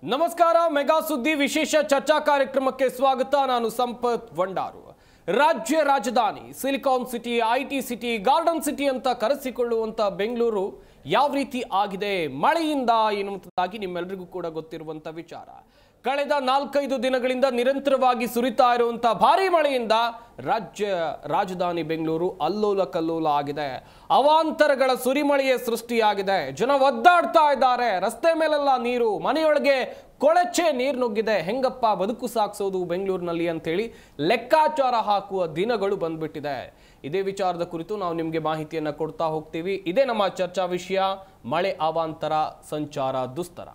ನಮಸ್ಕಾರ ಮೆಗಾ ಸುದ್ದಿ ವಿಶೇಷ ಚರ್ಚಾ ಕಾರ್ಯಕ್ರಮಕ್ಕೆ ಸ್ವಾಗತ ನಾನು ಸಂಪತ್ ಭಂಡಾರು ರಾಜ್ಯ ರಾಜಧಾನಿ silicon city IT city garden city ಅಂತ ಕರೆಸಿಕೊಳ್ಳುವಂತ ಬೆಂಗಳೂರು ಯಾವ ರೀತಿ ಆಗಿದೆ ಮಳೆಯಿಂದ ಎನ್ನುವಂಥದ್ದಾಗಿ ನಿಮ್ಮೆಲ್ಲರಿಗೂ ಕೂಡ ಗೊತ್ತಿರುವಂತ ವಿಚಾರ ಕಳೆದ ನಾಲ್ಕೈದು ದಿನಗಳಿಂದ ನಿರಂತರವಾಗಿ ಸುರಿತಾ ಇರುವಂತಹ ಭಾರಿ ಮಳೆಯಿಂದ ರಾಜ್ಯ ರಾಜಧಾನಿ ಬೆಂಗಳೂರು ಅಲ್ಲೋಲ ಕಲ್ಲೋಲ ಆಗಿದೆ ಅವಾಂತರಗಳ ಸುರಿಮಳೆಯೇ ಸೃಷ್ಟಿಯಾಗಿದೆ ಜನ ಒದ್ದಾಡ್ತಾ ಇದ್ದಾರೆ ರಸ್ತೆ ಮೇಲೆಲ್ಲ ನೀರು ಮನೆಯೊಳಗೆ ಕೊಳಚೆ ನೀರು ನುಗ್ಗಿದೆ ಹೆಂಗಪ್ಪ ಬದುಕು ಸಾಗಿಸೋದು ಬೆಂಗಳೂರಿನಲ್ಲಿ ಅಂತೇಳಿ ಲೆಕ್ಕಾಚಾರ ಹಾಕುವ ದಿನಗಳು ಬಂದ್ಬಿಟ್ಟಿದೆ ಇದೇ ವಿಚಾರದ ಕುರಿತು ನಾವು ನಿಮಗೆ ಮಾಹಿತಿಯನ್ನ ಕೊಡ್ತಾ ಹೋಗ್ತೀವಿ ಇದೇ ನಮ್ಮ ಚರ್ಚಾ ವಿಷಯ ಮಳೆ ಅವಾಂತರ ಸಂಚಾರ ದುಸ್ತರ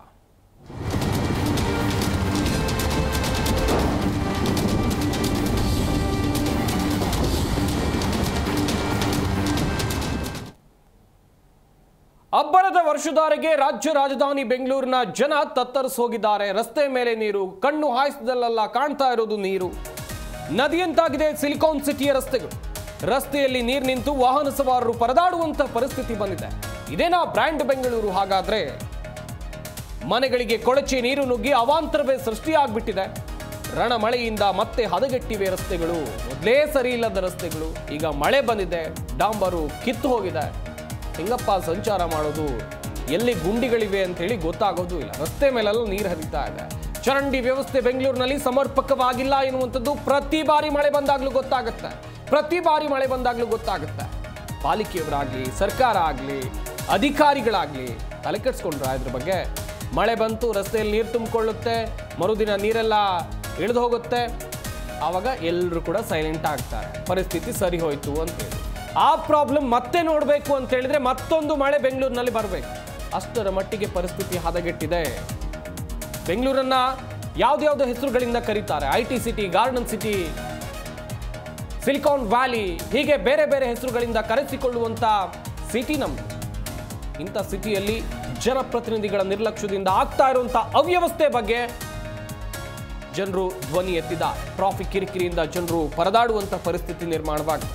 ಅಬ್ಬರದ ವರ್ಷಧಾರೆಗೆ ರಾಜ್ಯ ರಾಜಧಾನಿ ಬೆಂಗಳೂರಿನ ಜನ ತತ್ತರಿಸಿ ಹೋಗಿದ್ದಾರೆ ರಸ್ತೆ ಮೇಲೆ ನೀರು ಕಣ್ಣು ಹಾಯಿಸಿದಲ್ಲೆಲ್ಲ ಕಾಣ್ತಾ ಇರೋದು ನೀರು ನದಿಯಂತಾಗಿದೆ ಸಿಲಿಕಾನ್ ಸಿಟಿಯ ರಸ್ತೆಗಳು ರಸ್ತೆಯಲ್ಲಿ ನೀರು ನಿಂತು ವಾಹನ ಸವಾರರು ಪರದಾಡುವಂತ ಪರಿಸ್ಥಿತಿ ಬಂದಿದೆ ಇದೇನಾ ಬ್ರ್ಯಾಂಡ್ ಬೆಂಗಳೂರು ಹಾಗಾದ್ರೆ ಮನೆಗಳಿಗೆ ಕೊಳಚೆ ನೀರು ನುಗ್ಗಿ ಅವಾಂತರವೇ ಸೃಷ್ಟಿಯಾಗ್ಬಿಟ್ಟಿದೆ ರಣ ಮಳೆಯಿಂದ ಮತ್ತೆ ಹದಗೆಟ್ಟಿವೆ ರಸ್ತೆಗಳು ಮೊದಲೇ ಸರಿ ಇಲ್ಲದ ರಸ್ತೆಗಳು ಈಗ ಮಳೆ ಬಂದಿದೆ ಡಾಂಬರು ಕಿತ್ತು ಹೋಗಿದೆ ಹೆಂಗಪ್ಪ ಸಂಚಾರ ಮಾಡೋದು ಎಲ್ಲಿ ಗುಂಡಿಗಳಿವೆ ಅಂತೇಳಿ ಗೊತ್ತಾಗೋದು ಇಲ್ಲ ರಸ್ತೆ ಮೇಲೆಲ್ಲ ನೀರು ಹರಿತಾ ಇದೆ ಚರಂಡಿ ವ್ಯವಸ್ಥೆ ಬೆಂಗಳೂರಿನಲ್ಲಿ ಸಮರ್ಪಕವಾಗಿಲ್ಲ ಎನ್ನುವಂಥದ್ದು ಪ್ರತಿ ಬಾರಿ ಮಳೆ ಬಂದಾಗ್ಲೂ ಗೊತ್ತಾಗುತ್ತೆ ಪ್ರತಿ ಬಾರಿ ಮಳೆ ಬಂದಾಗ್ಲೂ ಗೊತ್ತಾಗುತ್ತೆ ಪಾಲಿಕೆಯವರಾಗ್ಲಿ ಸರ್ಕಾರ ಆಗಲಿ ಅಧಿಕಾರಿಗಳಾಗ್ಲಿ ತಲೆ ಕೆಡ್ಸ್ಕೊಂಡ್ರ ಇದ್ರ ಬಗ್ಗೆ ಮಳೆ ಬಂತು ರಸ್ತೆಯಲ್ಲಿ ನೀರು ತುಂಬಿಕೊಳ್ಳುತ್ತೆ ಮರುದಿನ ನೀರೆಲ್ಲ ಇಳಿದು ಹೋಗುತ್ತೆ ಆವಾಗ ಎಲ್ಲರೂ ಕೂಡ ಸೈಲೆಂಟ್ ಆಗ್ತಾರೆ ಪರಿಸ್ಥಿತಿ ಸರಿ ಹೋಯ್ತು ಅಂತೇಳಿ ಆ ಪ್ರಾಬ್ಲಮ್ ಮತ್ತೆ ನೋಡಬೇಕು ಅಂತ ಹೇಳಿದ್ರೆ ಮತ್ತೊಂದು ಮಳೆ ಬೆಂಗಳೂರಿನಲ್ಲಿ ಬರಬೇಕು ಅಷ್ಟರ ಮಟ್ಟಿಗೆ ಪರಿಸ್ಥಿತಿ ಹದಗೆಟ್ಟಿದೆ ಬೆಂಗಳೂರನ್ನ ಯಾವ್ದ್ಯಾವ್ದೋ ಹೆಸರುಗಳಿಂದ ಕರೀತಾರೆ I T city garden city silicon valley ಹೀಗೆ ಬೇರೆ ಬೇರೆ ಹೆಸರುಗಳಿಂದ ಕರೆಸಿಕೊಳ್ಳುವಂತ ಸಿಟಿ ನಮ್ದು ಇಂಥ ಸಿಟಿಯಲ್ಲಿ ಜನಪ್ರತಿನಿಧಿಗಳ ನಿರ್ಲಕ್ಷ್ಯದಿಂದ ಆಗ್ತಾ ಇರುವಂತ ಅವ್ಯವಸ್ಥೆ ಬಗ್ಗೆ ಜನರು ಧ್ವನಿ ಎತ್ತಿದ್ದಾರೆ ಟ್ರಾಫಿಕ್ ಕಿರಿಕಿರಿಯಿಂದ ಜನರು ಪರದಾಡುವಂತ ಪರಿಸ್ಥಿತಿ ನಿರ್ಮಾಣವಾಗಿದೆ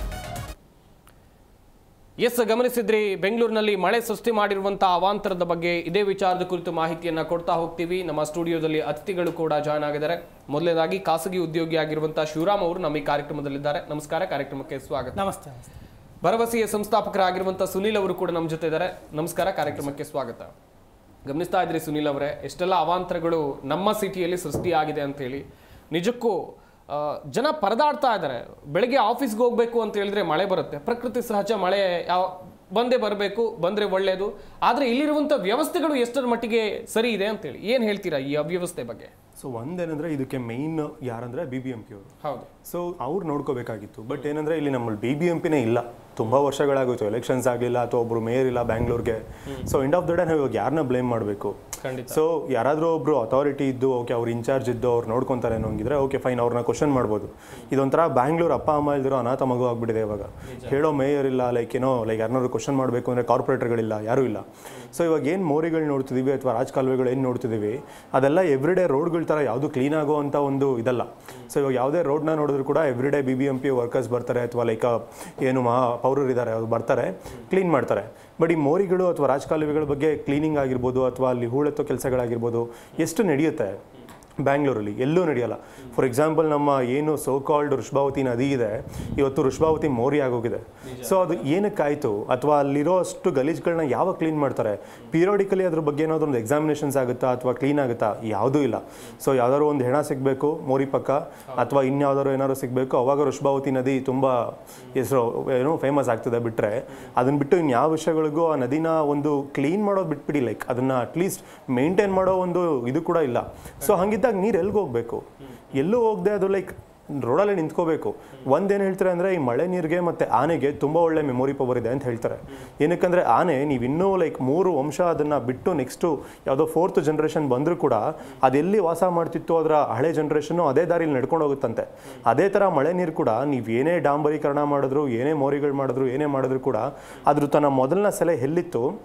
ಎಸ್ ಗಮನಿಸಿದ್ರಿ ಬೆಂಗಳೂರಿನಲ್ಲಿ ಮಳೆ ಸೃಷ್ಟಿ ಮಾಡಿರುವಂತಹ ಅವಾಂತರದ ಬಗ್ಗೆ ಇದೇ ವಿಚಾರದ ಕುರಿತು ಮಾಹಿತಿಯನ್ನ ಕೊಡ್ತಾ ಹೋಗ್ತೀವಿ ನಮ್ಮ ಸ್ಟುಡಿಯೋದಲ್ಲಿ ಅತಿಥಿಗಳು ಕೂಡ ಜಾಯ್ನ್ ಆಗಿದ್ದಾರೆ ಮೊದಲನೇದಾಗಿ ಖಾಸಗಿ ಉದ್ಯೋಗಿ ಆಗಿರುವಂತಹ ಶಿವರಾಮ್ ಅವರು ನಮ್ಮ ಈ ಕಾರ್ಯಕ್ರಮದಲ್ಲಿದ್ದಾರೆ ನಮಸ್ಕಾರ ಕಾರ್ಯಕ್ರಮಕ್ಕೆ ಸ್ವಾಗತ ನಮಸ್ತೆ ನಮಸ್ತೆ ಭರವಸೆಯ ಸಂಸ್ಥಾಪಕರಾಗಿರುವಂತಹ ಸುನೀಲ್ ಅವರು ಕೂಡ ನಮ್ಮ ಜೊತೆ ಇದ್ದಾರೆ ನಮಸ್ಕಾರ ಕಾರ್ಯಕ್ರಮಕ್ಕೆ ಸ್ವಾಗತ ಗಮನಿಸ್ತಾ ಇದ್ರಿ ಸುನೀಲ್ ಅವರೇ ಎಷ್ಟೆಲ್ಲ ಅವಾಂತರಗಳು ನಮ್ಮ ಸಿಟಿಯಲ್ಲಿ ಸೃಷ್ಟಿಯಾಗಿದೆ ಅಂತ ಹೇಳಿ ನಿಜಕ್ಕೂ ಆ, ಜನ ಪರದಾಡ್ತಾ ಇದ್ದಾರೆ ಬೆಳಗ್ಗೆ ಆಫೀಸ್ಗೆ ಹೋಗ್ಬೇಕು ಅಂತ ಹೇಳಿದ್ರೆ ಮಳೆ ಬರುತ್ತೆ ಪ್ರಕೃತಿ ಸಹಜ ಮಳೆ ಯಾವ ಬಂದೇ ಬರಬೇಕು ಬಂದ್ರೆ ಒಳ್ಳೆಯದು ಆದ್ರೆ ಇಲ್ಲಿರುವಂತ ವ್ಯವಸ್ಥೆಗಳು ಎಷ್ಟರ ಮಟ್ಟಿಗೆ ಸರಿ ಇದೆ ಅಂತೇಳಿ ಏನ್ ಹೇಳ್ತೀರಾ ಈ ಅವ್ಯವಸ್ಥೆ ಬಗ್ಗೆ ಸೊ ಒಂದೇನಂದ್ರೆ ಇದಕ್ಕೆ ಮೇಯ್ನ್ ಯಾರಂದ್ರೆ ಬಿ ಬಿ ಎಂ ಪಿ ಅವರು ಹೌದು ಸೊ ಅವ್ರು ನೋಡ್ಕೋಬೇಕಾಗಿತ್ತು ಬಟ್ ಏನಂದ್ರೆ ಇಲ್ಲಿ ನಮ್ಮಲ್ಲಿ ಬಿ ಬಿ ಎಂ ಪಿನೇ ಇಲ್ಲ ತುಂಬಾ ವರ್ಷಗಳಾಗೋಯ್ತು ಎಲೆಕ್ಷನ್ಸ್ ಆಗಲಿಲ್ಲ ಅಥವಾ ಒಬ್ರು ಮೇಯರ್ ಇಲ್ಲ ಬ್ಯಾಂಗ್ಳೂರ್ಗೆ so end of the day ನಾವು ಇವಾಗ ಯಾರನ್ನ ಬ್ಲೇಮ್ ಮಾಡಬೇಕು ಖಂಡಿತ ಸೊ ಯಾರಾದರೂ ಒಬ್ರು ಅಥಾರಿಟಿ ಇದ್ದು ಓಕೆ ಅವ್ರು ಇನ್ಚಾರ್ಜ್ ಇದ್ದು ಅವ್ರು ನೋಡ್ಕೊಂತಾರೆ ಅನ್ನೋಂಗಿದ್ರೆ ಓಕೆ ಫೈನ್ ಅವ್ರನ್ನ ಕ್ವಶನ್ ಮಾಡ್ಬೋದು ಇದೊಂಥರ ಬ್ಯಾಂಗ್ಳೂರ್ ಅಪ್ಪ ಅಮ್ಮ ಇಲ್ದಿರೋ ಅನಾಥ ಮಗು ಆಗ್ಬಿಟ್ಟಿದೆ ಇವಾಗ ಹೇಳೋ ಮೇಯರ್ ಇಲ್ಲ ಲೈಕ್ ಏನೋ ಲೈಕ್ ಯಾರನ್ನಾದ್ರು ಕ್ವಶನ್ ಮಾಡಬೇಕು ಅಂದರೆ ಕಾರ್ಪೊರೇಟರ್ಗಳಿಲ್ಲ ಯಾರೂ ಇಲ್ಲ ಸೊ ಇವಾಗ ಏನು ಮೋರಿಗಳು ನೋಡ್ತಿದ್ದೀವಿ ಅಥವಾ ರಾಜಕಾಲುವೆಗಳು ಏನು ನೋಡ್ತಿದ್ದೀವಿ ಅದೆಲ್ಲ ಎವ್ರಿಡೇ ರೋಡ್ಗಳ ಥರ ಯಾವುದು ಕ್ಲೀನ್ ಆಗುವಂಥ ಒಂದು ಇದಲ್ಲ ಸೊ ಇವಾಗ ಯಾವುದೇ ರೋಡ್ನ ನೋಡಿದ್ರು ಕೂಡ everyday B B M P workers ಬರ್ತಾರೆ ಅಥವಾ ಲೈಕ್ ಏನು ಮಹಾ ಪೌರರು ಇದ್ದಾರೆ ಅವ್ರು ಬರ್ತಾರೆ ಕ್ಲೀನ್ ಮಾಡ್ತಾರೆ ಬಟ್ ಈ ಮೋರಿಗಳು ಅಥವಾ ರಾಜಕಾಲುವೆಗಳ ಬಗ್ಗೆ ಕ್ಲೀನಿಂಗ್ ಆಗಿರ್ಬೋದು ಅಥವಾ ಅಲ್ಲಿ ಹೂಳೆತ್ತೋ ಕೆಲಸಗಳಾಗಿರ್ಬೋದು ಎಷ್ಟು ನಡೆಯುತ್ತೆ ಬ್ಯಾಂಗ್ಳೂರಲ್ಲಿ ಎಲ್ಲೂ ನಡೆಯಲ್ಲ ಫಾರ್ ಎಕ್ಸಾಂಪಲ್ ನಮ್ಮ ಏನು ಸೋ ಕಾಲ್ಡ್ ವೃಷಭಾವತಿ ನದಿ ಇದೆ ಇವತ್ತು ವೃಷಭಾವತಿ ಮೋರಿ ಆಗೋಗಿದೆ ಸೊ ಅದು ಏನಕ್ಕಾಯಿತು ಅಥವಾ ಅಲ್ಲಿರೋ ಅಷ್ಟು ಗಲೀಜ್ಗಳನ್ನ ಯಾವಾಗ ಕ್ಲೀನ್ ಮಾಡ್ತಾರೆ ಪೀರಿಯಾಡಿಕಲಿ ಅದ್ರ ಬಗ್ಗೆ ಏನಾದ್ರು ಒಂದು ಎಕ್ಸಾಮಿನೇಷನ್ಸ್ ಆಗುತ್ತಾ ಅಥವಾ ಕ್ಲೀನ್ ಆಗುತ್ತಾ ಯಾವುದೂ ಇಲ್ಲ ಸೊ ಯಾವ್ದಾದ್ರು ಒಂದು ಹೆಣ ಸಿಗಬೇಕು ಮೋರಿ ಪಕ್ಕ ಅಥವಾ ಇನ್ಯಾವ್ದಾದ್ರು ಏನಾದ್ರು ಸಿಗಬೇಕು ಅವಾಗ ವೃಷಭಾವತಿ ನದಿ ತುಂಬ ಹೆಸರು ಏನೋ ಫೇಮಸ್ ಆಗ್ತದೆ ಬಿಟ್ಟರೆ ಅದನ್ನ ಬಿಟ್ಟು ಇನ್ನು ಯಾವ ವಿಷಯಗಳಿಗೂ ಆ ನದಿನ ಒಂದು ಕ್ಲೀನ್ ಮಾಡೋದು ಬಿಟ್ಬಿಡಿ ಲೈಕ್ ಅದನ್ನ ಅಟ್ಲೀಸ್ಟ್ ಮೇಂಟೈನ್ ಮಾಡೋ ಒಂದು ಇದು ಕೂಡ ಇಲ್ಲ ಸೊ ಹಂಗಿದ್ದಾಗ ನೀರು ಎಲ್ಲಿಗೆ ಹೋಗ್ಬೇಕು ಎಲ್ಲೂ ಹೋಗದೆ ಅದು ಲೈಕ್ ರೋಡಲ್ಲೇ ನಿಂತ್ಕೋಬೇಕು ಒಂದೇನು ಹೇಳ್ತಾರೆ ಅಂದರೆ ಈ ಮಳೆ ನೀರಿಗೆ ಮತ್ತು ಆನೆಗೆ ತುಂಬ ಒಳ್ಳೆ ಮೆಮೊರಿ ಪವರ್ ಇದೆ ಅಂತ ಹೇಳ್ತಾರೆ ಏನಕ್ಕಂದರೆ ಆನೆ ನೀವು ಇನ್ನೂ ಲೈಕ್ ಮೂರು ವಂಶ ಅದನ್ನು ಬಿಟ್ಟು ನೆಕ್ಸ್ಟು ಯಾವುದೋ ಫೋರ್ತ್ ಜನ್ರೇಷನ್ ಬಂದರೂ ಕೂಡ ಅದೆಲ್ಲಿ ವಾಸ ಮಾಡ್ತಿತ್ತು ಅದರ ಹಳೆ ಜನ್ರೇಷನ್ನು ಅದೇ ದಾರಿಲಿ ನಡ್ಕೊಂಡು ಹೋಗುತ್ತಂತೆ ಅದೇ ಥರ ಮಳೆ ನೀರು ಕೂಡ ನೀವು ಏನೇ ಡಾಂಬರೀಕರಣ ಮಾಡಿದ್ರು ಏನೇ ಮೋರಿಗಳು ಮಾಡಿದ್ರು ಏನೇ ಮಾಡಿದ್ರು ಕೂಡ ಅದ್ರ ತನ್ನ ಮೊದಲನೇ ಸಲ ಎಲ್ಲಿತ್ತು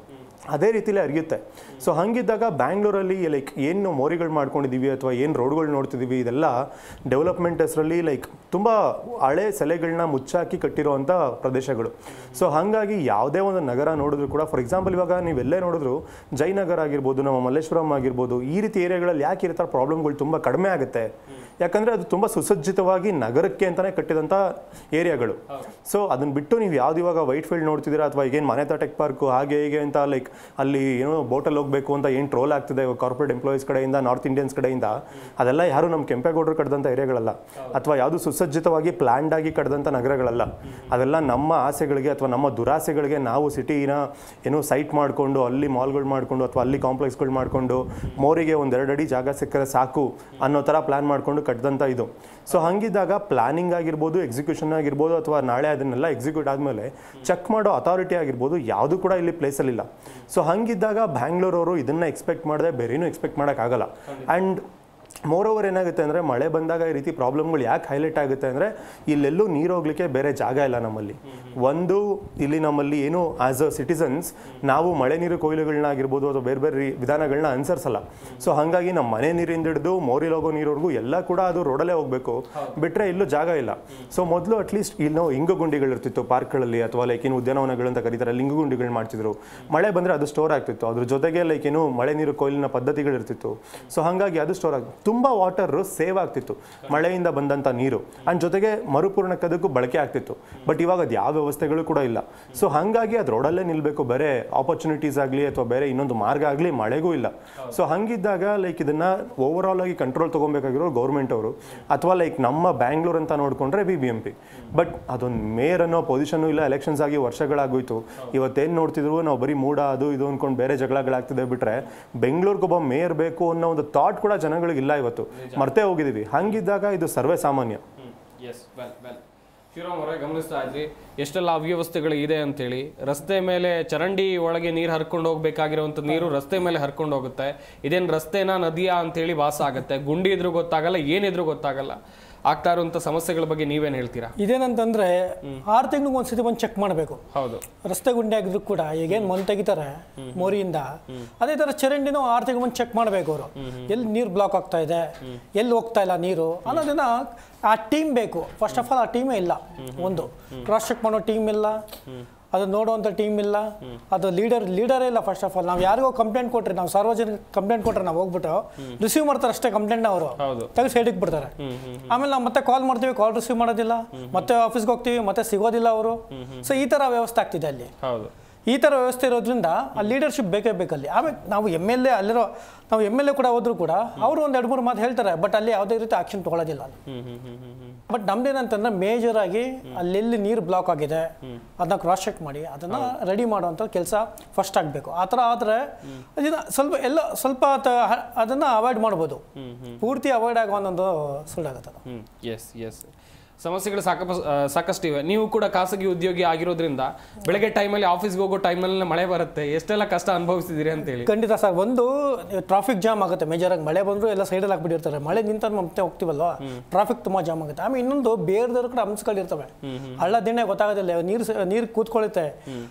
ಅದೇ ರೀತಿಲೇ ಹರಿಯುತ್ತೆ ಸೊ ಹಂಗಿದ್ದಾಗ ಬ್ಯಾಂಗ್ಳೂರಲ್ಲಿ ಲೈಕ್ ಏನು ಮೋರಿಗಳು ಮಾಡ್ಕೊಂಡಿದ್ದೀವಿ ಅಥವಾ ಏನು ರೋಡ್ಗಳು ನೋಡ್ತಿದ್ದೀವಿ ಇದೆಲ್ಲ ಡೆವಲಪ್ಮೆಂಟ್ ಹೆಸರಲ್ಲಿ ಲೈಕ್ ತುಂಬ ಹಳೆ ಸೆಲೆಗಳನ್ನ ಮುಚ್ಚಾಕಿ ಕಟ್ಟಿರುವಂಥ ಪ್ರದೇಶಗಳು ಸೊ ಹಾಗಾಗಿ ಯಾವುದೇ ಒಂದು ನಗರ ನೋಡಿದ್ರು ಕೂಡ ಫಾರ್ ಎಕ್ಸಾಂಪಲ್ ಇವಾಗ ನೀವೆಲ್ಲೇ ನೋಡಿದ್ರು ಜಯನಗರ ಆಗಿರ್ಬೋದು ನಮ್ಮ ಮಲ್ಲೇಶ್ವರಂ ಆಗಿರ್ಬೋದು ಈ ರೀತಿ ಏರಿಯಾಗಳಲ್ಲಿ ಯಾಕೆ ಈ ಥರ ಪ್ರಾಬ್ಲಮ್ಗಳು ತುಂಬ ಕಡಿಮೆ ಆಗುತ್ತೆ ಯಾಕಂದರೆ ಅದು ತುಂಬ ಸುಸಜ್ಜಿತವಾಗಿ ನಗರಕ್ಕೆ ಅಂತಲೇ ಕಟ್ಟಿದಂಥ ಏರಿಯಾಗಳು ಸೊ ಅದನ್ನ ಬಿಟ್ಟು ನೀವು ಯಾವ್ದು ಇವಾಗ ವೈಟ್ ಫೀಲ್ಡ್ ನೋಡ್ತಿದ್ದೀರಾ ಅಥವಾ ಈಗೇನು ಮನೆತಾ ಟೆಕ್ ಪಾರ್ಕು ಹಾಗೆ ಹೀಗೆ ಅಂತ ಲೈಕ್ ಅಲ್ಲಿ ಏನೋ ಬೋಟಲ್ಲಿ ಹೋಗಬೇಕು ಅಂತ ಏನು ಟ್ರೋಲ್ ಆಗ್ತಿದೆ ಇವಾಗ ಕಾರ್ಪೊರೇಟ್ ಎಂಪ್ಲಾಯೀಸ್ ಕಡೆಯಿಂದ ನಾರ್ತ್ ಇಂಡಿಯನ್ಸ್ ಕಡೆಯಿಂದ ಅದೆಲ್ಲ ಯಾರು ನಮ್ಮ ಕೆಂಪೇಗೌಡರು ಕಡ್ದಂಥ ಏರಿಯಾಗಳಲ್ಲ ಅಥವಾ ಯಾವುದು ಸುಸಜ್ಜಿತವಾಗಿ ಪ್ಲ್ಯಾಂಡ್ ಆಗಿ ಕಡ್ದಂಥ ನಗರಗಳಲ್ಲ ಅದೆಲ್ಲ ನಮ್ಮ ಆಸೆಗಳಿಗೆ ಅಥವಾ ನಮ್ಮ ದುರಾಸೆಗಳಿಗೆ ನಾವು ಸಿಟಿನ ಏನೋ ಸೈಟ್ ಮಾಡಿಕೊಂಡು ಅಲ್ಲಿ ಮಾಲ್ಗಳು ಮಾಡಿಕೊಂಡು ಅಥವಾ ಅಲ್ಲಿ ಕಾಂಪ್ಲೆಕ್ಸ್ಗಳು ಮಾಡಿಕೊಂಡು ಮೋರಿಗೆ ಒಂದೆರಡು ಅಡಿ ಜಾಗ ಸಿಕ್ಕರೆ ಸಾಕು ಅನ್ನೋ ಥರ ಪ್ಲ್ಯಾನ್ ಮಾಡಿಕೊಂಡು ಕಟ್ಟಿದಂಥ ಇದು ಸೊ ಹಂಗಿದ್ದಾಗ ಪ್ಲಾನಿಂಗ್ ಆಗಿರ್ಬೋದು ಎಕ್ಸಿಕ್ಯೂಷನ್ ಆಗಿರ್ಬೋದು ಅಥವಾ ನಾಳೆ ಅದನ್ನೆಲ್ಲ ಎಕ್ಸಿಕ್ಯೂಟ್ ಆದಮೇಲೆ ಚೆಕ್ ಮಾಡೋ ಅಥಾರಿಟಿ ಆಗಿರ್ಬೋದು ಯಾವುದು ಕೂಡ ಇಲ್ಲಿ ಪ್ಲೇಸಲ್ಲಿಲ್ಲ ಸೊ ಹಂಗಿದ್ದಾಗ ಬ್ಯಾಂಗ್ಳೂರವರು ಇದನ್ನು ಎಕ್ಸ್ಪೆಕ್ಟ್ ಮಾಡದೆ ಬೇರೇನೂ ಎಕ್ಸ್ಪೆಕ್ಟ್ ಮಾಡೋಕ್ಕಾಗಲ್ಲ ಆ್ಯಂಡ್ ಮೋರ್ ಓವರ್ ಏನಾಗುತ್ತೆ ಅಂದರೆ ಮಳೆ ಬಂದಾಗ ಈ ರೀತಿ ಪ್ರಾಬ್ಲಮ್ಗಳು ಯಾಕೆ ಹೈಲೈಟ್ ಆಗುತ್ತೆ ಅಂದರೆ ಇಲ್ಲೆಲ್ಲೂ ನೀರು ಹೋಗ್ಲಿಕ್ಕೆ ಬೇರೆ ಜಾಗ ಇಲ್ಲ ನಮ್ಮಲ್ಲಿ ಒಂದು ಇಲ್ಲಿ ನಮ್ಮಲ್ಲಿ ಏನು ಆ್ಯಸ್ ಅ ಸಿಟಿಸನ್ಸ್ ನಾವು ಮಳೆ ನೀರು ಕೊಯ್ಲುಗಳನ್ನ ಆಗಿರ್ಬೋದು ಅಥವಾ ಬೇರೆ ಬೇರೆ ರೀ- ವಿಧಾನಗಳನ್ನ ಅನುಸರಿಸಲ್ಲ ಸೊ ಹಾಗಾಗಿ ನಮ್ಮ ಮನೆ ನೀರಿಂದ ಹಿಡಿದು ಮೋರಿಲ್ ಹೋಗೋ ನೀರವರೆಗೂ ಎಲ್ಲ ಕೂಡ ಅದು ರೋಡಲ್ಲೇ ಹೋಗಬೇಕು ಬಿಟ್ಟರೆ ಇಲ್ಲೂ ಜಾಗ ಇಲ್ಲ ಸೊ ಮೊದಲು ಅಟ್ಲೀಸ್ಟ್ ಇನ್ನು ಇಂಗು ಗುಂಡಿಗಳಿರ್ತಿತ್ತು ಪಾರ್ಕ್ಗಳಲ್ಲಿ ಅಥವಾ ಲೈಕ್ ಏನು ಉದ್ಯಾನವನಗಳು ಅಂತ ಕರೀತಾರೆ ಅಲ್ಲಿ ಇಂಗು ಗುಂಡಿಗಳು ಮಾಡ್ತಿದ್ರು ಮಳೆ ಬಂದರೆ ಅದು ಸ್ಟೋರ್ ಆಗ್ತಿತ್ತು ಅದ್ರ ಜೊತೆಗೆ ಲೈಕ್ ಏನು ಮಳೆ ನೀರು ಕೊಯ್ಲಿನ ಪದ್ಧತಿಗಳಿರ್ತಿತ್ತು ಸೊ ಹಾಗಾಗಿ ಅದು ಸ್ಟೋರ್ ಆಗ್ತಿತ್ತು ತುಂಬ ವಾಟರ್ ಸೇವ್ ಆಗ್ತಿತ್ತು ಮಳೆಯಿಂದ ಬಂದಂಥ ನೀರು ಆ್ಯಂಡ್ ಜೊತೆಗೆ ಮರುಪೂರ್ಣಕ್ಕದಕ್ಕೂ ಬಳಕೆ ಆಗ್ತಿತ್ತು ಬಟ್ ಇವಾಗ ಅದು ಯಾವ ವ್ಯವಸ್ಥೆಗಳು ಕೂಡ ಇಲ್ಲ ಸೊ ಹಾಗಾಗಿ ಅದು ರೋಡಲ್ಲೇ ನಿಲ್ಲಬೇಕು ಬೇರೆ ಆಪರ್ಚುನಿಟೀಸ್ ಆಗಲಿ ಅಥವಾ ಬೇರೆ ಇನ್ನೊಂದು ಮಾರ್ಗ ಆಗಲಿ ಮಳೆಗೂ ಇಲ್ಲ ಸೊ ಹಂಗಿದ್ದಾಗ ಲೈಕ್ ಇದನ್ನ ಓವರ್ ಆಲ್ ಆಗಿ ಕಂಟ್ರೋಲ್ ತೊಗೊಬೇಕಾಗಿರೋ ಗೌರ್ಮೆಂಟ್ ಅವರು ಅಥವಾ ಲೈಕ್ ನಮ್ಮ ಬ್ಯಾಂಗ್ಳೂರ್ ಅಂತ ನೋಡಿಕೊಂಡ್ರೆ B B M P but ಅದೊಂದು ಮೇಯರ್ ಅನ್ನೋ ಪೊಸಿಷನ್ ಇಲ್ಲ ಎಲೆಕ್ಷನ್ಸ್ ಆಗಿ ವರ್ಷಗಳಾಗೋಯ್ತು ಇವತ್ತೇನು ನೋಡ್ತಿದ್ರು ನಾವು ಬರೀ ಮೂಡ ಅದು ಇದು ಅನ್ಕೊಂಡು ಬೇರೆ ಜಗಳಗಳಾಗ್ತಿದೆ ಬಿಟ್ರೆ ಬೆಂಗಳೂರಿಗೊಬ್ಬ ಮೇಯರ್ ಬೇಕು ಅನ್ನೋ ಒಂದು ಥಾಟ್ ಕೂಡ ಜನಗಳಿಗೆ ಇಲ್ಲ ಇವತ್ತು ಮರ್ತೇ ಹೋಗಿದ್ದೀವಿ ಹಂಗಿದ್ದಾಗ ಇದು ಸರ್ವೇ ಸಾಮಾನ್ಯ ಎಸ್ ವೆಲ್ ವೆಲ್ ಶಿವರಾಮ್ ಅವರೇ ಗಮನಿಸ್ತಾ ಇದ್ರಿ ಎಷ್ಟೆಲ್ಲ ಅವ್ಯವಸ್ಥೆಗಳು ಇದೆ ಅಂತೇಳಿ ರಸ್ತೆ ಮೇಲೆ ಚರಂಡಿ ಒಳಗೆ ನೀರು ಹರ್ಕೊಂಡು ಹೋಗ್ಬೇಕಾಗಿರುವಂತ ನೀರು ರಸ್ತೆ ಮೇಲೆ ಹರ್ಕೊಂಡು ಹೋಗುತ್ತೆ ಇದೇನ್ ರಸ್ತೆನಾ ನದಿಯಾ ಅಂತೇಳಿ ವಾಸ ಆಗುತ್ತೆ ಗುಂಡಿ ಇದ್ರೂ ಗೊತ್ತಾಗಲ್ಲ ಏನಿದ್ರು ಗೊತ್ತಾಗಲ್ಲ ಆಗ್ತಾ ಇರುವಂತ ಸಮಸ್ಯೆಗಳ ಬಗ್ಗೆ ನೀವೇನ್ ಹೇಳ್ತೀರಾ ಇದೇನಂತಂದ್ರೆ ಆರು ತಿಂಗಳಿಗೆ ಒಂದ್ಸತಿ ಬಂದು ಚೆಕ್ ಮಾಡಬೇಕು ಹೌದು ರಸ್ತೆ ಗುಂಡಿ ಆಗಿದ್ರು ಕೂಡ ಈಗೇನು ಮಣ್ಣು ತೆಗಿತಾರೆ ಮೋರಿಯಿಂದ ಅದೇ ಥರ ಚರಂಡಿನೂ ಆರು ತಿಂಗಳು ಮುಂಚೆ ಚೆಕ್ ಮಾಡಬೇಕು ಅವರು ಎಲ್ಲಿ ನೀರು ಬ್ಲಾಕ್ ಆಗ್ತಾ ಇದೆ ಎಲ್ಲಿ ಹೋಗ್ತಾ ಇಲ್ಲ ನೀರು ಅನ್ನೋದನ್ನ ಆ ಟೀಮ್ ಬೇಕು ಫಸ್ಟ್ ಆಫ್ ಆಲ್ ಆ ಟೀಮೇ ಇಲ್ಲ ಒಂದು ಕ್ರಾಸ್ ಚೆಕ್ ಮಾಡೋ ಟೀಮ್ ಇಲ್ಲ ಅದು ನೋಡುವಂಥ ಟೀಮ್ ಇಲ್ಲ ಅದು ಲೀಡರ್ ಲೀಡರೇ ಇಲ್ಲ ಫಸ್ಟ್ ಆಫ್ ಆಲ್ ನಾವು ಯಾರಿಗೋ ಕಂಪ್ಲೇಂಟ್ ಕೊಟ್ರೆ ನಾವು ಸಾರ್ವಜನಿಕ ಕಂಪ್ಲೇಂಟ್ ಕೊಟ್ರೆ ನಾವು ಹೋಗ್ಬಿಟ್ಟು ರಿಸೀವ್ ಮಾಡ್ತಾರೆ ಅಷ್ಟೇ ಕಂಪ್ಲೇಂಟ್ನ ಅವರು ಹೌದು ತೆಗೆದು ಸೈಡಿಗೆ ಬಿಡ್ತಾರೆ ಆಮೇಲೆ ನಾವು ಮತ್ತೆ ಕಾಲ್ ಮಾಡ್ತೀವಿ ಕಾಲ್ ರಿಸೀವ್ ಮಾಡೋದಿಲ್ಲ ಮತ್ತೆ ಆಫೀಸ್ಗೆ ಹೋಗ್ತೀವಿ ಮತ್ತೆ ಸಿಗೋದಿಲ್ಲ ಅವರು ಸೊ ಈ ಥರ ವ್ಯವಸ್ಥೆ ಆಗ್ತಿದೆ ಅಲ್ಲಿ ಹೌದು ಈ ಥರ ವ್ಯವಸ್ಥೆ ಇರೋದ್ರಿಂದ ಆ ಲೀಡರ್ಶಿಪ್ ಬೇಕೇ ಬೇಕಲ್ಲಿ ಆಮೇಲೆ ನಾವು ಎಮ್ ಎಲ್ ಎ ಅಲ್ಲಿರೋ ನಾವು ಎಮ್ ಎಲ್ ಎ ಕೂಡ ಹೋದ್ರು ಕೂಡ ಅವರು ಒಂದು ಎರಡು ಮೂರು ಮಾತು ಹೇಳ್ತಾರೆ ಬಟ್ ಅಲ್ಲಿ ಯಾವುದೇ ರೀತಿ ಆಕ್ಷನ್ ತೊಗೊಳೋದಿಲ್ಲ ಅಲ್ಲಿ ಹ್ಮ್ ಹ್ಮ್ ಹ್ಮ್ ಹ್ಮ್ ಹ್ಮ್ ಬಟ್ ನಮ್ದೇನಂತಂದ್ರೆ ಮೇಜರ್ ಆಗಿ ಅಲ್ಲೆಲ್ಲಿ ನೀರು ಬ್ಲಾಕ್ ಆಗಿದೆ ಅದನ್ನ ಕ್ರಾಸ್ ಚೆಕ್ ಮಾಡಿ ಅದನ್ನ ರೆಡಿ ಮಾಡುವಂಥ ಕೆಲಸ ಫಸ್ಟ್ ಆಗಬೇಕು ಆ ಥರ ಆದರೆ ಅದನ್ನ ಸ್ವಲ್ಪ ಎಲ್ಲ ಸ್ವಲ್ಪ ತ- ಹ- ಅದನ್ನ ಅವಾಯ್ಡ್ ಮಾಡ್ಬೋದು ಪೂರ್ತಿ ಅವಾಯ್ಡ್ ಆಗೋ ಒಂದೊಂದು ಸುಳ್ಳಾಗುತ್ತೆ ಅದು. ಹ್ಮ್ ಎಸ್ ಎಸ್ ಸಮಸ್ಯೆಗಳು ಸಾಕ ಸಾಕಷ್ಟು ಇವೆ ನೀವು ಕೂಡ ಖಾಸಗಿ ಉದ್ಯೋಗಿ ಆಗಿರೋದ್ರಿಂದ ಬೆಳಗ್ಗೆ ಟೈಮಲ್ಲಿ ಆಫೀಸ್ಗೆ ಹೋಗೋ ಟೈಮಲ್ಲಿ ಮಳೆ ಬರುತ್ತೆ ಎಷ್ಟೆಲ್ಲ ಕಷ್ಟ ಅನುಭವಿಸಿದಿರಿ ಅಂತೇಳಿ ಖಂಡಿತ ಸರ್ ಒಂದು ಟ್ರಾಫಿಕ್ ಜಾಮ್ ಆಗುತ್ತೆ ಮೇಜರ್ ಆಗಿ ಮಳೆ ಬಂದರೂ ಎಲ್ಲ ಸೈಡಲ್ಲಿ ಹಾಕ್ಬಿಟ್ಟಿರ್ತಾರೆ ಮಳೆ ನಿಂತ ಮತ್ತೆ ಹೋಗ್ತೀವಲ್ವಾ ಟ್ರಾಫಿಕ್ ತುಂಬಾ ಜಾಮ್ ಆಗುತ್ತೆ ಆಮೇಲೆ ಇನ್ನೊಂದು ಬೇರೆದವ್ರು ಕೂಡ ಹಂಸ್ಕೊಂಡಿರ್ತವೆ ಹಳ್ಳ ದಿನ ಗೊತ್ತಾಗೋದಿಲ್ಲ ನೀರು ನೀರು ಕೂತ್ಕೊಳ್ಳುತ್ತೆ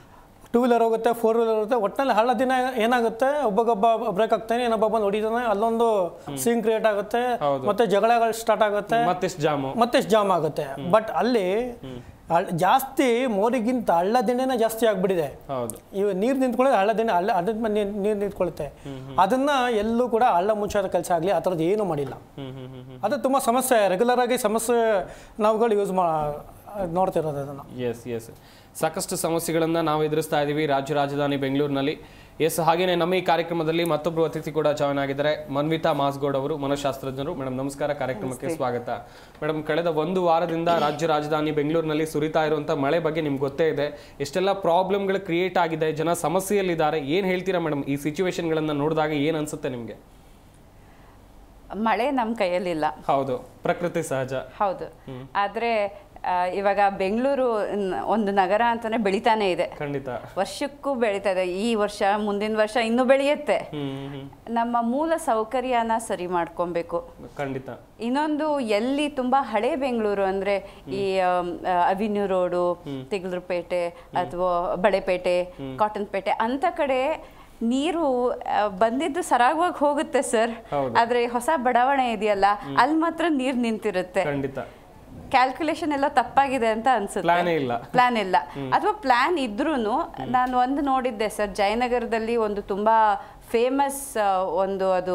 ಟೂ ವೀಲರ್ ಹೋಗುತ್ತೆ ಫೋರ್ ವೀಲರ್ ಹೋಗುತ್ತೆ ಒಟ್ಟಿನಲ್ಲಿ ಹಳ್ಳ ದಿನ ಏನಾಗುತ್ತೆ ಒಬ್ಬಗೊಬ್ಬ ಬ್ರೇಕ್ ಆಗ್ತಾನೆ ಇನ್ನೊಬ್ಬ ಬಂದು ಹೊಡಿತಾನೆ ಅಲ್ಲೊಂದು ಸೀನ್ ಕ್ರಿಯೇಟ್ ಆಗುತ್ತೆ ಹೌದು. ಮತ್ತೆ ಜಗಳಗಳು ಸ್ಟಾರ್ಟ್ ಆಗುತ್ತೆ ಮತ್ತೆಷ್ಟು ಜಾಮು ಮತ್ತೆ ಜಾಮ್ ಆಗುತ್ತೆ ಬಟ್ ಅಲ್ಲಿ ಹಳ್- ಜಾಸ್ತಿ ಮೋರಿಗಿಂತ ಹಳ್ಳ ದಿಣ್ಣೆನೇ ಜಾಸ್ತಿ ಆಗ್ಬಿಟ್ಟಿದೆ ಹೌದು ಇವ ನೀರು ನಿಂತ್ಕೊಳ್ಳೋದು ಹಳ್ಳ ದಿನ ಹಳ್ಳ ಅದ್ರ ಮೇಲೆ ನೀರು ನಿಂತ್ಕೊಳ್ಳುತ್ತೆ ಅದನ್ನ ಎಲ್ಲೂ ಕೂಡ ಹಳ್ಳ ಮುಚ್ಚಾದ ಕೆಲಸ ಆಗಲಿ ಆ ಥರದ್ದು ಏನೂ ಮಾಡಿಲ್ಲ ಹ್ಮ್ ಹ್ಮ್ ಹ್ಮ್ ಅದು ತುಂಬ ಸಮಸ್ಯೆ ರೆಗ್ಯುಲರ್ ಆಗಿ ಸಮಸ್ಯೆ ನಾವುಗಳು ಯೂಸ್ ಮಾ ನೋಡ್ತಿರೋದು ಅದನ್ನು ಎಸ್ ಎಸ್ ಸಾಕಷ್ಟು ಸಮಸ್ಯೆಗಳನ್ನ ನಾವು ಎದುರಿಸ್ತಾ ಇದ್ದೀವಿ ರಾಜ್ಯ ರಾಜಧಾನಿ ಬೆಂಗಳೂರಿನಲ್ಲಿ ಎಸ್ ಹಾಗೇನೆ ನಮ್ಮ ಈ ಕಾರ್ಯಕ್ರಮದಲ್ಲಿ ಮತ್ತೊಬ್ಬರು ಅತಿಥಿ ಕೂಡ ಜಾಯ್ನ್ ಆಗಿದ್ದಾರೆ ಮನ್ವಿತಾ ಮಾಸ್ಗೌಡ್ ಅವರು ಮನಃಶಾಸ್ತ್ರಜ್ಞರು ಮೇಡಮ್ ನಮಸ್ಕಾರ ಕಾರ್ಯಕ್ರಮಕ್ಕೆ ಸ್ವಾಗತ ಮೇಡಮ್ ಕಳೆದ ಒಂದು ವಾರದಿಂದ ರಾಜ್ಯ ರಾಜಧಾನಿ ಬೆಂಗಳೂರಿನಲ್ಲಿ ಸುರಿತಾ ಇರುವಂತ ಮಳೆ ಬಗ್ಗೆ ನಿಮ್ಗೆ ಗೊತ್ತೇ ಇದೆ ಎಷ್ಟೆಲ್ಲ ಪ್ರಾಬ್ಲಮ್ಗಳು ಕ್ರಿಯೇಟ್ ಆಗಿದೆ ಜನ ಸಮಸ್ಯೆಯಲ್ಲಿದ್ದಾರೆ ಏನ್ ಹೇಳ್ತೀರಾ ಮೇಡಮ್ ಈ ಸಿಚುವೇಶನ್ಗಳನ್ನ ನೋಡಿದಾಗ ಏನ್ ಅನ್ಸುತ್ತೆ ನಿಮ್ಗೆ ಮಳೆ ನಮ್ಮ ಕೈಯಲ್ಲಿಲ್ಲ ಹೌದು ಪ್ರಕೃತಿ ಸಹಜ ಹೌದು ಆದರೆ ಇವಾಗ ಬೆಂಗಳೂರು ನ್- ಒಂದು ನಗರ ಅಂತಾನೆ ಬೆಳಿತಾನೆ ಇದೆ ಖಂಡಿತ ವರ್ಷಕ್ಕೂ ಬೆಳೀತಾ ಇದೆ ಈ ವರ್ಷ ಮುಂದಿನ ವರ್ಷ ಇನ್ನೂ ಬೆಳೆಯುತ್ತೆ ಹ್ಮ್ ಹ್ಮ್ ನಮ್ಮ ಮೂಲ ಸೌಕರ್ಯನ ಸರಿ ಮಾಡ್ಕೊಬೇಕು ಹ್ಮ್ ಖಂಡಿತ ಇನ್ನೊಂದು ಎಲ್ಲಿ ತುಂಬಾ ಹಳೆ ಬೆಂಗಳೂರು ಅಂದ್ರೆ ಈ ಅವಿನ್ಯೂ ರೋಡು ತಿಗಳಪೇಟೆ ಅಥವಾ ಬಳೆಪೇಟೆ ಕಾಟನ್ ಪೇಟೆ ಅಂತ ಕಡೆ ನೀರು ಆ, ಬಂದಿದ್ದು ಸರಾಗವಾಗಿ ಹೋಗುತ್ತೆ ಸರ್ ಹೌದು. ಆದ್ರೆ ಹೊಸ ಬಡಾವಣೆ ಇದೆಯಲ್ಲ ಅಲ್ಲಿ ಮಾತ್ರ ನೀರು ನಿಂತಿರುತ್ತೆ ಖಂಡಿತ ಕ್ಯಾಲ್ಕುಲೇಷನ್ ಎಲ್ಲ ತಪ್ಪಾಗಿದೆ ಅಂತ ಅನ್ಸುತ್ತೆ Plan ಏ ಇಲ್ಲ. ಪ್ಲಾನ್ ಇಲ್ಲ ಅಥವಾ ಪ್ಲಾನ್ ಇದ್ರೂ ನಾನು ಒಂದು ನೋಡಿದ್ದೆ ಸರ್ ಜಯನಗರದಲ್ಲಿ ಒಂದು ತುಂಬಾ ಫೇಮಸ್ ಒಂದು ಅದು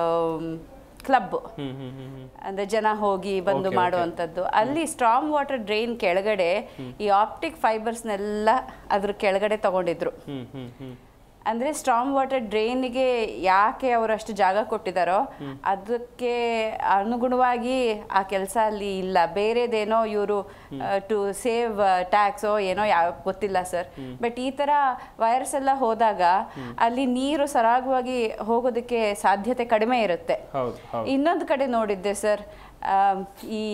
ಕ್ಲಬ್ ಹ್ಮ್ ಹ್ಮ್ ಹ್ಮ್ ಹ್ಮ್ ಅಂದ್ರೆ ಜನ ಹೋಗಿ ಬಂದು Okay, ಮಾಡುವಂಥದ್ದು ಅಲ್ಲಿ ಸ್ಟ್ರಾಂಗ್ ವಾಟರ್ ಡ್ರೈನ್ ಕೆಳಗಡೆ ಈ ಆಪ್ಟಿಕ್ ಫೈಬರ್ಸ್ನೆಲ್ಲ ಅದ್ರ ಕೆಳಗಡೆ ತಗೊಂಡಿದ್ರು ಹ್ಮ್ ಹ್ಮ್ ಹ್ಮ್ ಅಂದ್ರೆ ಸ್ಟ್ರಾಂಗ್ ವಾಟರ್ ಡ್ರೈನ್ಗೆ ಯಾಕೆ ಅವರು ಅಷ್ಟು ಜಾಗ ಕೊಟ್ಟಿದ್ದಾರೋ ಅದಕ್ಕೆ ಅನುಗುಣವಾಗಿ ಆ ಕೆಲಸ ಅಲ್ಲಿ ಇಲ್ಲ ಬೇರೆದೇನೋ ಇವರು ಟು ಸೇವ್ ಟ್ಯಾಕ್ಸೋ ಏನೋ ಯಾವ ಗೊತ್ತಿಲ್ಲ ಸರ್ ಬಟ್ ಈ ತರ ವೈರಸ್ ಎಲ್ಲ ಹೋದಾಗ ಅಲ್ಲಿ ನೀರು ಸರಾಗವಾಗಿ ಹೋಗೋದಕ್ಕೆ ಸಾಧ್ಯತೆ ಕಡಿಮೆ ಇರುತ್ತೆ ಹೌದು ಹೌದು ಇನ್ನೊಂದು ಕಡೆ ನೋಡಿದ್ದೆ ಸರ್ ಈ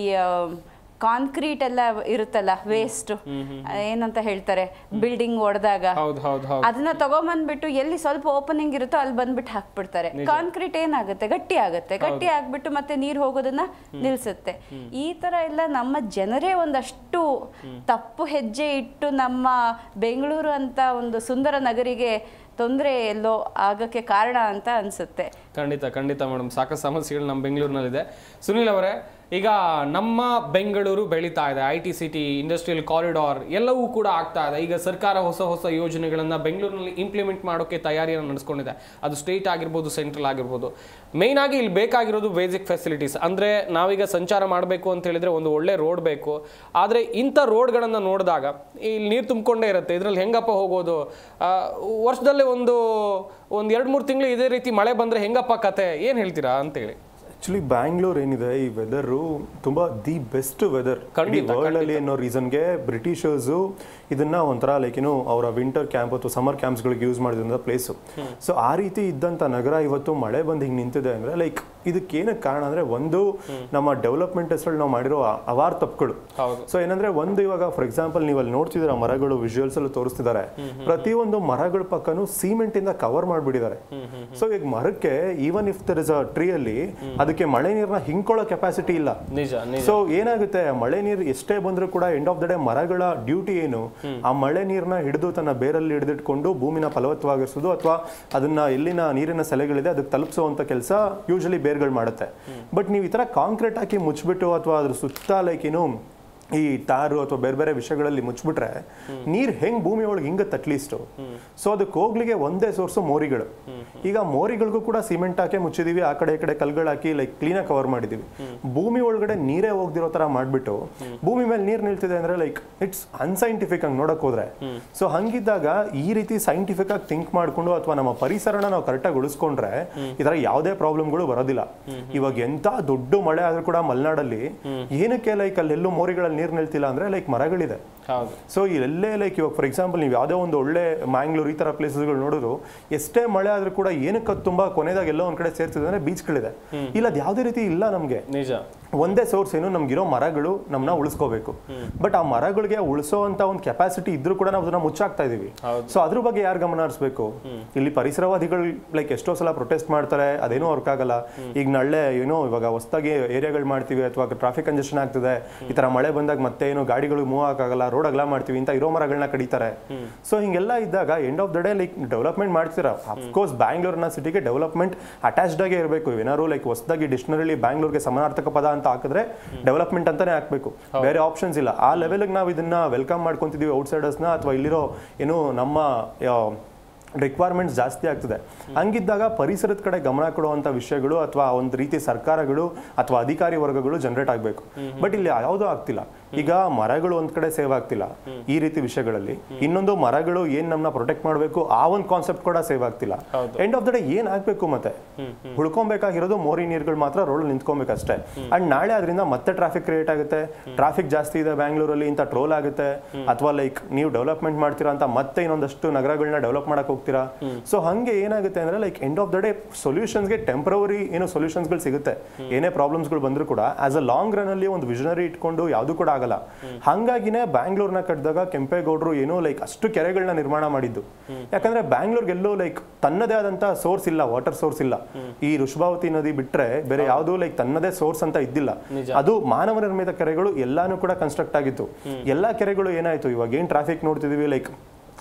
ಕಾಂಕ್ರೀಟ್ ಎಲ್ಲ ಇರುತ್ತಲ್ಲ ವೇಸ್ಟ್ ಏನಂತ ಹೇಳ್ತಾರೆ ಬಿಲ್ಡಿಂಗ್ ಒಡೆದಾಗ ಹೌದು ಹೌದು ಹೌದು ಅದನ್ನ ತಗೊಂಬಂದ್ಬಿಟ್ಟು ಎಲ್ಲಿ ಸ್ವಲ್ಪ ಓಪನಿಂಗ್ ಇರುತ್ತೋ ಅಲ್ಲಿ ಬಂದ್ಬಿಟ್ಟು ಹಾಕ್ಬಿಡ್ತಾರೆ ಕಾಂಕ್ರೀಟ್ ಏನಾಗುತ್ತೆ ಗಟ್ಟಿ ಆಗುತ್ತೆ ಗಟ್ಟಿ ಆಗ್ಬಿಟ್ಟು ಮತ್ತೆ ನೀರು ಹೋಗೋದನ್ನ ನಿಲ್ಸುತ್ತೆ ಈ ತರ ಎಲ್ಲ ನಮ್ಮ ಜನರೇ ಒಂದಷ್ಟು ತಪ್ಪು ಹೆಜ್ಜೆ ಇಟ್ಟು ನಮ್ಮ ಬೆಂಗಳೂರು ಅಂತ ಒಂದು ಸುಂದರ ನಗರಿಗೆ ತೊಂದರೆ ಎಲ್ಲೋ ಆಗಕ್ಕೆ ಕಾರಣ ಅಂತ ಅನ್ಸುತ್ತೆ ಖಂಡಿತ ಖಂಡಿತ ಮೇಡಮ್ ಸಾಕಷ್ಟು ಸಮಸ್ಯೆಗಳು ನಮ್ಮ ಬೆಂಗಳೂರಿನಲ್ಲಿದೆ ಸುನಿಲ್ ಅವರೇ ಈಗ ನಮ್ಮ ಬೆಂಗಳೂರು ಬೆಳೀತಾ ಇದೆ I T city industrial corridor ಎಲ್ಲವೂ ಕೂಡ ಆಗ್ತಾ ಇದೆ ಈಗ ಸರ್ಕಾರ ಹೊಸ ಹೊಸ ಯೋಜನೆಗಳನ್ನು ಬೆಂಗಳೂರಿನಲ್ಲಿ ಇಂಪ್ಲಿಮೆಂಟ್ ಮಾಡೋಕ್ಕೆ ತಯಾರಿಯನ್ನು ನಡೆಸ್ಕೊಂಡಿದೆ ಅದು ಸ್ಟೇಟ್ ಆಗಿರ್ಬೋದು ಸೆಂಟ್ರಲ್ ಆಗಿರ್ಬೋದು ಮೇಯ್ನ್ ಆಗಿ ಇಲ್ಲಿ ಬೇಕಾಗಿರೋದು ಬೇಸಿಕ್ ಫೆಸಿಲಿಟೀಸ್ ಅಂದರೆ ನಾವೀಗ ಸಂಚಾರ ಮಾಡಬೇಕು ಅಂತ ಹೇಳಿದ್ರೆ ಒಂದು ಒಳ್ಳೆ ರೋಡ್ ಬೇಕು ಆದರೆ ಇಂಥ ರೋಡ್ಗಳನ್ನು ನೋಡಿದಾಗ ಇಲ್ಲಿ ನೀರು ತುಂಬಿಕೊಂಡೇ ಇರುತ್ತೆ ಇದರಲ್ಲಿ ಹೆಂಗಪ್ಪ ಹೋಗೋದು ಆ, ವರ್ಷದಲ್ಲೇ ಒಂದು ಒಂದು ಎರಡು ಮೂರು ತಿಂಗಳು ಇದೇ ರೀತಿ ಮಳೆ ಬಂದರೆ ಹೆಂಗಪ್ಪ ಕತೆ ಏನು ಹೇಳ್ತೀರಾ ಅಂತೇಳಿ ಆಕ್ಚುಲಿ ಬ್ಯಾಂಗ್ಳೂರ್ ಏನಿದೆ ಈ ವೆದರು ತುಂಬಾ ದಿ ಬೆಸ್ಟ್ ವೆದರ್ ಖಂಡಿತ, ವರ್ಲ್ಡ್ ಅಲ್ಲಿ ಅನ್ನೋ ರೀಸನ್ಗೆ ಬ್ರಿಟಿಷರ್ಸು ಇದನ್ನ ಒಂಥರ ಲೈಕ್ ಏನು ಅವರ ವಿಂಟರ್ ಕ್ಯಾಂಪ್ ಅಥವಾ ಸಮರ್ ಕ್ಯಾಂಪ್ಸ್ಗಳಿಗೆ ಯೂಸ್ ಮಾಡಿದಂಥ ಪ್ಲೇಸು ಸೊ ಆ ರೀತಿ ಇದ್ದಂಥ ನಗರ ಇವತ್ತು ಮಳೆ ಬಂದು ಹಿಂಗೆ ನಿಂತಿದೆ ಅಂದ್ರೆ ಲೈಕ್ ಇದಕ್ಕೆ ಏನಕ್ಕೆ ಕಾರಣ ಅಂದ್ರೆ ಒಂದು ನಮ್ಮ ಡೆವಲಪ್ಮೆಂಟ್ ಹೆಸರಲ್ಲಿ ನಾವು ಮಾಡಿರೋ ಅ- ಅವಾರ್ ತಪ್ಪುಗಳು ಹೌದು. ಸೊ ಏನಂದ್ರೆ ಒಂದು ಇವಾಗ ಫಾರ್ ಎಕ್ಸಾಂಪಲ್ ನೀವು ಅಲ್ಲಿ ನೋಡ್ತಿದ್ದೀರಾ ಮರಗಳು ವಿಜುವಲ್ಸ್ ಅಲ್ಲಿ ತೋರಿಸ್ತಿದ್ದಾರೆ ಪ್ರತಿಯೊಂದು ಮರಗಳ ಪಕ್ಕನೂ ಸಿಮೆಂಟ್ ಇಂದ ಕವರ್ ಮಾಡಿಬಿಟ್ಟಿದ್ದಾರೆ ಸೊ ಈಗ ಮರಕ್ಕೆ even if there is a tree ಅಲ್ಲಿ ಅದಕ್ಕೆ ಮಳೆ ನೀರನ್ನ ಹಿಂಕೊಳ್ಳೋ ಕೆಪಾಸಿಟಿ ಇಲ್ಲ ನಿಜ ನಿಜ ಸೊ ಏನಾಗುತ್ತೆ ಮಳೆ ನೀರು ಎಷ್ಟೇ ಬಂದರೂ ಕೂಡ ಎಂಡ್ ಆಫ್ ದ ಡೇ ಮರಗಳ ಡ್ಯೂಟಿ ಏನು ಆ ಮಳೆ ನೀರನ್ನ ಹಿಡಿದು ತನ್ನ ಬೇರಲ್ಲಿ ಹಿಡಿದಿಟ್ಕೊಂಡು ಭೂಮಿನ ಫಲವತ್ತವಾಗಿರಿಸೋದು ಅಥವಾ ಅದನ್ನ ಎಲ್ಲಿನ ನೀರಿನ ಸೆಲೆಗಳಿದೆ ಅದಕ್ಕೆ ತಲುಪಿಸುವಂತ ಕೆಲಸ ಯೂಶಲಿ ಬೇರ್ಗಳು ಮಾಡುತ್ತೆ ಬಟ್ ನೀವು ಈ ತರ ಕಾಂಕ್ರೀಟ್ ಹಾಕಿ ಮುಚ್ಚಿಬಿಟ್ಟು ಅಥವಾ ಅದ್ರ ಸುತ್ತ ಲೈಕ್ ಏನು ಈ ತಾರು ಅಥವಾ ಬೇರೆ ಬೇರೆ ವಿಷಯಗಳಲ್ಲಿ ಮುಚ್ಚಿಬಿಟ್ರೆ ನೀರ್ ಹೆಂಗ್ ಭೂಮಿ ಒಳಗೆ ಹಿಂಗತ್ತೆ ಅಟ್ಲೀಸ್ಟ್ ಸೊ ಅದಕ್ಕೆ ಹೋಗ್ಲಿಗೆ ಒಂದೇ ಸೋರ್ಸು ಮೋರಿಗಳು ಈಗ ಮೋರಿಗಳಿಗೂ ಕೂಡ ಸಿಮೆಂಟ್ ಹಾಕಿ ಮುಚ್ಚಿದೀವಿ ಆ ಕಡೆ ಈ ಕಡೆ ಕಲ್ಗಳು ಹಾಕಿ ಲೈಕ್ ಕ್ಲೀನಾಗಿ ಕವರ್ ಮಾಡಿದೀವಿ ಭೂಮಿ ಒಳಗಡೆ ನೀರೇ ಹೋಗ್ದಿರೋ ತರ ಮಾಡ್ಬಿಟ್ಟು ಭೂಮಿ ಮೇಲೆ ನೀರ್ ನಿಲ್ತಿದೆ ಅಂದ್ರೆ ಲೈಕ್ ಇಟ್ಸ್ ಅನ್ಸೈಂಟಿಫಿಕ್ ಆಗಿ ನೋಡಕ್ ಹೋದ್ರೆ ಸೊ ಹಂಗಿದ್ದಾಗ ಈ ರೀತಿ ಸೈಂಟಿಫಿಕ್ ಆಗಿ ಥಿಂಕ್ ಮಾಡ್ಕೊಂಡು ಅಥವಾ ನಮ್ಮ ಪರಿಸರನ ನಾವು ಕರೆಕ್ಟಾಗಿ ಉಳಿಸ್ಕೊಂಡ್ರೆ ಈ ತರ ಯಾವುದೇ ಪ್ರಾಬ್ಲಮ್ಗಳು ಬರೋದಿಲ್ಲ ಇವಾಗ ಎಂತ ದೊಡ್ಡ ಮಳೆ ಆದ್ರೂ ಕೂಡ ಮಲೆನಾಡಲ್ಲಿ ಏನಕ್ಕೆ ಲೈಕ್ ಅಲ್ಲೆಲ್ಲೂ ಮೋರಿಗಳಲ್ಲಿ ನೀರ್ ನಿಲ್ತಿಲ್ಲ ಅಂದ್ರೆ ಲೈಕ್ ಮರಗಳಿದೆ ಹೌದು ಸೊ ಇಲ್ಲೆಲ್ಲೇ ಲೈಕ್ ಇವಾಗ ಫಾರ್ ಎಕ್ಸಾಂಪಲ್ ನೀವು ಯಾವುದೋ ಒಂದು ಒಳ್ಳೆ ಮ್ಯಾಂಗ್ಳೂರ್ ಈ ತರ ಪ್ಲೇಸಸ್ಗಳು ನೋಡಿದ್ರು ಎಷ್ಟೇ ಮಳೆ ಆದ್ರೂ ಕೂಡ ಏನಕ್ಕೆ ಅದು ತುಂಬಾ ಕೊನೆದಾಗ ಎಲ್ಲೋ ಒಂದ್ ಕಡೆ ಸೇರ್ತಿದೆ ಅಂದ್ರೆ ಬೀಚ್ಗಳಿದೆ ಇಲ್ಲ ಅದು ಯಾವುದೇ ರೀತಿ ಇಲ್ಲ ನಮ್ಗೆ ನಿಜ ಒಂದೇ ಸೋರ್ಸ್ ಏನು ನಮ್ಗಿರೋ ಮರಗಳು ನಮ್ಮನ್ನ ಉಳಿಸ್ಕೋಬೇಕು ಬಟ್ ಆ ಮರಗಳಿಗೆ ಉಳಿಸೋ ಅಂತ ಒಂದು ಕೆಪಾಸಿಟಿ ಇದ್ರೂ ಕೂಡ ನಾವು ಅದನ್ನ ಮುಚ್ಚಾಕ್ತಾ ಇದೀವಿ ಸೊ ಅದ್ರ ಬಗ್ಗೆ ಯಾರು ಗಮನ ಹರಿಸ್ಬೇಕು ಇಲ್ಲಿ ಪರಿಸರವಾದಿಗಳು ಲೈಕ್ ಎಷ್ಟೋ ಸಲ ಪ್ರೊಟೆಸ್ಟ್ ಮಾಡ್ತಾರೆ ಅದೇನೂ ವರ್ಕ್ ಆಗಲ್ಲ ಈಗ ನಾಳೆ ಏನೋ ಇವಾಗ ಹೊಸದಾಗಿ ಏರಿಯಾಗಳು ಮಾಡ್ತೀವಿ ಅಥವಾ ಟ್ರಾಫಿಕ್ ಕಂಜೆಷನ್ ಆಗ್ತದೆ ಈ ತರ ಮಳೆ ಬಂದಾಗ ಮತ್ತೆ ಏನು ಗಾಡಿಗಳು ಮೂವ್ ಆಗಲ್ಲ ರೋಡ್ ಅಗಲ ಮಾಡ್ತೀವಿ ಅಂತ ಇರೋ ಮರಗಳನ್ನ ಕಡಿತಾರೆ ಸೊ ಹಿಂಗೆಲ್ಲ ಇದ್ದಾಗ end of the day like development ಮಾಡ್ತೀರಾ ಅಫ್ಕೋರ್ಸ್ ಬ್ಯಾಂಗ್ಳೂರ್ನ ಸಿಟಿಗೆ ಡೆವಲಪ್ಮೆಂಟ್ ಅಟ್ಯಾಚ್ಡ್ ಆಗೇ ಇರಬೇಕು ಏನಾದ್ರು ಲೈಕ್ ಹೊಸದಾಗಿ ಡಿಕ್ಷನರಿಲಿ ಬ್ಯಾಂಗ್ಳೂರ್ಗೆ ಸಮಾನಾರ್ಥಕ ಪದ ಅಂತ ಹಾಕಿದ್ರೆ ಡೆವಲಪ್ಮೆಂಟ್ ಅಂತಾನೆ ಹಾಕ್ಬೇಕು ಬೇರೆ ಆಪ್ಷನ್ಸ್ ಇಲ್ಲ ಆ ಲೆವೆಲ್ಗೆ ನಾವು ಇದನ್ನ ವೆಲ್ಕಮ್ ಮಾಡ್ಕೊಂತಿದೀವಿ ಔಟ್ಸೈಡರ್ಸ್ನ ಅಥವಾ ಇಲ್ಲಿರೋ ಏನು ನಮ್ಮ ರಿಕ್ವೈರ್ಮೆಂಟ್ಸ್ ಜಾಸ್ತಿ ಆಗ್ತದೆ ಹಂಗಿದ್ದಾಗ ಪರಿಸರದ ಕಡೆ ಗಮನ ಕೊಡುವಂತ ವಿಷಯಗಳು ಅಥವಾ ಒಂದು ರೀತಿ ಸರ್ಕಾರಗಳು ಅಥವಾ ಅಧಿಕಾರಿ ವರ್ಗಗಳು ಜನರೇಟ್ ಆಗಬೇಕು ಬಟ್ ಇಲ್ಲಿ ಯಾವುದೂ ಆಗ್ತಿಲ್ಲ ಈಗ ಮರಗಳು ಒಂದ್ ಕಡೆ ಸೇವ್ ಆಗ್ತಿಲ್ಲ ಈ ರೀತಿ ವಿಷಯಗಳಲ್ಲಿ ಇನ್ನೊಂದು ಮರಗಳು ಏನ್ ನಮ್ಮನ್ನ ಪ್ರೊಟೆಕ್ಟ್ ಮಾಡಬೇಕು ಆ ಒಂದು ಕಾನ್ಸೆಪ್ಟ್ ಕೂಡ ಸೇವ್ ಆಗ್ತಿಲ್ಲ ಎಂಡ್ ಆಫ್ ದ ಡೇ ಏನ್ ಆಗ್ಬೇಕು ಮತ್ತೆ ಉಳ್ಕೊಬೇಕಾಗಿರೋದು ಮೋರಿ ನೀರುಗಳು ಮಾತ್ರ ರೋಡ್ ನಿಂತ್ಕೊಬೇಕಷ್ಟೇ ಅಂಡ್ ನಾಳೆ ಅದರಿಂದ ಮತ್ತೆ ಟ್ರಾಫಿಕ್ ಕ್ರಿಯೇಟ್ ಆಗುತ್ತೆ ಟ್ರಾಫಿಕ್ ಜಾಸ್ತಿ ಇದೆ ಬ್ಯಾಂಗ್ಳೂರಲ್ಲಿ ಇಂಥ ಟ್ರೋಲ್ ಆಗುತ್ತೆ ಅಥವಾ ಲೈಕ್ ನೀವು ಡೆವಲಪ್ಮೆಂಟ್ ಮಾಡ್ತೀರಾ ಅಂತ ಮತ್ತೆ ಇನ್ನೊಂದಷ್ಟು ನಗರಗಳನ್ನ ಡೆವಲಪ್ ಮಾಡಕ್ ಹೋಗ್ತೀರಾ ಸೊ ಹಂಗೆ ಏನಾಗುತ್ತೆ ಅಂದ್ರೆ like end of the day ಸೊಲ್ಯೂಷನ್ಸ್ಗೆ ಟೆಂಪ್ರವರಿ ಏನೋ ಸೊಲ್ಯೂಷನ್ಸ್ಗಳು ಸಿಗುತ್ತೆ ಏನೇ ಪ್ರಾಬ್ಲಮ್ಸ್ಗಳು ಬಂದ್ರು ಕೂಡ ಆಸ್ ಅ ಲಾಂಗ್ ರನ್ ಅಲ್ಲಿ ಒಂದು ವಿಷನರಿ ಇಟ್ಕೊಂಡು ಯಾವುದು ಕೂಡ ಆಗಲ್ಲ ಹಂಗಾಗಿನೇ ಬ್ಯಾಂಗ್ಳೂರ್ನ ಕಟ್ಟಿದಾಗ ಕೆಂಪೇಗೌಡರು ಏನೋ ಲೈಕ್ ಅಷ್ಟು ಕೆರೆಗಳನ್ನ ನಿರ್ಮಾಣ ಮಾಡಿದ್ದು ಯಾಕಂದ್ರೆ ಬ್ಯಾಂಗ್ಳೂರ್ಗೆಲ್ಲೋ ಲೈಕ್ ತನ್ನದೇ ಆದಂತ ಸೋರ್ಸ್ ಇಲ್ಲ ವಾಟರ್ ಸೋರ್ಸ್ ಇಲ್ಲ ಈ ಋಷಭಾವತಿ ನದಿ ಬಿಟ್ರೆ ಬೇರೆ ಯಾವುದು ಲೈಕ್ ತನ್ನದೇ ಸೋರ್ಸ್ ಅಂತ ಇದ್ದಿಲ್ಲ ಅದು ಮಾನವ ನಿರ್ಮಿತ ಕೆರೆಗಳು ಎಲ್ಲಾನು ಕೂಡ ಕನ್ಸ್ಟ್ರಕ್ಟ್ ಆಗಿತ್ತು ಎಲ್ಲಾ ಕೆರೆಗಳು ಏನಾಯ್ತು ಇವಾಗ ಏನ್ ಟ್ರಾಫಿಕ್ ನೋಡ್ತಿದೀವಿ ಲೈಕ್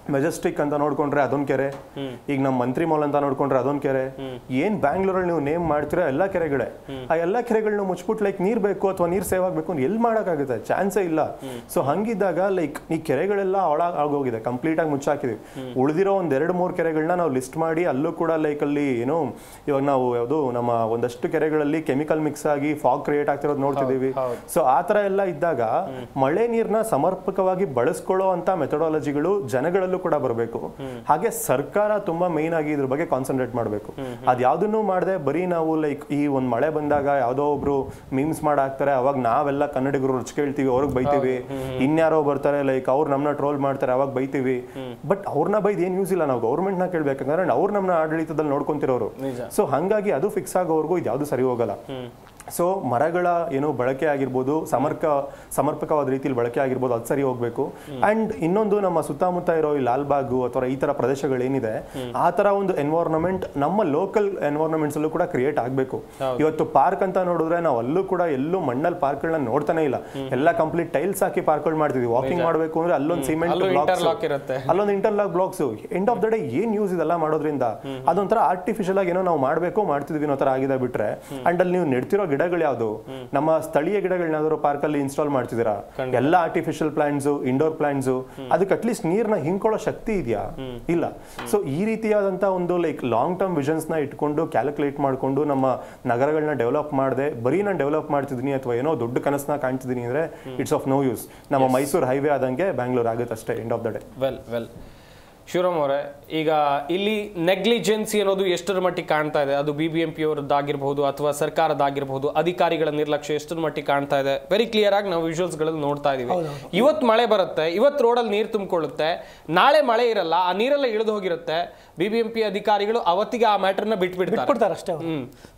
ಮೆಜೆಸ್ಟಿಕ್ ಅಂತ ನೋಡ್ಕೊಂಡ್ರೆ ಅದೊಂದ್ ಕೆರೆ ಈಗ ನಮ್ಮ ಮಂತ್ರಿ ಮಾಲ್ ಅಂತ ನೋಡ್ಕೊಂಡ್ರೆ ಅದೊಂದ್ ಕೆರೆ ಏನ್ ಬ್ಯಾಂಗ್ಳೂರಲ್ಲಿ ನೀವು ನೇಮ್ ಮಾಡ್ತೀರಾ ಎಲ್ಲಾ ಕೆರೆಗಳೇ ಆ ಎಲ್ಲಾ ಕೆರೆಗಳನ್ನ ಮುಚ್ಬಿಟ್ಟು ಲೈಕ್ ನೀರ್ ಬೇಕು ಅಥವಾ ನೀರ್ ಸೇವ್ ಆಗ್ಬೇಕು ಅಂತ ಎಲ್ಲಿ ಮಾಡಕ್ಕಾಗುತ್ತೆ ಚಾನ್ಸೇ ಇಲ್ಲ ಸೊ ಹಂಗಿದ್ದಾಗ ಲೈಕ್ ಈ ಕೆರೆಗಳೆಲ್ಲ ಹಾಳಾಗ್ ಆಗೋಗಿದೆ ಕಂಪ್ಲೀಟ್ ಆಗಿ ಮುಚ್ಚಾಕಿದೀವಿ ಉಳಿದಿರೋ ಒಂದ್ ಎರಡ್ ಮೂರ್ ಕೆರೆಗಳನ್ನ ನಾವು ಲಿಸ್ಟ್ ಮಾಡಿ ಅಲ್ಲೂ ಕೂಡ ಲೈಕ್ ಅಲ್ಲಿ ಏನು ಇವಾಗ ನಾವು ಯಾವುದು ನಮ್ಮ ಒಂದಷ್ಟು ಕೆರೆಗಳಲ್ಲಿ ಕೆಮಿಕಲ್ ಮಿಕ್ಸ್ ಆಗಿ ಫಾಗ್ ಕ್ರಿಯೇಟ್ ಆಗ್ತಿರೋದು ನೋಡ್ತಿದೀವಿ ಸೊ ಆ ತರ ಎಲ್ಲ ಇದ್ದಾಗ ಮಳೆ ನೀರ್ನ ಸಮರ್ಪಕವಾಗಿ ಬಳಸ್ಕೊಳ್ಳೋ ಅಂತ ಮೆಥಡಾಲಜಿಗಳು ಜನಗಳಲ್ಲೂ ಕೂಡ ಬರಬೇಕು ಹಾಗೆ ಸರ್ಕಾರ ತುಂಬಾ ಮೇನ್ ಆಗಿ ಇದ್ರ ಬಗ್ಗೆ ಕಾನ್ಸಂಟ್ರೇಟ್ ಮಾಡಬೇಕು ಅದ್ಯಾವ್ದನ್ನು ಮಾಡದೆ ಬರೀ ನಾವು ಲೈಕ್ ಈ ಒಂದ್ ಮಳೆ ಬಂದಾಗ ಯಾವ್ದೋ ಒಬ್ರು ಮೀಮ್ಸ್ ಮಾಡಾಕ್ತಾರೆ ಅವಾಗ ನಾವೆಲ್ಲ ಕನ್ನಡಿಗರು ರುಚಿ ಕೇಳ್ತೀವಿ ಅವ್ರಿಗೆ ಬೈತೀವಿ ಇನ್ಯಾರೋ ಬರ್ತಾರೆ ಲೈಕ್ ಅವ್ರು ನಮ್ಮನ್ನ ಟ್ರೋಲ್ ಮಾಡ್ತಾರೆ ಅವಾಗ ಬೈತೀವಿ ಬಟ್ ಅವ್ರನ್ನ ಬೈದ್ ಏನ್ ಯೂಸ್ ಇಲ್ಲ ನಾವು ಗೌರ್ಮೆಂಟ್ ನ ಕೇಳ್ಬೇಕಂದ್ರೆ ಅವ್ರು ನಮ್ಮನ್ನ ಆಡಳಿತದಲ್ಲಿ ನೋಡ್ಕೊಂತಿರೋರು ಸೊ ಹಂಗಾಗಿ ಅದು ಫಿಕ್ಸ್ ಆಗೋವರೆಗೂ ಇದ್ಯಾವುದು ಸರಿ ಹೋಗಲ್ಲ ಸೊ ಮರಗಳ ಏನು ಬಳಕೆ ಆಗಿರ್ಬೋದು ಸಮರ್ಕ ಸಮರ್ಪಕವಾದ ರೀತಿಯಲ್ಲಿ ಬಳಕೆ ಆಗಿರ್ಬೋದು ಅದು ಸರಿ ಹೋಗ್ಬೇಕು ಅಂಡ್ ಇನ್ನೊಂದು ನಮ್ಮ ಸುತ್ತಮುತ್ತ ಇರೋ ಈ ಲಾಲ್ಬಾಗು ಅಥವಾ ಈ ತರ ಪ್ರದೇಶಗಳೇನಿದೆ ಆ ತರ ಒಂದು ಎನ್ವೈರ್ನಮೆಂಟ್ ನಮ್ಮ ಲೋಕಲ್ ಎನ್ವೈರ್ನಮೆಂಟ್ಸ್ ಅಲ್ಲೂ ಕೂಡ ಕ್ರಿಯೇಟ್ ಆಗಬೇಕು ಇವತ್ತು ಪಾರ್ಕ್ ಅಂತ ನೋಡಿದ್ರೆ ನಾವು ಅಲ್ಲೂ ಕೂಡ ಎಲ್ಲೂ ಮಣ್ಣಲ್ಲಿ ಪಾರ್ಕ್ಗಳನ್ನ ನೋಡ್ತಾನೆ ಇಲ್ಲ ಎಲ್ಲ ಕಂಪ್ಲೀಟ್ ಟೈಲ್ಸ್ ಹಾಕಿ ಪಾರ್ಕ್ಗಳು ಮಾಡ್ತಿದ್ವಿ ವಾಕಿಂಗ್ ಮಾಡಬೇಕು ಅಂದ್ರೆ ಅಲ್ಲೊಂದು ಸಿಮೆಂಟ್ ಅಲ್ಲೂ interlock ಇರುತ್ತೆ. ಅಲ್ಲೊಂದು interlock blocks end of the day ಏನ್ ಯೂಸ್ ಇದೆಲ್ಲ ಮಾಡೋದ್ರಿಂದ ಅದೊಂಥರ ಆರ್ಟಿಫಿಷಿಯಲ್ ಆಗಿ ಏನೋ ನಾವು ಮಾಡಬೇಕು ಮಾಡ್ತಿದ್ವಿ ಅನ್ನೋ ತರ ಆಗಿದೆ ಬಿಟ್ರೆ ಅಂಡ್ ಅಲ್ಲಿ ನೀವು ನೆಡ್ತಿರೋ ಗಿಡಗಳು ಯಾವ್ದು ನಮ್ಮ ಸ್ಥಳೀಯ ಗಿಡಗಳನ್ನಾದ್ರೂ ಪಾರ್ಕ್ ಅಲ್ಲಿ ಇನ್ಸ್ಟಾಲ್ ಮಾಡ್ತಿದ್ದೀರಾ ಎಲ್ಲ ಆರ್ಟಿಫಿಷಿಯಲ್ ಪ್ಲಾಂಟ್ಸ್ ಇಂಡೋರ್ ಪ್ಲಾಂಟ್ಸ್ ಅದಕ್ಕೆ ಅಟ್ಲೀಸ್ಟ್ ನೀರ್ನ ಹಿಂಕೊಳ್ಳೋ ಶಕ್ತಿ ಇದೆಯಾ ಇಲ್ಲ ಸೊ ಈ ರೀತಿಯಾದಂತ ಒಂದು ಲೈಕ್ ಲಾಂಗ್ ಟರ್ಮ್ ವಿಷನ್ಸ್ ನ ಇಟ್ಕೊಂಡು ಕ್ಯಾಲ್ಕುಲೇಟ್ ಮಾಡ್ಕೊಂಡು ನಮ್ಮ ನಗರಗಳನ್ನ ಡೆವಲಪ್ ಮಾಡದೆ ಬರೀ ನಾನು ಡೆವಲಪ್ ಮಾಡ್ತಿದ್ದೀನಿ ಅಥವಾ ಏನೋ ದೊಡ್ಡ ಕನಸನ್ನ ಕಾಣ್ತಿದ್ದೀನಿ ಅಂದ್ರೆ ಇಟ್ಸ್ ಆಫ್ ನೋ ಯೂಸ್ ನಮ್ಮ ಮೈಸೂರು ಹೈವೇ ಆದಂಗೆ ಬ್ಯಾಂಗ್ಳೂರ್ ಆಗುತ್ತೆ ಅಷ್ಟೇ end of the day well well Shivaram ಅವರೇ ಈಗ ಇಲ್ಲಿ ನೆಗ್ಲಿಜೆನ್ಸಿ ಅನ್ನೋದು ಎಷ್ಟರ ಮಟ್ಟಿಗೆ ಕಾಣ್ತಾ ಇದೆ ಅದು ಬಿ ಬಿ ಎಂ ಪಿ ಅವರದ್ದಾಗಿರ್ಬೋದು ಅಥವಾ ಸರ್ಕಾರದಾಗಿರ್ಬೋದು ಅಧಿಕಾರಿಗಳ ನಿರ್ಲಕ್ಷ್ಯ ಎಷ್ಟರ ಮಟ್ಟಿಗೆ ಕಾಣ್ತಾ ಇದೆ ವೆರಿ ಕ್ಲಿಯರ್ ಆಗಿ ನಾವು ವಿಜುವಲ್ಸ್ ಗಳಲ್ಲಿ ನೋಡ್ತಾ ಇದೀವಿ ಇವತ್ತು ಮಳೆ ಬರುತ್ತೆ ಇವತ್ತು ರೋಡಲ್ಲಿ ನೀರು ತುಂಬಿಕೊಳ್ಳುತ್ತೆ ನಾಳೆ ಮಳೆ ಇರಲ್ಲ ಆ ನೀರೆಲ್ಲ ಇಳಿದು ಹೋಗಿರುತ್ತೆ ಬಿ ಬಿ ಎಂ ಪಿ ಅಧಿಕಾರಿಗಳು ಅವತ್ತಿಗೆ ಆ ಮ್ಯಾಟರ್ನ ಬಿಟ್ಬಿಡ್ತಾರೆ ಬಿಟ್ಬಿಡ್ತಾರೆ ಅಷ್ಟೇ ಅವ್ರು.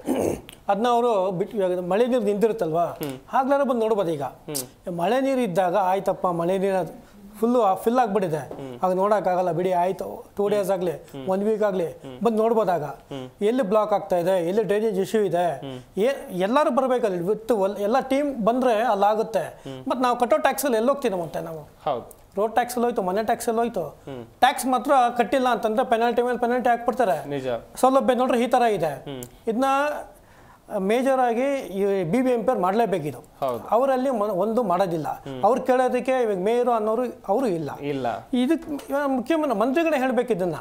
ಅದನ್ನ ಅವರು ಬಿಟ್ಟು ಇವಾಗ ಮಳೆ ನೀರು ನಿಂತಿರುತ್ತಲ್ವಾ ಆಗ್ಲಾರ ಬಂದು ನೋಡ್ಬೋದು ಈಗ ಮಳೆ ನೀರು ಇದ್ದಾಗ ಆಯ್ತಪ್ಪ ಮಳೆ ನೀರು ಫುಲ್ಲು ಫಿಲ್ ಆಗ್ಬಿಟ್ಟಿದೆ ಆಗ ನೋಡೋಕ್ಕಾಗಲ್ಲ ಬಿಡಿ ಆಯ್ತು ಟೂ ಡೇಸ್ ಆಗಲಿ ಒನ್ ವೀಕ್ ಆಗಲಿ ಬಂದು ನೋಡ್ಬೋದಾಗ ಎಲ್ಲಿ ಬ್ಲಾಕ್ ಆಗ್ತಾ ಇದೆ ಎಲ್ಲಿ ಡ್ರೈನೇಜ್ ಇಶ್ಯೂ ಇದೆ ಏ ಎಲ್ಲರೂ ಬರಬೇಕಲ್ಲಿ ವಿತ್ ಎಲ್ಲ ಟೀಮ್ ಬಂದರೆ ಅಲ್ಲಾಗುತ್ತೆ ಮತ್ತು ನಾವು ಕಟ್ಟೋ ಟ್ಯಾಕ್ಸಲ್ಲಿ ಎಲ್ಲಿ ಹೋಗ್ತೀವಿ ಮತ್ತೆ ನಾವು ಹೌದು ರೋಡ್ ಟ್ಯಾಕ್ಸ್ ಅಲ್ಲಿ ಹೋಯ್ತು ಮನೆ ಟ್ಯಾಕ್ಸ್ ಅಲ್ಲಿ ಹೋಯ್ತು ಟ್ಯಾಕ್ಸ್ ಮಾತ್ರ ಕಟ್ಟಿಲ್ಲ ಅಂತಂದ್ರೆ ಪೆನಾಲ್ಟಿ ಮೇಲೆ ಪೆನಾಲ್ಟಿ ಹಾಕ್ಬಿಡ್ತಾರೆ ನಿಜ ಸೌಲಭ್ಯ ನೋಡ್ರೆ ಈ ತರ ಇದೆ ಇದನ್ನ ಮೇಜರ್ ಆಗಿ ಬಿ ಬಿ ಎಂ ಪಿ ಅವ್ರು ಮಾಡಲೇಬೇಕಿದು ಹೌದು. ಅವರಲ್ಲಿ ಮ- ಒಂದು ಮಾಡೋದಿಲ್ಲ ಅವ್ರು ಕೇಳೋದಕ್ಕೆ ಇವಾಗ ಮೇಯರು ಅನ್ನೋರು ಅವರು ಇಲ್ಲ ಇಲ್ಲ ಇದಕ್ಕೆ ಮುಖ್ಯಮಂತ್ರಿ ಮಂತ್ರಿಗಳೇ ಹೇಳ್ಬೇಕು ಇದನ್ನ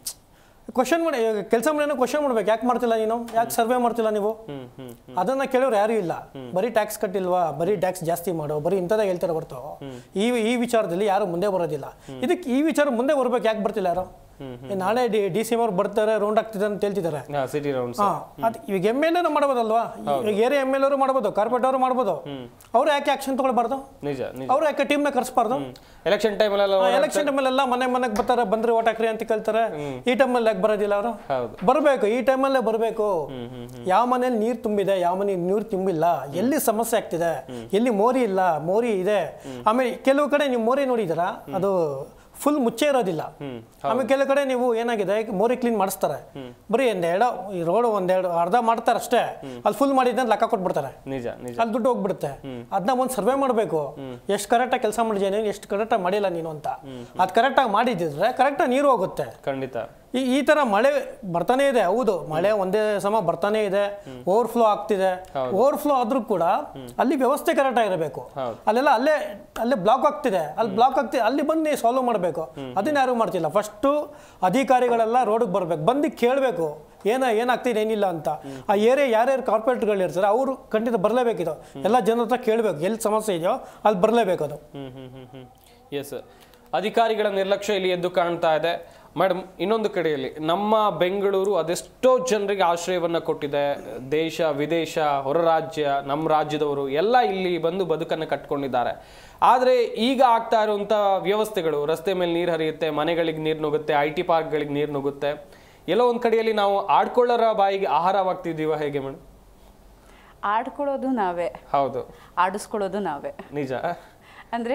ಕ್ವಶನ್ ಮಾಡಿ ಕೆಲಸ ಮಾಡಿ ಕ್ವಶನ್ ಮಾಡ್ಬೇಕು ಯಾಕೆ ಮಾಡ್ತಿಲ್ಲ ನೀನು ಯಾಕೆ ಸರ್ವೆ ಮಾಡ್ತಿಲ್ಲ ನೀವು ಅದನ್ನ ಕೇಳೋರು ಯಾರು ಇಲ್ಲ ಬರೀ ಟ್ಯಾಕ್ಸ್ ಕಟ್ಟಿಲ್ವಾ ಬರೀ ಟ್ಯಾಕ್ಸ್ ಜಾಸ್ತಿ ಮಾಡೋ ಬರೀ ಇಂಥದ್ದೇ ಹೇಳ್ತಾರೆ ಹೊರ್ತು ಈ ಈ ವಿಚಾರದಲ್ಲಿ ಯಾರು ಮುಂದೆ ಬರೋದಿಲ್ಲ ಇದಕ್ಕೆ ಈ ವಿಚಾರ ಮುಂದೆ ಬರ್ಬೇಕು ಯಾಕೆ ಬರ್ತಿಲ್ಲ ಯಾರು ಏ, ನಾಳೆ ಡಿ ಡಿ ಸಿ ಎಂ ಅವ್ರು ಬರ್ತಾರೆ ರೌಂಡ್ ಆಗ್ತಿದೆ ಅಂತ ಹೇಳ್ತಿದ್ದಾರೆ ಸಿಟಿ ರೌಂಡ್ಸ್ ಹಾ ಅದು ಇವಾಗ ಎಮ್ ಎಲ್ ಎನೂ ಮಾಡ್ಬೋದಲ್ವಾ ಈಗ ಏರಿಯಾ ಎಮ್ ಎಲ್ ಅವರು ಮಾಡ್ಬೋದು ಕಾರ್ಪೊರೇಟ್ ಅವರು ಮಾಡ್ಬೋದು ಅವ್ರು ಯಾಕೆ ಆಕ್ಷನ್ ತಗೊಳ್ಬಾರ್ದು ನಿಜ ನಿಜ ಅವ್ರು ಯಾಕೆ ಟೀಮ್ನ ಕರ್ಸ್ಬಾರ್ದು ಎಲೆಕ್ಷನ್ ಟೈಮಲ್ಲೆಲ್ಲ ಎಲೆಕ್ಷನ್ ಟೈಮಲ್ಲೆಲ್ಲ ಮನೆ ಮನೆಗೆ ಬರ್ತಾರೆ ಬಂದ್ರೆ ಓಟ್ ಹಾಕ್ರಿ ಅಂತ ಕೇಳ್ತಾರೆ ಈ ಟೈಮಲ್ಲಿ ಯಾಕೆ ಬರೋದಿಲ್ಲ ಅವರು ಹೌದು ಬರಬೇಕು ಈ ಟೈಮಲ್ಲೇ ಬರಬೇಕು ಯಾವ ಮನೇಲಿ ನೀರು ತುಂಬಿದೆ ಯಾವ ಮನೇಲಿ ನೀರು ತುಂಬಿಲ್ಲ ಎಲ್ಲಿ ಸಮಸ್ಯೆ ಆಗ್ತಿದೆ ಎಲ್ಲಿ ಮೋರಿ ಇಲ್ಲ ಮೋರಿ ಇದೆ ಆಮೇಲೆ ಕೆಲವು ಕಡೆ ನೀವು ಮೋರಿ ನೋಡಿದ್ದೀರಾ ಅದು ಫುಲ್ ಮುಚ್ಚೆ ಇರೋದಿಲ್ಲ ಆಮೇಲೆ ಕೆಲವು ಕಡೆ ನೀವು ಏನಾಗಿದೆ ಮೋರಿ ಕ್ಲೀನ್ ಮಾಡಿಸ್ತಾರೆ ಬರೀ ಒಂದೆರಡು ಈ ರೋಡ್ ಒಂದೆರಡು ಅರ್ಧ ಮಾಡ್ತಾರೆ ಅಷ್ಟೇ ಅಲ್ಲಿ ಫುಲ್ ಮಾಡಿದ್ದ ಲೆಕ್ಕ ಕೊಟ್ಬಿಡ್ತಾರೆ ನಿಜ ನಿಜ ಅಲ್ಲಿ ದುಡ್ಡು ಹೋಗ್ಬಿಡುತ್ತೆ ಅದನ್ನ ಒಂದು ಸರ್ವೆ ಮಾಡಬೇಕು ಎಷ್ಟು ಕರೆಕ್ಟಾಗಿ ಕೆಲಸ ಮಾಡಿದ್ದೀನಿ ಎಷ್ಟು ಕರೆಕ್ಟಾಗಿ ಮಾಡಿಲ್ಲ ನೀನು ಅಂತ ಅದು ಕರೆಕ್ಟಾಗಿ ಮಾಡಿದ್ದಿದ್ರೆ ಕರೆಕ್ಟಾಗಿ ನೀರು ಹೋಗುತ್ತೆ ಖಂಡಿತ ಈ ಈ ತರ ಮಳೆ ಬರ್ತಾನೆ ಇದೆ ಹೌದು ಮಳೆ ಒಂದೇ ಸಮ ಬರ್ತಾನೆ ಇದೆ ಓವರ್ಫ್ಲೋ ಆಗ್ತಿದೆ ಓವರ್ಫ್ಲೋ ಆದ್ರೂ ಕೂಡ ಅಲ್ಲಿ ವ್ಯವಸ್ಥೆ ಕರೆಕ್ಟ್ ಆಗಿರಬೇಕು ಅಲ್ಲೆಲ್ಲ ಅಲ್ಲೇ ಅಲ್ಲೇ ಬ್ಲಾಕ್ ಆಗ್ತಿದೆ ಅಲ್ಲಿ ಬ್ಲಾಕ್ ಆಗ್ತಿದೆ ಅಲ್ಲಿ ಬಂದು ಸಾಲ್ವ್ ಮಾಡಬೇಕು ಅದನ್ನ ಯಾರು ಮಾಡ್ತಿಲ್ಲ ಫಸ್ಟು ಅಧಿಕಾರಿಗಳೆಲ್ಲ ರೋಡಿಗೆ ಬರ್ಬೇಕು ಬಂದು ಕೇಳಬೇಕು ಏನ ಏನಾಗ್ತಿದೆ ಏನಿಲ್ಲ ಅಂತ ಆ ಏರಿಯಾ ಯಾರ್ಯಾರು ಕಾರ್ಪೊರೇಟ್ಗಳು ಇರ್ತಾರೆ ಅವರು ಖಂಡಿತ ಬರಲೇಬೇಕಿದು ಎಲ್ಲ ಜನರ ಹತ್ರ ಕೇಳಬೇಕು ಎಲ್ಲಿ ಸಮಸ್ಯೆ ಇದೆಯೋ ಅಲ್ಲಿ ಬರಲೇಬೇಕು ಅದು ಹ್ಮ್ ಹ್ಮ್ ಹ್ಮ್ ಹ್ಮ್ ಎಸ್ ಅಧಿಕಾರಿಗಳ ನಿರ್ಲಕ್ಷ್ಯ ಇಲ್ಲಿ ಎದ್ದು ಕಾಣ್ತಾ ಇದೆ ಮೇಡಮ್ ಇನ್ನೊಂದು ಕಡೆಯಲ್ಲಿ ನಮ್ಮ ಬೆಂಗಳೂರು ಅದೆಷ್ಟೋ ಜನರಿಗೆ ಆಶ್ರಯವನ್ನ ಕೊಟ್ಟಿದೆ ದೇಶ ವಿದೇಶ ಹೊರ ರಾಜ್ಯ ನಮ್ಮ ರಾಜ್ಯದವರು ಎಲ್ಲ ಇಲ್ಲಿ ಬಂದು ಬದುಕನ್ನು ಕಟ್ಕೊಂಡಿದ್ದಾರೆ ಆದರೆ ಈಗ ಆಗ್ತಾ ಇರುವಂಥ ವ್ಯವಸ್ಥೆಗಳು ರಸ್ತೆ ಮೇಲೆ ನೀರು ಹರಿಯುತ್ತೆ ಮನೆಗಳಿಗೆ ನೀರು ನುಗ್ಗುತ್ತೆ ಐ ಟಿ ಪಾರ್ಕ್ಗಳಿಗೆ ನೀರು ನುಗ್ಗುತ್ತೆ ಎಲ್ಲೋ ಒಂದು ಕಡೆಯಲ್ಲಿ ನಾವು ಆಡ್ಕೊಳ್ಳೋರ ಬಾಯಿಗೆ ಆಹಾರವಾಗ್ತಿದ್ದೀವ ಹೇಗೆ ಮೇಡಮ್ ಆಡ್ಕೊಳ್ಳೋದು ನಾವೇ ಹೌದು ಆಡಿಸ್ಕೊಳ್ಳೋದು ನಾವೇ ನಿಜ ಅಂದರೆ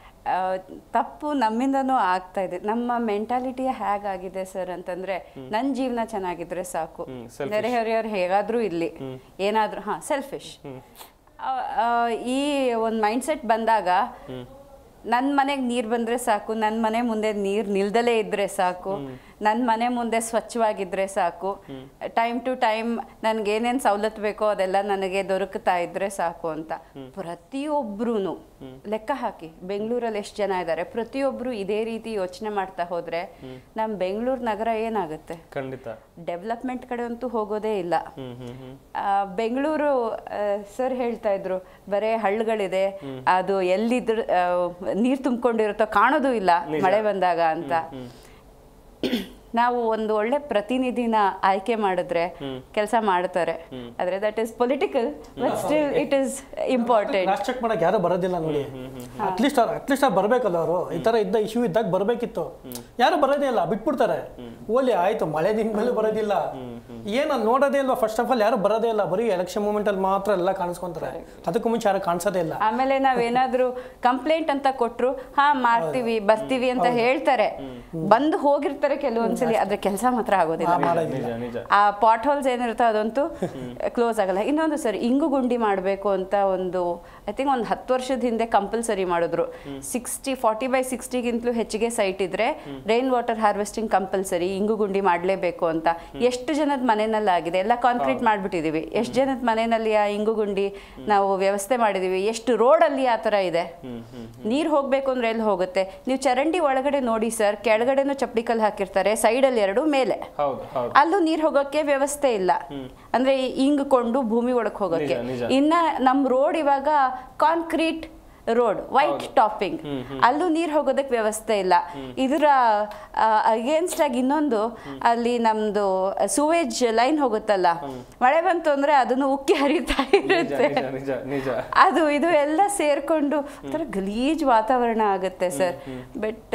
ತಪ್ಪು ನಮ್ಮಿಂದನೂ ಆಗ್ತಾ ಇದೆ ನಮ್ಮ ಮೆಂಟಾಲಿಟಿ ಹೇಗಾಗಿದೆ ಸರ್ ಅಂತಂದ್ರೆ ನನ್ನ ಜೀವನ ಚೆನ್ನಾಗಿದ್ರೆ ಸಾಕು ನೆರೆಹೊರೆಯವ್ರು ಹೇಗಾದ್ರೂ ಇಲ್ಲಿ ಏನಾದ್ರೂ ಹಾ ಸೆಲ್ಫಿಶ್ ಈ ಒಂದು ಮೈಂಡ್ಸೆಟ್ ಬಂದಾಗ ನನ್ನ ಮನೆಗೆ ನೀರು ಬಂದರೆ ಸಾಕು ನನ್ನ ಮನೆ ಮುಂದೆ ನೀರು ನಿಲ್ದಲೇ ಇದ್ದರೆ ಸಾಕು ನನ್ನ ಮನೆ ಮುಂದೆ ಸ್ವಚ್ಛವಾಗಿದ್ದರೆ ಸಾಕು ಟೈಮ್ ಟು ಟೈಮ್ ನನಗೆ ಏನೇನು ಸವಲತ್ತು ಬೇಕೋ ಅದೆಲ್ಲ ನನಗೆ ದೊರಕುತ್ತಾ ಇದ್ದರೆ ಸಾಕು ಅಂತ ಪ್ರತಿಯೊಬ್ಬರೂ ಲೆಕ್ಕ ಹಾಕಿ ಬೆಂಗಳೂರಲ್ಲಿ ಎಷ್ಟು ಜನ ಇದ್ದಾರೆ ಪ್ರತಿಯೊಬ್ಬರು ಇದೇ ರೀತಿ ಯೋಚನೆ ಮಾಡ್ತಾ ಹೋದರೆ ನಮ್ಮ ಬೆಂಗಳೂರು ನಗರ ಏನಾಗುತ್ತೆ ಖಂಡಿತ ಡೆವಲಪ್ಮೆಂಟ್ ಕಡೆ ಅಂತೂ ಹೋಗೋದೇ ಇಲ್ಲ ಹ್ಮ್ ಹ್ಮ್ ಹ್ಮ್ ಆ, ಬೆಂಗಳೂರು ಸರ್ ಹೇಳ್ತಾ ಇದ್ರು ಬರೇ ಹಳ್ಳಗಳಿದೆ ಅದು ಎಲ್ಲಿದ್ರು ನೀರು ತುಂಬಿಕೊಂಡಿರುತ್ತೋ ಕಾಣೋದು ಇಲ್ಲ ಮಳೆ ಬಂದಾಗ ಅಂತ ನಾವು ಒಂದು ಒಳ್ಳೆ ಪ್ರತಿನಿಧಿನ ಆಯ್ಕೆ ಮಾಡಿದ್ರೆ ಕೆಲಸ ಮಾಡ್ತಾರೆ ಆದ್ರೆ that is political but still it is important cross check ಮಾಡಕ್ ಯಾರು ಬರೋದಿಲ್ಲ ನೋಡಿ ಅಟ್ಲೀಸ್ಟ್ ಅವ್ರು ಅಟ್ಲೀಸ್ಟ್ ಅವ್ರು ಬರ್ಬೇಕಲ್ಲ ಅವರು ಈ ತರ ಇದ್ದ ಇಶ್ಯೂ ಇದ್ದಾಗ ಬರ್ಬೇಕಿತ್ತು ಯಾರು ಬರೋದೇ ಇಲ್ಲ ಬಿಟ್ಬಿಡ್ತಾರೆ ಓಲಿ ಆಯ್ತು ಮಳೆ ದಿನ ಮೇಲೆ ಬರೋದಿಲ್ಲ ಏನು ನೋಡೋದೇ ಇಲ್ವಾ ಫಸ್ಟ್ ಆಫ್ ಆಲ್ ಯಾರು ಬರೋದೇ ಇಲ್ಲ ಬರೀ ಎಲೆಕ್ಷನ್ ಮೂಮೆಂಟ್ ಅಲ್ಲಿ ಮಾತ್ರ ಎಲ್ಲ ಕಾಣಿಸ್ಕೊಂತಾರೆ ಅದಕ್ಕೂ ಮುಂಚೆ ಯಾರು ಕಾಣಿಸೋದೇ ಇಲ್ಲ ಆಮೇಲೆ ನಾವೇನಾದ್ರೂ ಕಂಪ್ಲೇಂಟ್ ಅಂತ ಕೊಟ್ರು ಹಾ ಮಾಡ್ತೀವಿ ಬರ್ತೀವಿ ಅಂತ ಹೇಳ್ತಾರೆ ಬಂದು ಹೋಗಿರ್ತಾರೆ ಕೆಲವೊಂದ್ಸಲಿ ಅದ್ರ ಕೆಲಸ ಮಾತ್ರ ಆಗೋದಿಲ್ಲ ನಿಜ ನಿಜ ಆ ಪಾಟ್ ಹೋಲ್ಸ್ ಏನಿರುತ್ತೋ ಅದಂತೂ ಕ್ಲೋಸ್ ಆಗಲ್ಲ ಇನ್ನೊಂದು ಸರ್ ಇಂಗು ಗುಂಡಿ ಮಾಡಬೇಕು ಅಂತ ಒಂದು ಐ ಥಿಂಕ್ ಒಂದು ಹತ್ತು ವರ್ಷದ ಹಿಂದೆ ಕಂಪಲ್ಸರಿ ಮಾಡಿದ್ರು ಸಿಕ್ಸ್ಟಿ ಫಾರ್ಟಿ ಬೈ ಸಿಕ್ಸ್ಟಿಗಿಂತಲೂ ಹೆಚ್ಚಿಗೆ ಸೈಟ್ ಇದ್ರೆ ರೈನ್ ವಾಟರ್ ಹಾರ್ವೆಸ್ಟಿಂಗ್ ಕಂಪಲ್ಸರಿ ಇಂಗು ಗುಂಡಿ ಮಾಡಲೇಬೇಕು ಅಂತ ಎಷ್ಟು ಜನದ ಮನೆಯಲ್ಲಿ ಆಗಿದೆ ಎಲ್ಲ ಕಾಂಕ್ರೀಟ್ ಮಾಡಿಬಿಟ್ಟಿದೀವಿ ಎಷ್ಟು ಜನದ ಮನೆಯಲ್ಲಿ ಆ ಇಂಗು ಗುಂಡಿ ನಾವು ವ್ಯವಸ್ಥೆ ಮಾಡಿದೀವಿ ಎಷ್ಟು ರೋಡಲ್ಲಿ ಆ ಥರ ಇದೆ ನೀರು ಹೋಗಬೇಕು ಅಂದ್ರೆ ಎಲ್ಲಿ ಹೋಗುತ್ತೆ ನೀವು ಚರಂಡಿ ಒಳಗಡೆ ನೋಡಿ ಸರ್ ಕೆಳಗಡೆನೂ ಚಪ್ಪಡಿ ಕಲ್ಲು ಹಾಕಿರ್ತಾರೆ ಸೈಡಲ್ಲಿ ಎರಡು ಮೇಲೆ ಹೌದು ಹೌದು ಅಲ್ಲೂ ನೀರ್ ಹೋಗೋಕೆ ವ್ಯವಸ್ಥೆ ಇಲ್ಲ ಅಂದ್ರೆ ಹಿಂಗ್ಕೊಂಡು ಭೂಮಿ ಒಳಗ್ ಹೋಗೋಕೆ ನಿಜ, ನಿಜ. ಇನ್ನ ನಮ್ ರೋಡ್ ಇವಾಗ ಕಾಂಕ್ರೀಟ್ ರೋಡ್ ವೈಟ್ ಟಾಪಿಂಗ್ ಅಲ್ಲೂ ನೀರ್ ಹೋಗೋದಕ್ಕೆ ವ್ಯವಸ್ಥೆ ಇಲ್ಲ ಇದರ ಅಗೇನ್ಸ್ಟ್ ಆಗಿ ಇನ್ನೊಂದು ಅಲ್ಲಿ ನಮ್ದು ಸೂವೇಜ್ ಲೈನ್ ಹೋಗುತ್ತಲ್ಲ ಮಳೆ ಬಂತು ಅಂದ್ರೆ ಅದನ್ನು ಉಕ್ಕಿ ಹರಿತಾ ನಿಜ ಇರುತ್ತೆ ನಿಜ ನಿಜ ನಿಜ ಅದು ಇದು ಎಲ್ಲ ಸೇರ್ಕೊಂಡು ಒಂಥರ ಗಲೀಜ್ ವಾತಾವರಣ ಆಗುತ್ತೆ ಸರ್ ಬಟ್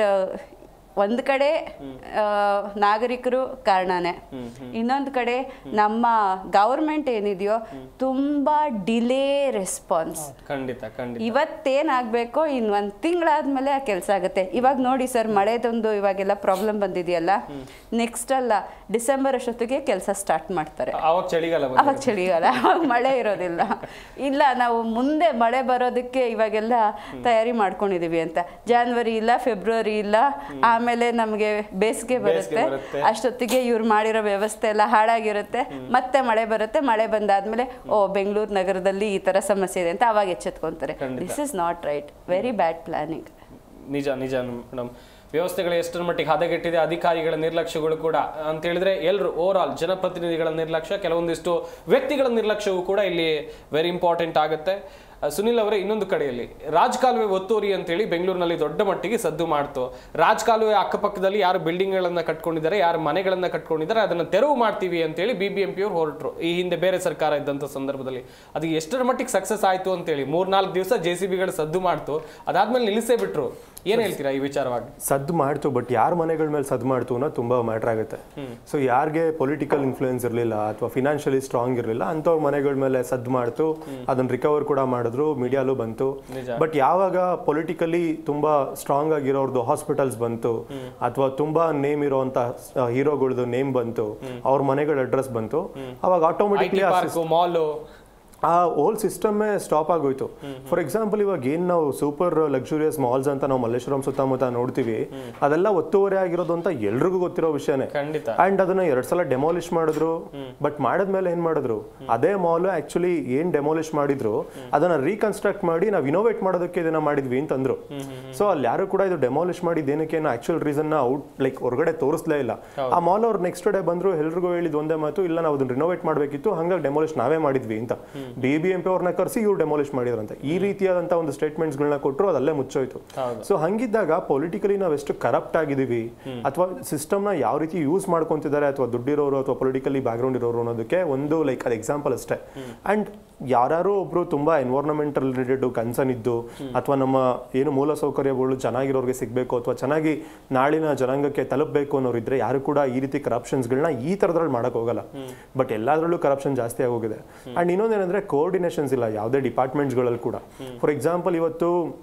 ಒಂದ್ ಕಡೆ ಆ, ನಾಗರಿಕರು ಕಾರಣನೇ ಇನ್ನೊಂದ್ ಕಡೆ ನಮ್ಮ ಗವರ್ಮೆಂಟ್ ಏನಿದೆಯೋ ತುಂಬಾ ಡಿಲೇ ರೆಸ್ಪಾನ್ಸ್ ಖಂಡಿತ ಖಂಡಿತ ಇವತ್ತೇನಾಗಬೇಕೋ ಇನ್ನು ಒಂದು ತಿಂಗಳಾದ್ಮೇಲೆ ಆ ಕೆಲಸ ಆಗುತ್ತೆ ಇವಾಗ ನೋಡಿ ಸರ್ ಮಳೆದೊಂದು ಇವಾಗೆಲ್ಲ ಪ್ರಾಬ್ಲಮ್ ಬಂದಿದೆಯಲ್ಲ ನೆಕ್ಸ್ಟ್ ಅಲ್ಲ ಡಿಸೆಂಬರ್ ಅಷ್ಟೊತ್ತಿಗೆ ಕೆಲಸ ಸ್ಟಾರ್ಟ್ ಮಾಡ್ತಾರೆ ಅವಾಗ ಚಳಿಗಾಲ ಬಂತು. ಅವಾಗ ಚಳಿಗಾಲ ಅವಾಗ ಮಳೆ ಇರೋದಿಲ್ಲ ಇಲ್ಲ ನಾವು ಮುಂದೆ ಮಳೆ ಬರೋದಕ್ಕೆ ಇವಾಗೆಲ್ಲ ತಯಾರಿ ಮಾಡ್ಕೊಂಡಿದೀವಿ ಅಂತ ಜಾನ್ವರಿ ಇಲ್ಲ ಫೆಬ್ರವರಿ ಇಲ್ಲ ಆಮೇಲೆ ನಮಗೆ ಬೇಸಿಗೆ ಬರುತ್ತೆ ಬರುತ್ತೆ. ಅಷ್ಟೊತ್ತಿಗೆ ಇವ್ರು ಮಾಡಿರೋ ವ್ಯವಸ್ಥೆ ಎಲ್ಲ ಹಾಳಾಗಿರುತ್ತೆ ಮತ್ತೆ ಮಳೆ ಬರುತ್ತೆ ಮಳೆ ಬಂದಾದ್ಮೇಲೆ ಓ ಬೆಂಗಳೂರು ನಗರದಲ್ಲಿ ಈ ತರ ಸಮಸ್ಯೆ ಇದೆ ಅಂತ ಅವಾಗ ಎಚ್ಚೆತ್ಕೊಂತಾರೆ ಖಂಡಿತ. This is not right very bad planning ನಿಜ ನಿಜ ಮೇಡಮ್ ವ್ಯವಸ್ಥೆಗಳು ಎಷ್ಟರ ಮಟ್ಟಿಗೆ ಹದಗೆಟ್ಟಿದೆ ಅಧಿಕಾರಿಗಳ ನಿರ್ಲಕ್ಷ್ಯಗಳು ಕೂಡ ಅಂತ ಹೇಳಿದ್ರೆ ಎಲ್ಲರೂ ಓವರ್ ಆಲ್ ಜನಪ್ರತಿನಿಧಿಗಳ ನಿರ್ಲಕ್ಷ್ಯ ಕೆಲವೊಂದಿಷ್ಟು ವ್ಯಕ್ತಿಗಳ ನಿರ್ಲಕ್ಷ್ಯವು ಕೂಡ ಇಲ್ಲಿ ವೆರಿ ಇಂಪಾರ್ಟೆಂಟ್ ಆಗುತ್ತೆ ಆ, ಸುನಿಲ್ ಅವರೇ ಇನ್ನೊಂದು ಕಡೆಯಲ್ಲಿ ರಾಜಕಾಲುವೆ ಒತ್ತುವರಿ ಅಂತೇಳಿ ಬೆಂಗಳೂರಿನಲ್ಲಿ ದೊಡ್ಡ ಮಟ್ಟಿಗೆ ಸದ್ದು ಮಾಡ್ತು ರಾಜಕಾಲುವೆ ಅಕ್ಕಪಕ್ಕದಲ್ಲಿ ಯಾರು ಬಿಲ್ಡಿಂಗ್ಗಳನ್ನ ಕಟ್ಕೊಂಡಿದ್ದಾರೆ ಯಾರು ಮನೆಗಳನ್ನ ಕಟ್ಕೊಂಡಿದ್ದಾರೆ ಅದನ್ನ ತೆರವು ಮಾಡ್ತೀವಿ ಅಂತೇಳಿ ಬಿ ಬಿ ಎಂ ಪಿ ಅವರು ಹೊರಟರು ಈ ಹಿಂದೆ ಬೇರೆ ಸರ್ಕಾರ ಇದ್ದಂಥ ಸಂದರ್ಭದಲ್ಲಿ ಅದು ಎಷ್ಟರ ಮಟ್ಟಿಗೆ ಸಕ್ಸಸ್ ಆಯ್ತು ಅಂತೇಳಿ ಮೂರ್ನಾಲ್ಕು ದಿವಸ ಜೆ ಸಿ ಬಿಗಳು ಸದ್ದು ಮಾಡ್ತು ಅದಾದ್ಮೇಲೆ ನಿಲ್ಲಿಸೇ ಬಿಟ್ರು ಏನ್ ಹೇಳ್ತೀರಾ ಈ ವಿಚಾರವಾಗಿ ಸದ್ದು ಮಾಡ್ತು ಬಟ್ ಯಾರ ಮನೆಗಳ ಮೇಲೆ ಸದ್ದು ಮಾಡ್ತು ಅನ್ನೋದು ತುಂಬಾ ಮ್ಯಾಟ್ರ್ ಆಗುತ್ತೆ ಸೊ ಯಾರಿಗೆ ಪೊಲಿಟಿಕಲ್ ಇನ್ಫ್ಲೂಯೆನ್ಸ್ ಇರಲಿಲ್ಲ ಅಥವಾ ಫಿನಾನ್ಷಿಯಲಿ ಸ್ಟ್ರಾಂಗ್ ಇರಲಿಲ್ಲ ಅಂಥವ್ರ ಮನೆಗಳ ಮೇಲೆ ಸದ್ದು ಮಾಡ್ತು ಅದನ್ನ ರಿಕವರ್ ಕೂಡ ಮಾಡಿದ್ರು ಮೀಡಿಯಾಲು ಬಂತು ಬಟ್ ಯಾವಾಗ ಪೊಲಿಟಿಕಲಿ ತುಂಬಾ ಸ್ಟ್ರಾಂಗ್ ಆಗಿರೋರ್ದು ಹಾಸ್ಪಿಟಲ್ಸ್ ಬಂತು ಅಥವಾ ತುಂಬಾ ನೇಮ್ ಇರೋಂತ ಹೀರೋಗಳದ್ದು ನೇಮ್ ಬಂತು ಅವ್ರ ಮನೆಗಳ ಅಡ್ರೆಸ್ ಬಂತು ಅವಾಗ I T automatically park mall ಆ ಹೋಲ್ ಸಿಸ್ಟಮ್ಮೇ ಸ್ಟಾಪ್ ಆಗೋಯ್ತು ಫಾರ್ ಎಕ್ಸಾಂಪಲ್ ಇವಾಗ ಏನ್ ನಾವು ಸೂಪರ್ ಲಕ್ಸುರಿಯಸ್ ಮಾಲ್ಸ್ ಅಂತ ನಾವು ಮಲ್ಲೇಶ್ವರಂ ಸುತ್ತಮುತ್ತ ನೋಡ್ತೀವಿ ಅದೆಲ್ಲ ಒತ್ತುವರಿ ಆಗಿರೋದು ಅಂತ ಎಲ್ರಿಗೂ ಗೊತ್ತಿರೋ ವಿಷಯನೇ ಖಂಡಿತ ಅಂಡ್ ಅದನ್ನ ಎರಡ್ ಸಲ ಡೆಮಾಲಿಷ್ ಮಾಡಿದ್ರು ಬಟ್ ಮಾಡಿದ್ಮೇಲೆ ಏನ್ ಮಾಡಿದ್ರು ಅದೇ ಮಾಲ್ ಆಕ್ಚುಲಿ ಏನ್ ಡೆಮಾಲಿಷ್ ಮಾಡಿದ್ರು ಅದನ್ನ ರೀಕನ್ಸ್ಟ್ರಕ್ಟ್ ಮಾಡಿ ನಾವು ಇನೋವೇಟ್ ಮಾಡೋದಕ್ಕೆ ಇದನ್ನ ಮಾಡಿದ್ವಿ ಅಂತಂದ್ರು ಸೊ ಅಲ್ಲಿ ಯಾರು ಕೂಡ ಇದು ಡೆಮಾಲಿಷ್ ಮಾಡಿದ ಏನಕ್ಕೆ ಆಕ್ಚುಯಲ್ ರೀಸನ್ ನ ಔಟ್ ಲೈಕ್ ಹೊರಗಡೆ ತೋರಿಸ್ಲೇ ಇಲ್ಲ ಆ ಮಾಲ್ ಅವ್ರು ನೆಕ್ಸ್ಟ್ ಡೇ ಬಂದ್ರು ಎಲ್ರಿಗೂ ಹೇಳಿದ್ ಒಂದೇ ಮಾತು ಇಲ್ಲ ನಾವು ಅದನ್ನ ರಿನೋವೇಟ್ ಮಾಡ್ಬೇಕಿತ್ತು ಹಂಗಾಗಿ ಡೆಮಾಲಿಷ್ ನಾವೇ ಮಾಡಿದ್ವಿ ಅಂತ ಬಿ ಬಿ ಎಂ ಪಿ ಅವ್ರನ್ನ ಕರೆಸಿ ಇವ್ರು ಡೆಮಾಲಿಷ್ ಮಾಡಿದ್ರಂತೆ ಈ ರೀತಿಯಾದಂತ ಒಂದು ಸ್ಟೇಟ್ಮೆಂಟ್ಸ್ ಗಳನ್ನ ಕೊಟ್ಟರು ಅದಲ್ಲೇ ಮುಚ್ಚೋಯ್ತು ಸೊ ಹಂಗಿದ್ದಾಗ ಪೊಲಿಟಿಕಲಿ ನಾವು ಎಷ್ಟು ಕರಪ್ಟ್ ಆಗಿದೀವಿ ಅಥವಾ ಸಿಸ್ಟಮ್ ನ ಯಾವ ರೀತಿ ಯೂಸ್ ಮಾಡ್ಕೊಂತಿದ್ದಾರೆ ಅಥವಾ ದುಡ್ಡಿರೋರು ಅಥವಾ ಪೊಲಿಟಿಕಲಿ ಬ್ಯಾಕ್ಗ್ರೌಂಡ್ ಇರೋರು ಅನ್ನೋದಕ್ಕೆ ಒಂದು ಲೈಕ್ ಅದು ಎಕ್ಸಾಂಪಲ್ ಅಷ್ಟೇ ಅಂಡ್ ಯಾರು ಒಬ್ರು ತುಂಬಾ ಎನ್ವೈರ್ಮೆಂಟಲ್ ರಿಲೇಟೆಡ್ ಕನ್ಸರ್ನ್ ಇದ್ದು ಅಥವಾ ನಮ್ಮ ಏನು ಮೂಲ ಸೌಕರ್ಯಗಳು ಚೆನ್ನಾಗಿರೋರಿಗೆ ಸಿಗ್ಬೇಕು ಅಥವಾ ಚೆನ್ನಾಗಿ ನಾಳಿನ ಜನಾಂಗಕ್ಕೆ ತಲುಪಬೇಕು ಅನ್ನೋರು ಇದ್ರೆ ಯಾರು ಕೂಡ ಈ ರೀತಿ ಕರಪ್ಷನ್ಸ್ಗಳನ್ನ ಈ ತರದ್ರಲ್ಲಿ ಮಾಡಕ್ ಹೋಗಲ್ಲ ಬಟ್ ಎಲ್ಲಾದ್ರಲ್ಲೂ ಕರಪ್ಷನ್ ಜಾಸ್ತಿ ಆಗೋಗಿದೆ ಅಂಡ್ ಇನ್ನೊಂದೇನಂದ್ರೆ ಕೋಆರ್ಡಿನೇಷನ್ಸ್ ಇಲ್ಲ ಯಾವುದೇ ಡಿಪಾರ್ಟ್ಮೆಂಟ್ಸ್ಗಳಲ್ಲಿ ಕೂಡ ಫಾರ್ ಎಕ್ಸಾಂಪಲ್ ಇವತ್ತು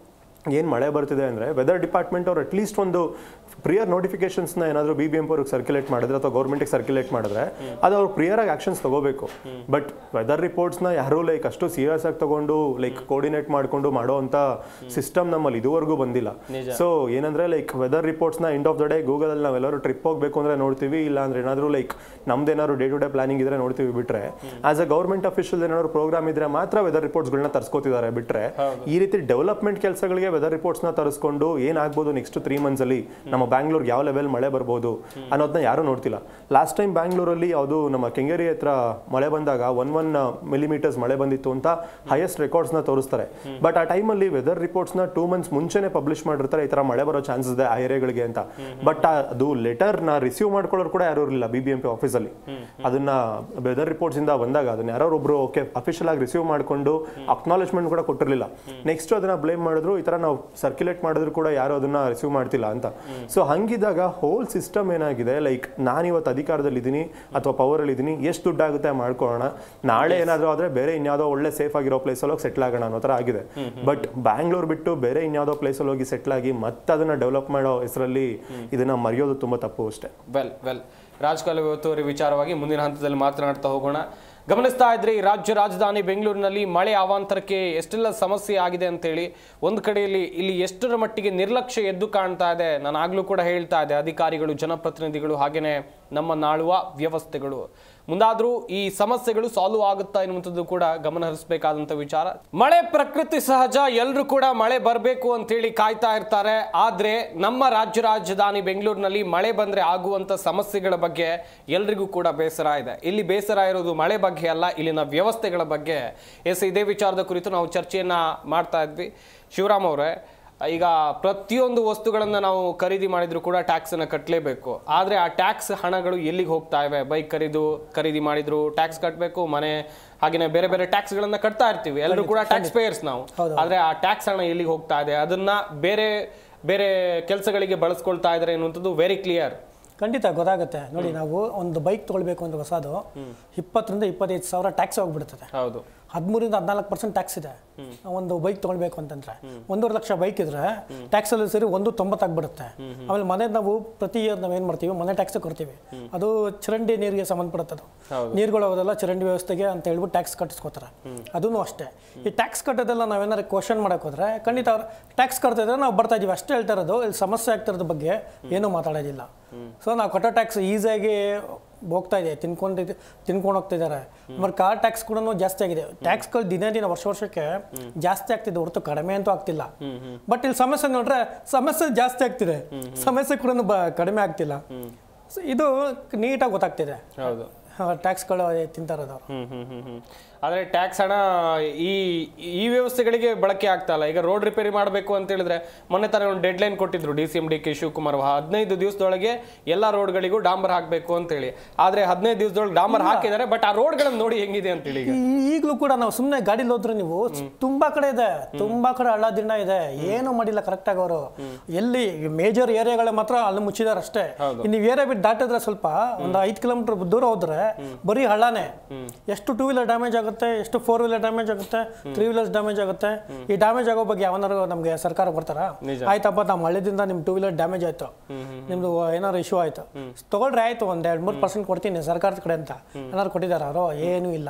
ಏನು ಮಳೆ ಬರ್ತಿದೆ ಅಂದರೆ ವೆದರ್ ಡಿಪಾರ್ಟ್ಮೆಂಟ್ ಅವ್ರು ಅಟ್ಲೀಸ್ಟ್ ಒಂದು ಪ್ರಿಯರ್ ನೋಟಿಫಿಕೇಶನ್ಸ್ನ ಏನಾದರೂ ಬಿ ಬಿ ಎಂ ಅವ್ರಿಗೆ ಸರ್ಕ್ಯುಲೇಟ್ ಮಾಡಿದ್ರೆ ಅಥವಾ ಗೌರ್ಮೆಂಟಿಗೆ ಸರ್ಕ್ಯುಲೇಟ್ ಮಾಡಿದ್ರೆ ಅದು ಅವ್ರು ಪ್ರಿಯರ್ ಆಗಿ ಆಕ್ಷನ್ಸ್ ತಗೋಬೇಕು ಬಟ್ ವೆದರ್ ರಿಪೋರ್ಟ್ಸ್ನ ಯಾರೂ ಲೈಕ್ ಅಷ್ಟು ಸೀರಿಯಸ್ ಆಗಿ ತಗೊಂಡು ಲೈಕ್ ಕೋರ್ಡಿನೇಟ್ ಮಾಡಿಕೊಂಡು ಮಾಡೋ ಅಂತ ಸಿಸ್ಟಮ್ ನಮ್ಮಲ್ಲಿ ಇದುವರೆಗೂ ಬಂದಿಲ್ಲ ಸೊ ಏನಂದ್ರೆ ಲೈಕ್ ವೆದರ್ ರಿಪೋರ್ಟ್ಸ್ನ ಎಂಡ್ ಆಫ್ ದ ಡೇ ಗೂಗಲಲ್ಲಿ ನಾವೆಲ್ಲರೂ ಟ್ರಿಪ್ ಹೋಗಬೇಕು ಅಂದ್ರೆ ನೋಡ್ತೀವಿ ಇಲ್ಲ ಅಂದ್ರೆ ಏನಾದರೂ ಲೈಕ್ ನಮ್ದೇನಾದ್ರು ಡೇ ಟು ಡೇ ಪ್ಲಾನಿಂಗ್ ಇದ್ರೆ ನೋಡ್ತೀವಿ ಬಿಟ್ರೆ ಆಸ್ ಅ ಗೌರ್ಮೆಂಟ್ ಅಫಿಷಿಯಲ್ ಏನಾದ್ರು ಪ್ರೋಗ್ರಾಮ್ ಇದ್ರೆ ಮಾತ್ರ ವೆದರ್ ರಿಪೋರ್ಟ್ಸ್ಗಳನ್ನ ತರಿಸ್ಕೋತಿದ್ದಾರೆ ಬಿಟ್ರೆ ಈ ರೀತಿ ಡೆವಲಪ್ಮೆಂಟ್ ಕೆಲಸಗಳಿಗೆ ವೆದರ್ ರಿಪೋರ್ಟ್ಸ್ನ ತರಿಸ್ಕೊಂಡು ಏನಾಗ್ಬೋದು ನೆಕ್ಸ್ಟ್ ತ್ರೀ ಮಂತ್ಸ್ ಅಲ್ಲಿ ನಮ್ಮ ಬ್ಯಾಂಗ್ಳೂರ್ಗೆ ಯಾವ ಲೆವೆಲ್ ಮಳೆ ಬರ್ಬೋದು ಅನ್ನೋದನ್ನ ಯಾರು ನೋಡ್ತಿಲ್ಲ ಲಾಸ್ಟ್ ಟೈಮ್ ಬ್ಯಾಂಗ್ಳೂರಲ್ಲಿ ಯಾವುದು ನಮ್ಮ ಕೆಂಗೇರಿ ಹತ್ರ ಮಳೆ ಬಂದಾಗ ಒನ್ ಒನ್ ಮಿಲಿಮೀಟರ್ಸ್ ಮಳೆ ಬಂದಿತ್ತು ಅಂತ ಹೈಯೆಸ್ಟ್ ರೆಕಾರ್ಡ್ಸ್ನ ತೋರಿಸ್ತಾರೆ ಬಟ್ ಆ ಟೈಮಲ್ಲಿ ವೆದರ್ ರಿಪೋರ್ಟ್ಸ್ನ ಟೂ ಮಂತ್ಸ್ ಮುಂಚೆನೆ ಪಬ್ಲಿಷ್ ಮಾಡಿರ್ತಾರೆ ಈ ತರ ಮಳೆ ಬರೋ ಚಾನ್ಸಸ್ ಇದೆ ಆ ಏರಿಯಾಗಳಿಗೆ ಅಂತ ಬಟ್ ಅದು ಲೆಟರ್ನ ರಿಸೀವ್ ಮಾಡ್ಕೊಳ್ಳೋರು ಕೂಡ ಯಾರು ಇರಲಿಲ್ಲ ಬಿ ಬಿ ಎಂ ಪಿ ಆಫೀಸಲ್ಲಿ ಅದನ್ನ ವೆದರ್ ರಿಪೋರ್ಟ್ಸ್ ಇಂದ ಬಂದಾಗ ಅದನ್ನ ಯಾರೋ ಒಬ್ರು ಓಕೆ ಅಫಿಷಿಯಲ್ ಆಗಿ ರಿಸೀವ್ ಮಾಡಿಕೊಂಡು ಅಕ್ನಾಲೇಜ್ಮೆಂಟ್ ಕೂಡ ಕೊಟ್ಟಿರಲಿಲ್ಲ ನೆಕ್ಸ್ಟ್ ಅದನ್ನ ಬ್ಲೇಮ್ ಮಾಡಿದ್ರು ಈ ತರ ನಾವು ಸರ್ಕ್ಯುಲೇಟ್ ಮಾಡಿದ್ರು ಕೂಡ ಯಾರು ಅದನ್ನ ರಿಸೀವ್ ಮಾಡ್ತಿಲ್ಲ ಅಂತ ಸೊ ಹಂಗಿದಾಗ ಹೋಲ್ ಸಿಸ್ಟಮ್ ಏನಾಗಿದೆ ಲೈಕ್ ನಾನು ಇವತ್ತು ಅಧಿಕಾರದಲ್ಲಿ ಇದ್ದೀನಿ ಅಥವಾ ಪವರ್ ಅಲ್ಲಿ ಇದ್ದೀನಿ ಎಷ್ಟು ದುಡ್ಡು ಆಗುತ್ತೆ ಮಾಡ್ಕೊಳ್ಳೋಣ ನಾಳೆ ಏನಾದರೂ ಆದ್ರೆ ಬೇರೆ ಇನ್ಯಾವುದೋ ಒಳ್ಳೆ ಸೇಫ್ ಆಗಿರೋ ಪ್ಲೇಸಲ್ಲಿ ಹೋಗಿ ಸೆಟ್ಲ್ ಆಗೋಣ ಅನ್ನೋ ಥರ ಆಗಿದೆ ಬಟ್ ಬ್ಯಾಂಗ್ಳೂರ್ ಬಿಟ್ಟು ಬೇರೆ ಇನ್ಯಾವುದೋ ಪ್ಲೇಸಲ್ಲಿ ಹೋಗಿ ಸೆಟ್ಲ್ ಆಗಿ ಮತ್ತೆ ಅದನ್ನ ಡೆವಲಪ್ ಮಾಡೋ ಹೆಸರಲ್ಲಿ ಇದನ್ನ ಮರೆಯೋದು ತುಂಬಾ ತಪ್ಪು ಅಷ್ಟೇ ವೆಲ್ ವೆಲ್ ರಾಜಕಾಲ ಒತ್ತುವರಿ ವಿಚಾರವಾಗಿ ಮುಂದಿನ ಹಂತದಲ್ಲಿ ಮಾತನಾಡ್ತಾ ಹೋಗೋಣ ಗಮನಿಸ್ತಾ ಇದ್ರಿ ರಾಜ್ಯ ರಾಜಧಾನಿ ಬೆಂಗಳೂರಿನಲ್ಲಿ ಮಳೆ ಅವಾಂತರಕ್ಕೆ ಎಷ್ಟೆಲ್ಲ ಸಮಸ್ಯೆ ಆಗಿದೆ ಅಂತೇಳಿ ಒಂದು ಕಡೆಯಲ್ಲಿ ಇಲ್ಲಿ ಎಷ್ಟರ ಮಟ್ಟಿಗೆ ನಿರ್ಲಕ್ಷ್ಯ ಎದ್ದು ಕಾಣ್ತಾ ಇದೆ ನಾನು ಆಗ್ಲೂ ಕೂಡ ಹೇಳ್ತಾ ಇದ್ದೆ ಅಧಿಕಾರಿಗಳು ಜನಪ್ರತಿನಿಧಿಗಳು ಹಾಗೇನೆ ನಮ್ಮ ನಾಳುವ ವ್ಯವಸ್ಥೆಗಳು ಮುಂದಾದ್ರೂ ಈ ಸಮಸ್ಯೆಗಳು ಸಾಲ್ವ್ ಆಗುತ್ತಾ ಎನ್ನುವಂಥದ್ದು ಕೂಡ ಗಮನ ಹರಿಸಬೇಕಾದಂಥ ವಿಚಾರ ಮಳೆ ಪ್ರಕೃತಿ ಸಹಜ ಎಲ್ಲರೂ ಕೂಡ ಮಳೆ ಬರಬೇಕು ಅಂತೇಳಿ ಕಾಯ್ತಾ ಇರ್ತಾರೆ ಆದ್ರೆ ನಮ್ಮ ರಾಜ್ಯ ರಾಜಧಾನಿ ಬೆಂಗಳೂರಿನಲ್ಲಿ ಮಳೆ ಬಂದ್ರೆ ಆಗುವಂತ ಸಮಸ್ಯೆಗಳ ಬಗ್ಗೆ ಎಲ್ರಿಗೂ ಕೂಡ ಬೇಸರ ಇದೆ ಇಲ್ಲಿ ಬೇಸರ ಇರೋದು ಮಳೆ ಬಗ್ಗೆ ಅಲ್ಲ ಇಲ್ಲಿನ ವ್ಯವಸ್ಥೆಗಳ ಬಗ್ಗೆ ಎಸ್ ಇದೇ ವಿಚಾರದ ಕುರಿತು ನಾವು ಚರ್ಚೆಯನ್ನ ಮಾಡ್ತಾ ಇದ್ವಿ ಶಿವರಾಮ್ ಅವರೇ ಈಗ ಪ್ರತಿಯೊಂದು ವಸ್ತುಗಳನ್ನು ನಾವು ಖರೀದಿ ಮಾಡಿದ್ರು ಕೂಡ ಟ್ಯಾಕ್ಸ್ ಅನ್ನ ಕಟ್ಟಲೇಬೇಕು ಆದ್ರೆ ಆ ಟ್ಯಾಕ್ಸ್ ಹಣಗಳು ಎಲ್ಲಿಗೆ ಹೋಗ್ತಾ ಇವೆ ಬೈಕ್ ಖರೀದು ಖರೀದಿ ಮಾಡಿದ್ರು ಟ್ಯಾಕ್ಸ್ ಕಟ್ಟಬೇಕು ಮನೆ ಹಾಗೇನೆ ಬೇರೆ ಬೇರೆ ಟ್ಯಾಕ್ಸ್ ಗಳನ್ನ ಕಟ್ತಾ ಇರ್ತೀವಿ ಎಲ್ಲರೂ ಕೂಡ ಟ್ಯಾಕ್ಸ್ ಪೇಯರ್ಸ್ ನಾವು ಆದ್ರೆ ಆ ಟ್ಯಾಕ್ಸ್ ಹಣ ಎಲ್ಲಿಗೆ ಹೋಗ್ತಾ ಇದೆ ಅದನ್ನ ಬೇರೆ ಬೇರೆ ಕೆಲಸಗಳಿಗೆ ಬಳಸ್ಕೊಳ್ತಾ ಇದ್ದಾರೆ ಎನ್ನುವಂಥದ್ದು ವೆರಿ ಕ್ಲಿಯರ್ ಖಂಡಿತ ಗೊತ್ತಾಗುತ್ತೆ ನೋಡಿ ನಾವು ಒಂದು ಬೈಕ್ ತೊಗೊಳ್ಬೇಕು ಅಂದ್ರೆ ಹೊಸದು ಇಪ್ಪತ್ತರಿಂದ ಇಪ್ಪತ್ತೈದು ಸಾವಿರ ಟ್ಯಾಕ್ಸ್ ಹೋಗ್ಬಿಡ್ತದೆ ಹೌದು ಹದಿಮೂರಿಂದ ಹದಿನಾಲ್ಕು ಪರ್ಸೆಂಟ್ ಟ್ಯಾಕ್ಸ್ ಇದೆ ಒಂದು ಬೈಕ್ ತೊಗೊಳ್ಬೇಕು ಅಂತಂದ್ರೆ ಒಂದೂವರೆ ಲಕ್ಷ ಬೈಕ್ ಇದ್ರೆ ಟ್ಯಾಕ್ಸ್ ಅಲ್ಲಿ ಸೇರಿ ಒಂದು ತೊಂಬತ್ತಾಗ್ಬಿಡುತ್ತೆ ಆಮೇಲೆ ಮನೆ ನಾವು ಪ್ರತಿ ಇಯರ್ ನಾವು ಏನು ಮಾಡ್ತೀವಿ ಮನೆ ಟ್ಯಾಕ್ಸ್ ಕೊಡ್ತೀವಿ ಅದು ಚರಂಡಿ ನೀರಿಗೆ ಸಂಬಂಧಪಡುತ್ತದು ನೀರುಗಳು ಹೋದಲ್ಲ ಚರಂಡಿ ವ್ಯವಸ್ಥೆಗೆ ಅಂತ ಹೇಳ್ಬಿಟ್ಟು ಟ್ಯಾಕ್ಸ್ ಕಟ್ಟಿಸ್ಕೋತಾರೆ ಅದೂ ಅಷ್ಟೇ ಈ ಟ್ಯಾಕ್ಸ್ ಕಟ್ಟೋದೆಲ್ಲ ನಾವೇನಾದ್ರು ಕ್ವಶನ್ ಮಾಡಕ್ ಹೋದ್ರೆ ಖಂಡಿತ ಅವ್ರು ಟ್ಯಾಕ್ಸ್ ಕಟ್ತಿದ್ರೆ ನಾವು ಬರ್ತಾ ಇದೀವಿ ಅಷ್ಟೇ ಹೇಳ್ತಾ ಇರೋದು ಇಲ್ಲಿ ಸಮಸ್ಯೆ ಆಗ್ತಿರೋದ್ರ ಬಗ್ಗೆ ಏನೂ ಮಾತಾಡೋದಿಲ್ಲ ಸೊ ನಾವು ಕಟ್ಟೋ ಟ್ಯಾಕ್ಸ್ ಈಸಿಯಾಗಿ ಹೋಗ್ತಾ ಇದೆ ತಿನ್ಕೊಂಡು ತಿನ್ಕೊಂಡು ಹೋಗ್ತಿದ್ದಾರೆ ಆಮೇಲೆ ಕಾರ್ ಟ್ಯಾಕ್ಸ್ ಕೂಡ ಜಾಸ್ತಿ ಆಗಿದೆ ಟ್ಯಾಕ್ಸ್ಗಳು ದಿನ ದಿನ ವರ್ಷ ವರ್ಷಕ್ಕೆ ಜಾಸ್ತಿ ಆಗ್ತಿದೆ ಹೊರತು ಕಡಿಮೆ ಅಂತೂ ಆಗ್ತಿಲ್ಲ ಬಟ್ ಇಲ್ಲಿ ಸಮಸ್ಯೆ ನೋಡ್ರೆ ಸಮಸ್ಯೆ ಜಾಸ್ತಿ ಆಗ್ತಿದೆ ಸಮಸ್ಯೆ ಕೂಡ ಬ- ಕಡಿಮೆ ಆಗ್ತಿಲ್ಲ So ಇದು ನೀಟಾಗಿ ಗೊತ್ತಾಗ್ತಿದೆ ಹೌದು ಟ್ಯಾಕ್ಸ್ಗಳು ತಿಂತಾ ಇರೋದು ಅವ್ರು. ಹ್ಮ್ ಹ್ಮ್ ಹ್ಮ್ ಹ್ಮ್ ಆದ್ರೆ ಟ್ಯಾಕ್ಸ್ ಹಣ ಈ ಈ ವ್ಯವಸ್ಥೆಗಳಿಗೆ ಬಳಕೆ ಆಗ್ತಾ ಇಲ್ಲ ಈಗ ರೋಡ್ ರಿಪೇರಿ ಮಾಡಬೇಕು ಅಂತ ಹೇಳಿದ್ರೆ ಮೊನ್ನೆ ತರ ಒಂದು ಡೆಡ್ ಲೈನ್ ಕೊಟ್ಟಿದ್ರು D C M D K Shivakumar ಅವರು. ಹದಿನೈದು ದಿವಸದೊಳಗೆ ಎಲ್ಲಾ ರೋಡ್ಗಳಿಗೂ ಡಾಂಬರ್ ಹಾಕಬೇಕು ಅಂತ ಹೇಳಿ ಆದ್ರೆ ಹದಿನೈದು ದಿವಸದೊಳಗೆ ಡಾಂಬರ್ ಹಾಕಿದ್ದಾರೆ ಬಟ್ ಆ ರೋಡ್ಗಳನ್ನ ನೋಡಿ ಹೆಂಗಿದೆ ಅಂತ ಹೇಳಿ ಈಗ ಈ- ಈಗ್ಲೂ ಕೂಡ ನಾವು ಸುಮ್ಮನೆ ಗಾಡಿಲಿ ಹೋದ್ರೆ ನೀವು ತುಂಬಾ ಕಡೆ ಇದೆ ತುಂಬಾ ಕಡೆ ಹಳ್ಳ ದಿನ ಇದೆ ಏನು ಮಾಡಿಲ್ಲ ಕರೆಕ್ಟ್ ಆಗಿ ಅವರು ಎಲ್ಲಿ ಮೇಜರ್ ಏರಿಯಾಗಳ ಮಾತ್ರ ಅಲ್ಲಿ ಮುಚ್ಚಿದಾರೆ ಅಷ್ಟೇ ಇನ್ನು ನೀವು ಏರಿಯಾ ಬಿಟ್ಟು ದಾಟಿದ್ರೆ ಸ್ವಲ್ಪ ಒಂದು ಐದು ಕಿಲೋಮೀಟರ್ ದೂರ ಹೋದ್ರೆ ಬರೀ ಹಳ್ಳನೇ ಎಷ್ಟು ಟೂ ವೀಲರ್ ಡ್ಯಾಮೇಜ್ ಆಗುತ್ತೆ ಎಷ್ಟು ಫೋರ್ ವೀಲರ್ ಡ್ಯಾಮೇಜ್ ಆಗುತ್ತೆ ತ್ರೀ ವೀಲರ್ಸ್ ಡ್ಯಾಮೇಜ್ ಆಗುತ್ತೆ ಈ ಡ್ಯಾಮೇಜ್ ಆಗೋ ಬಗ್ಗೆ ಯಾವನಾರು ನಮಗೆ ಸರ್ಕಾರ ಬರ್ತಾರ ಆಯ್ತಪ್ಪ ನಮ್ಮ ಹಳ್ಳಿದಿಂದ ನಿಮ್ ಟೂ ವೀಲರ್ ಡ್ಯಾಮೇಜ್ ಆಯ್ತು ನಿಮ್ದು ಏನಾದ್ರು ಇಶ್ಯೂ ಆಯ್ತು ತಗೊಳ್ರಿ ಆಯ್ತು ಒಂದ್ ಎರಡ್ ಮೂರು ಪರ್ಸೆಂಟ್ ಕೊಡ್ತೀನಿ ಸರ್ಕಾರದ ಕಡೆ ಅಂತ ಏನಾದ್ರು ಕೊಟ್ಟಿದಾರ ಅವರು ಏನೂ ಇಲ್ಲ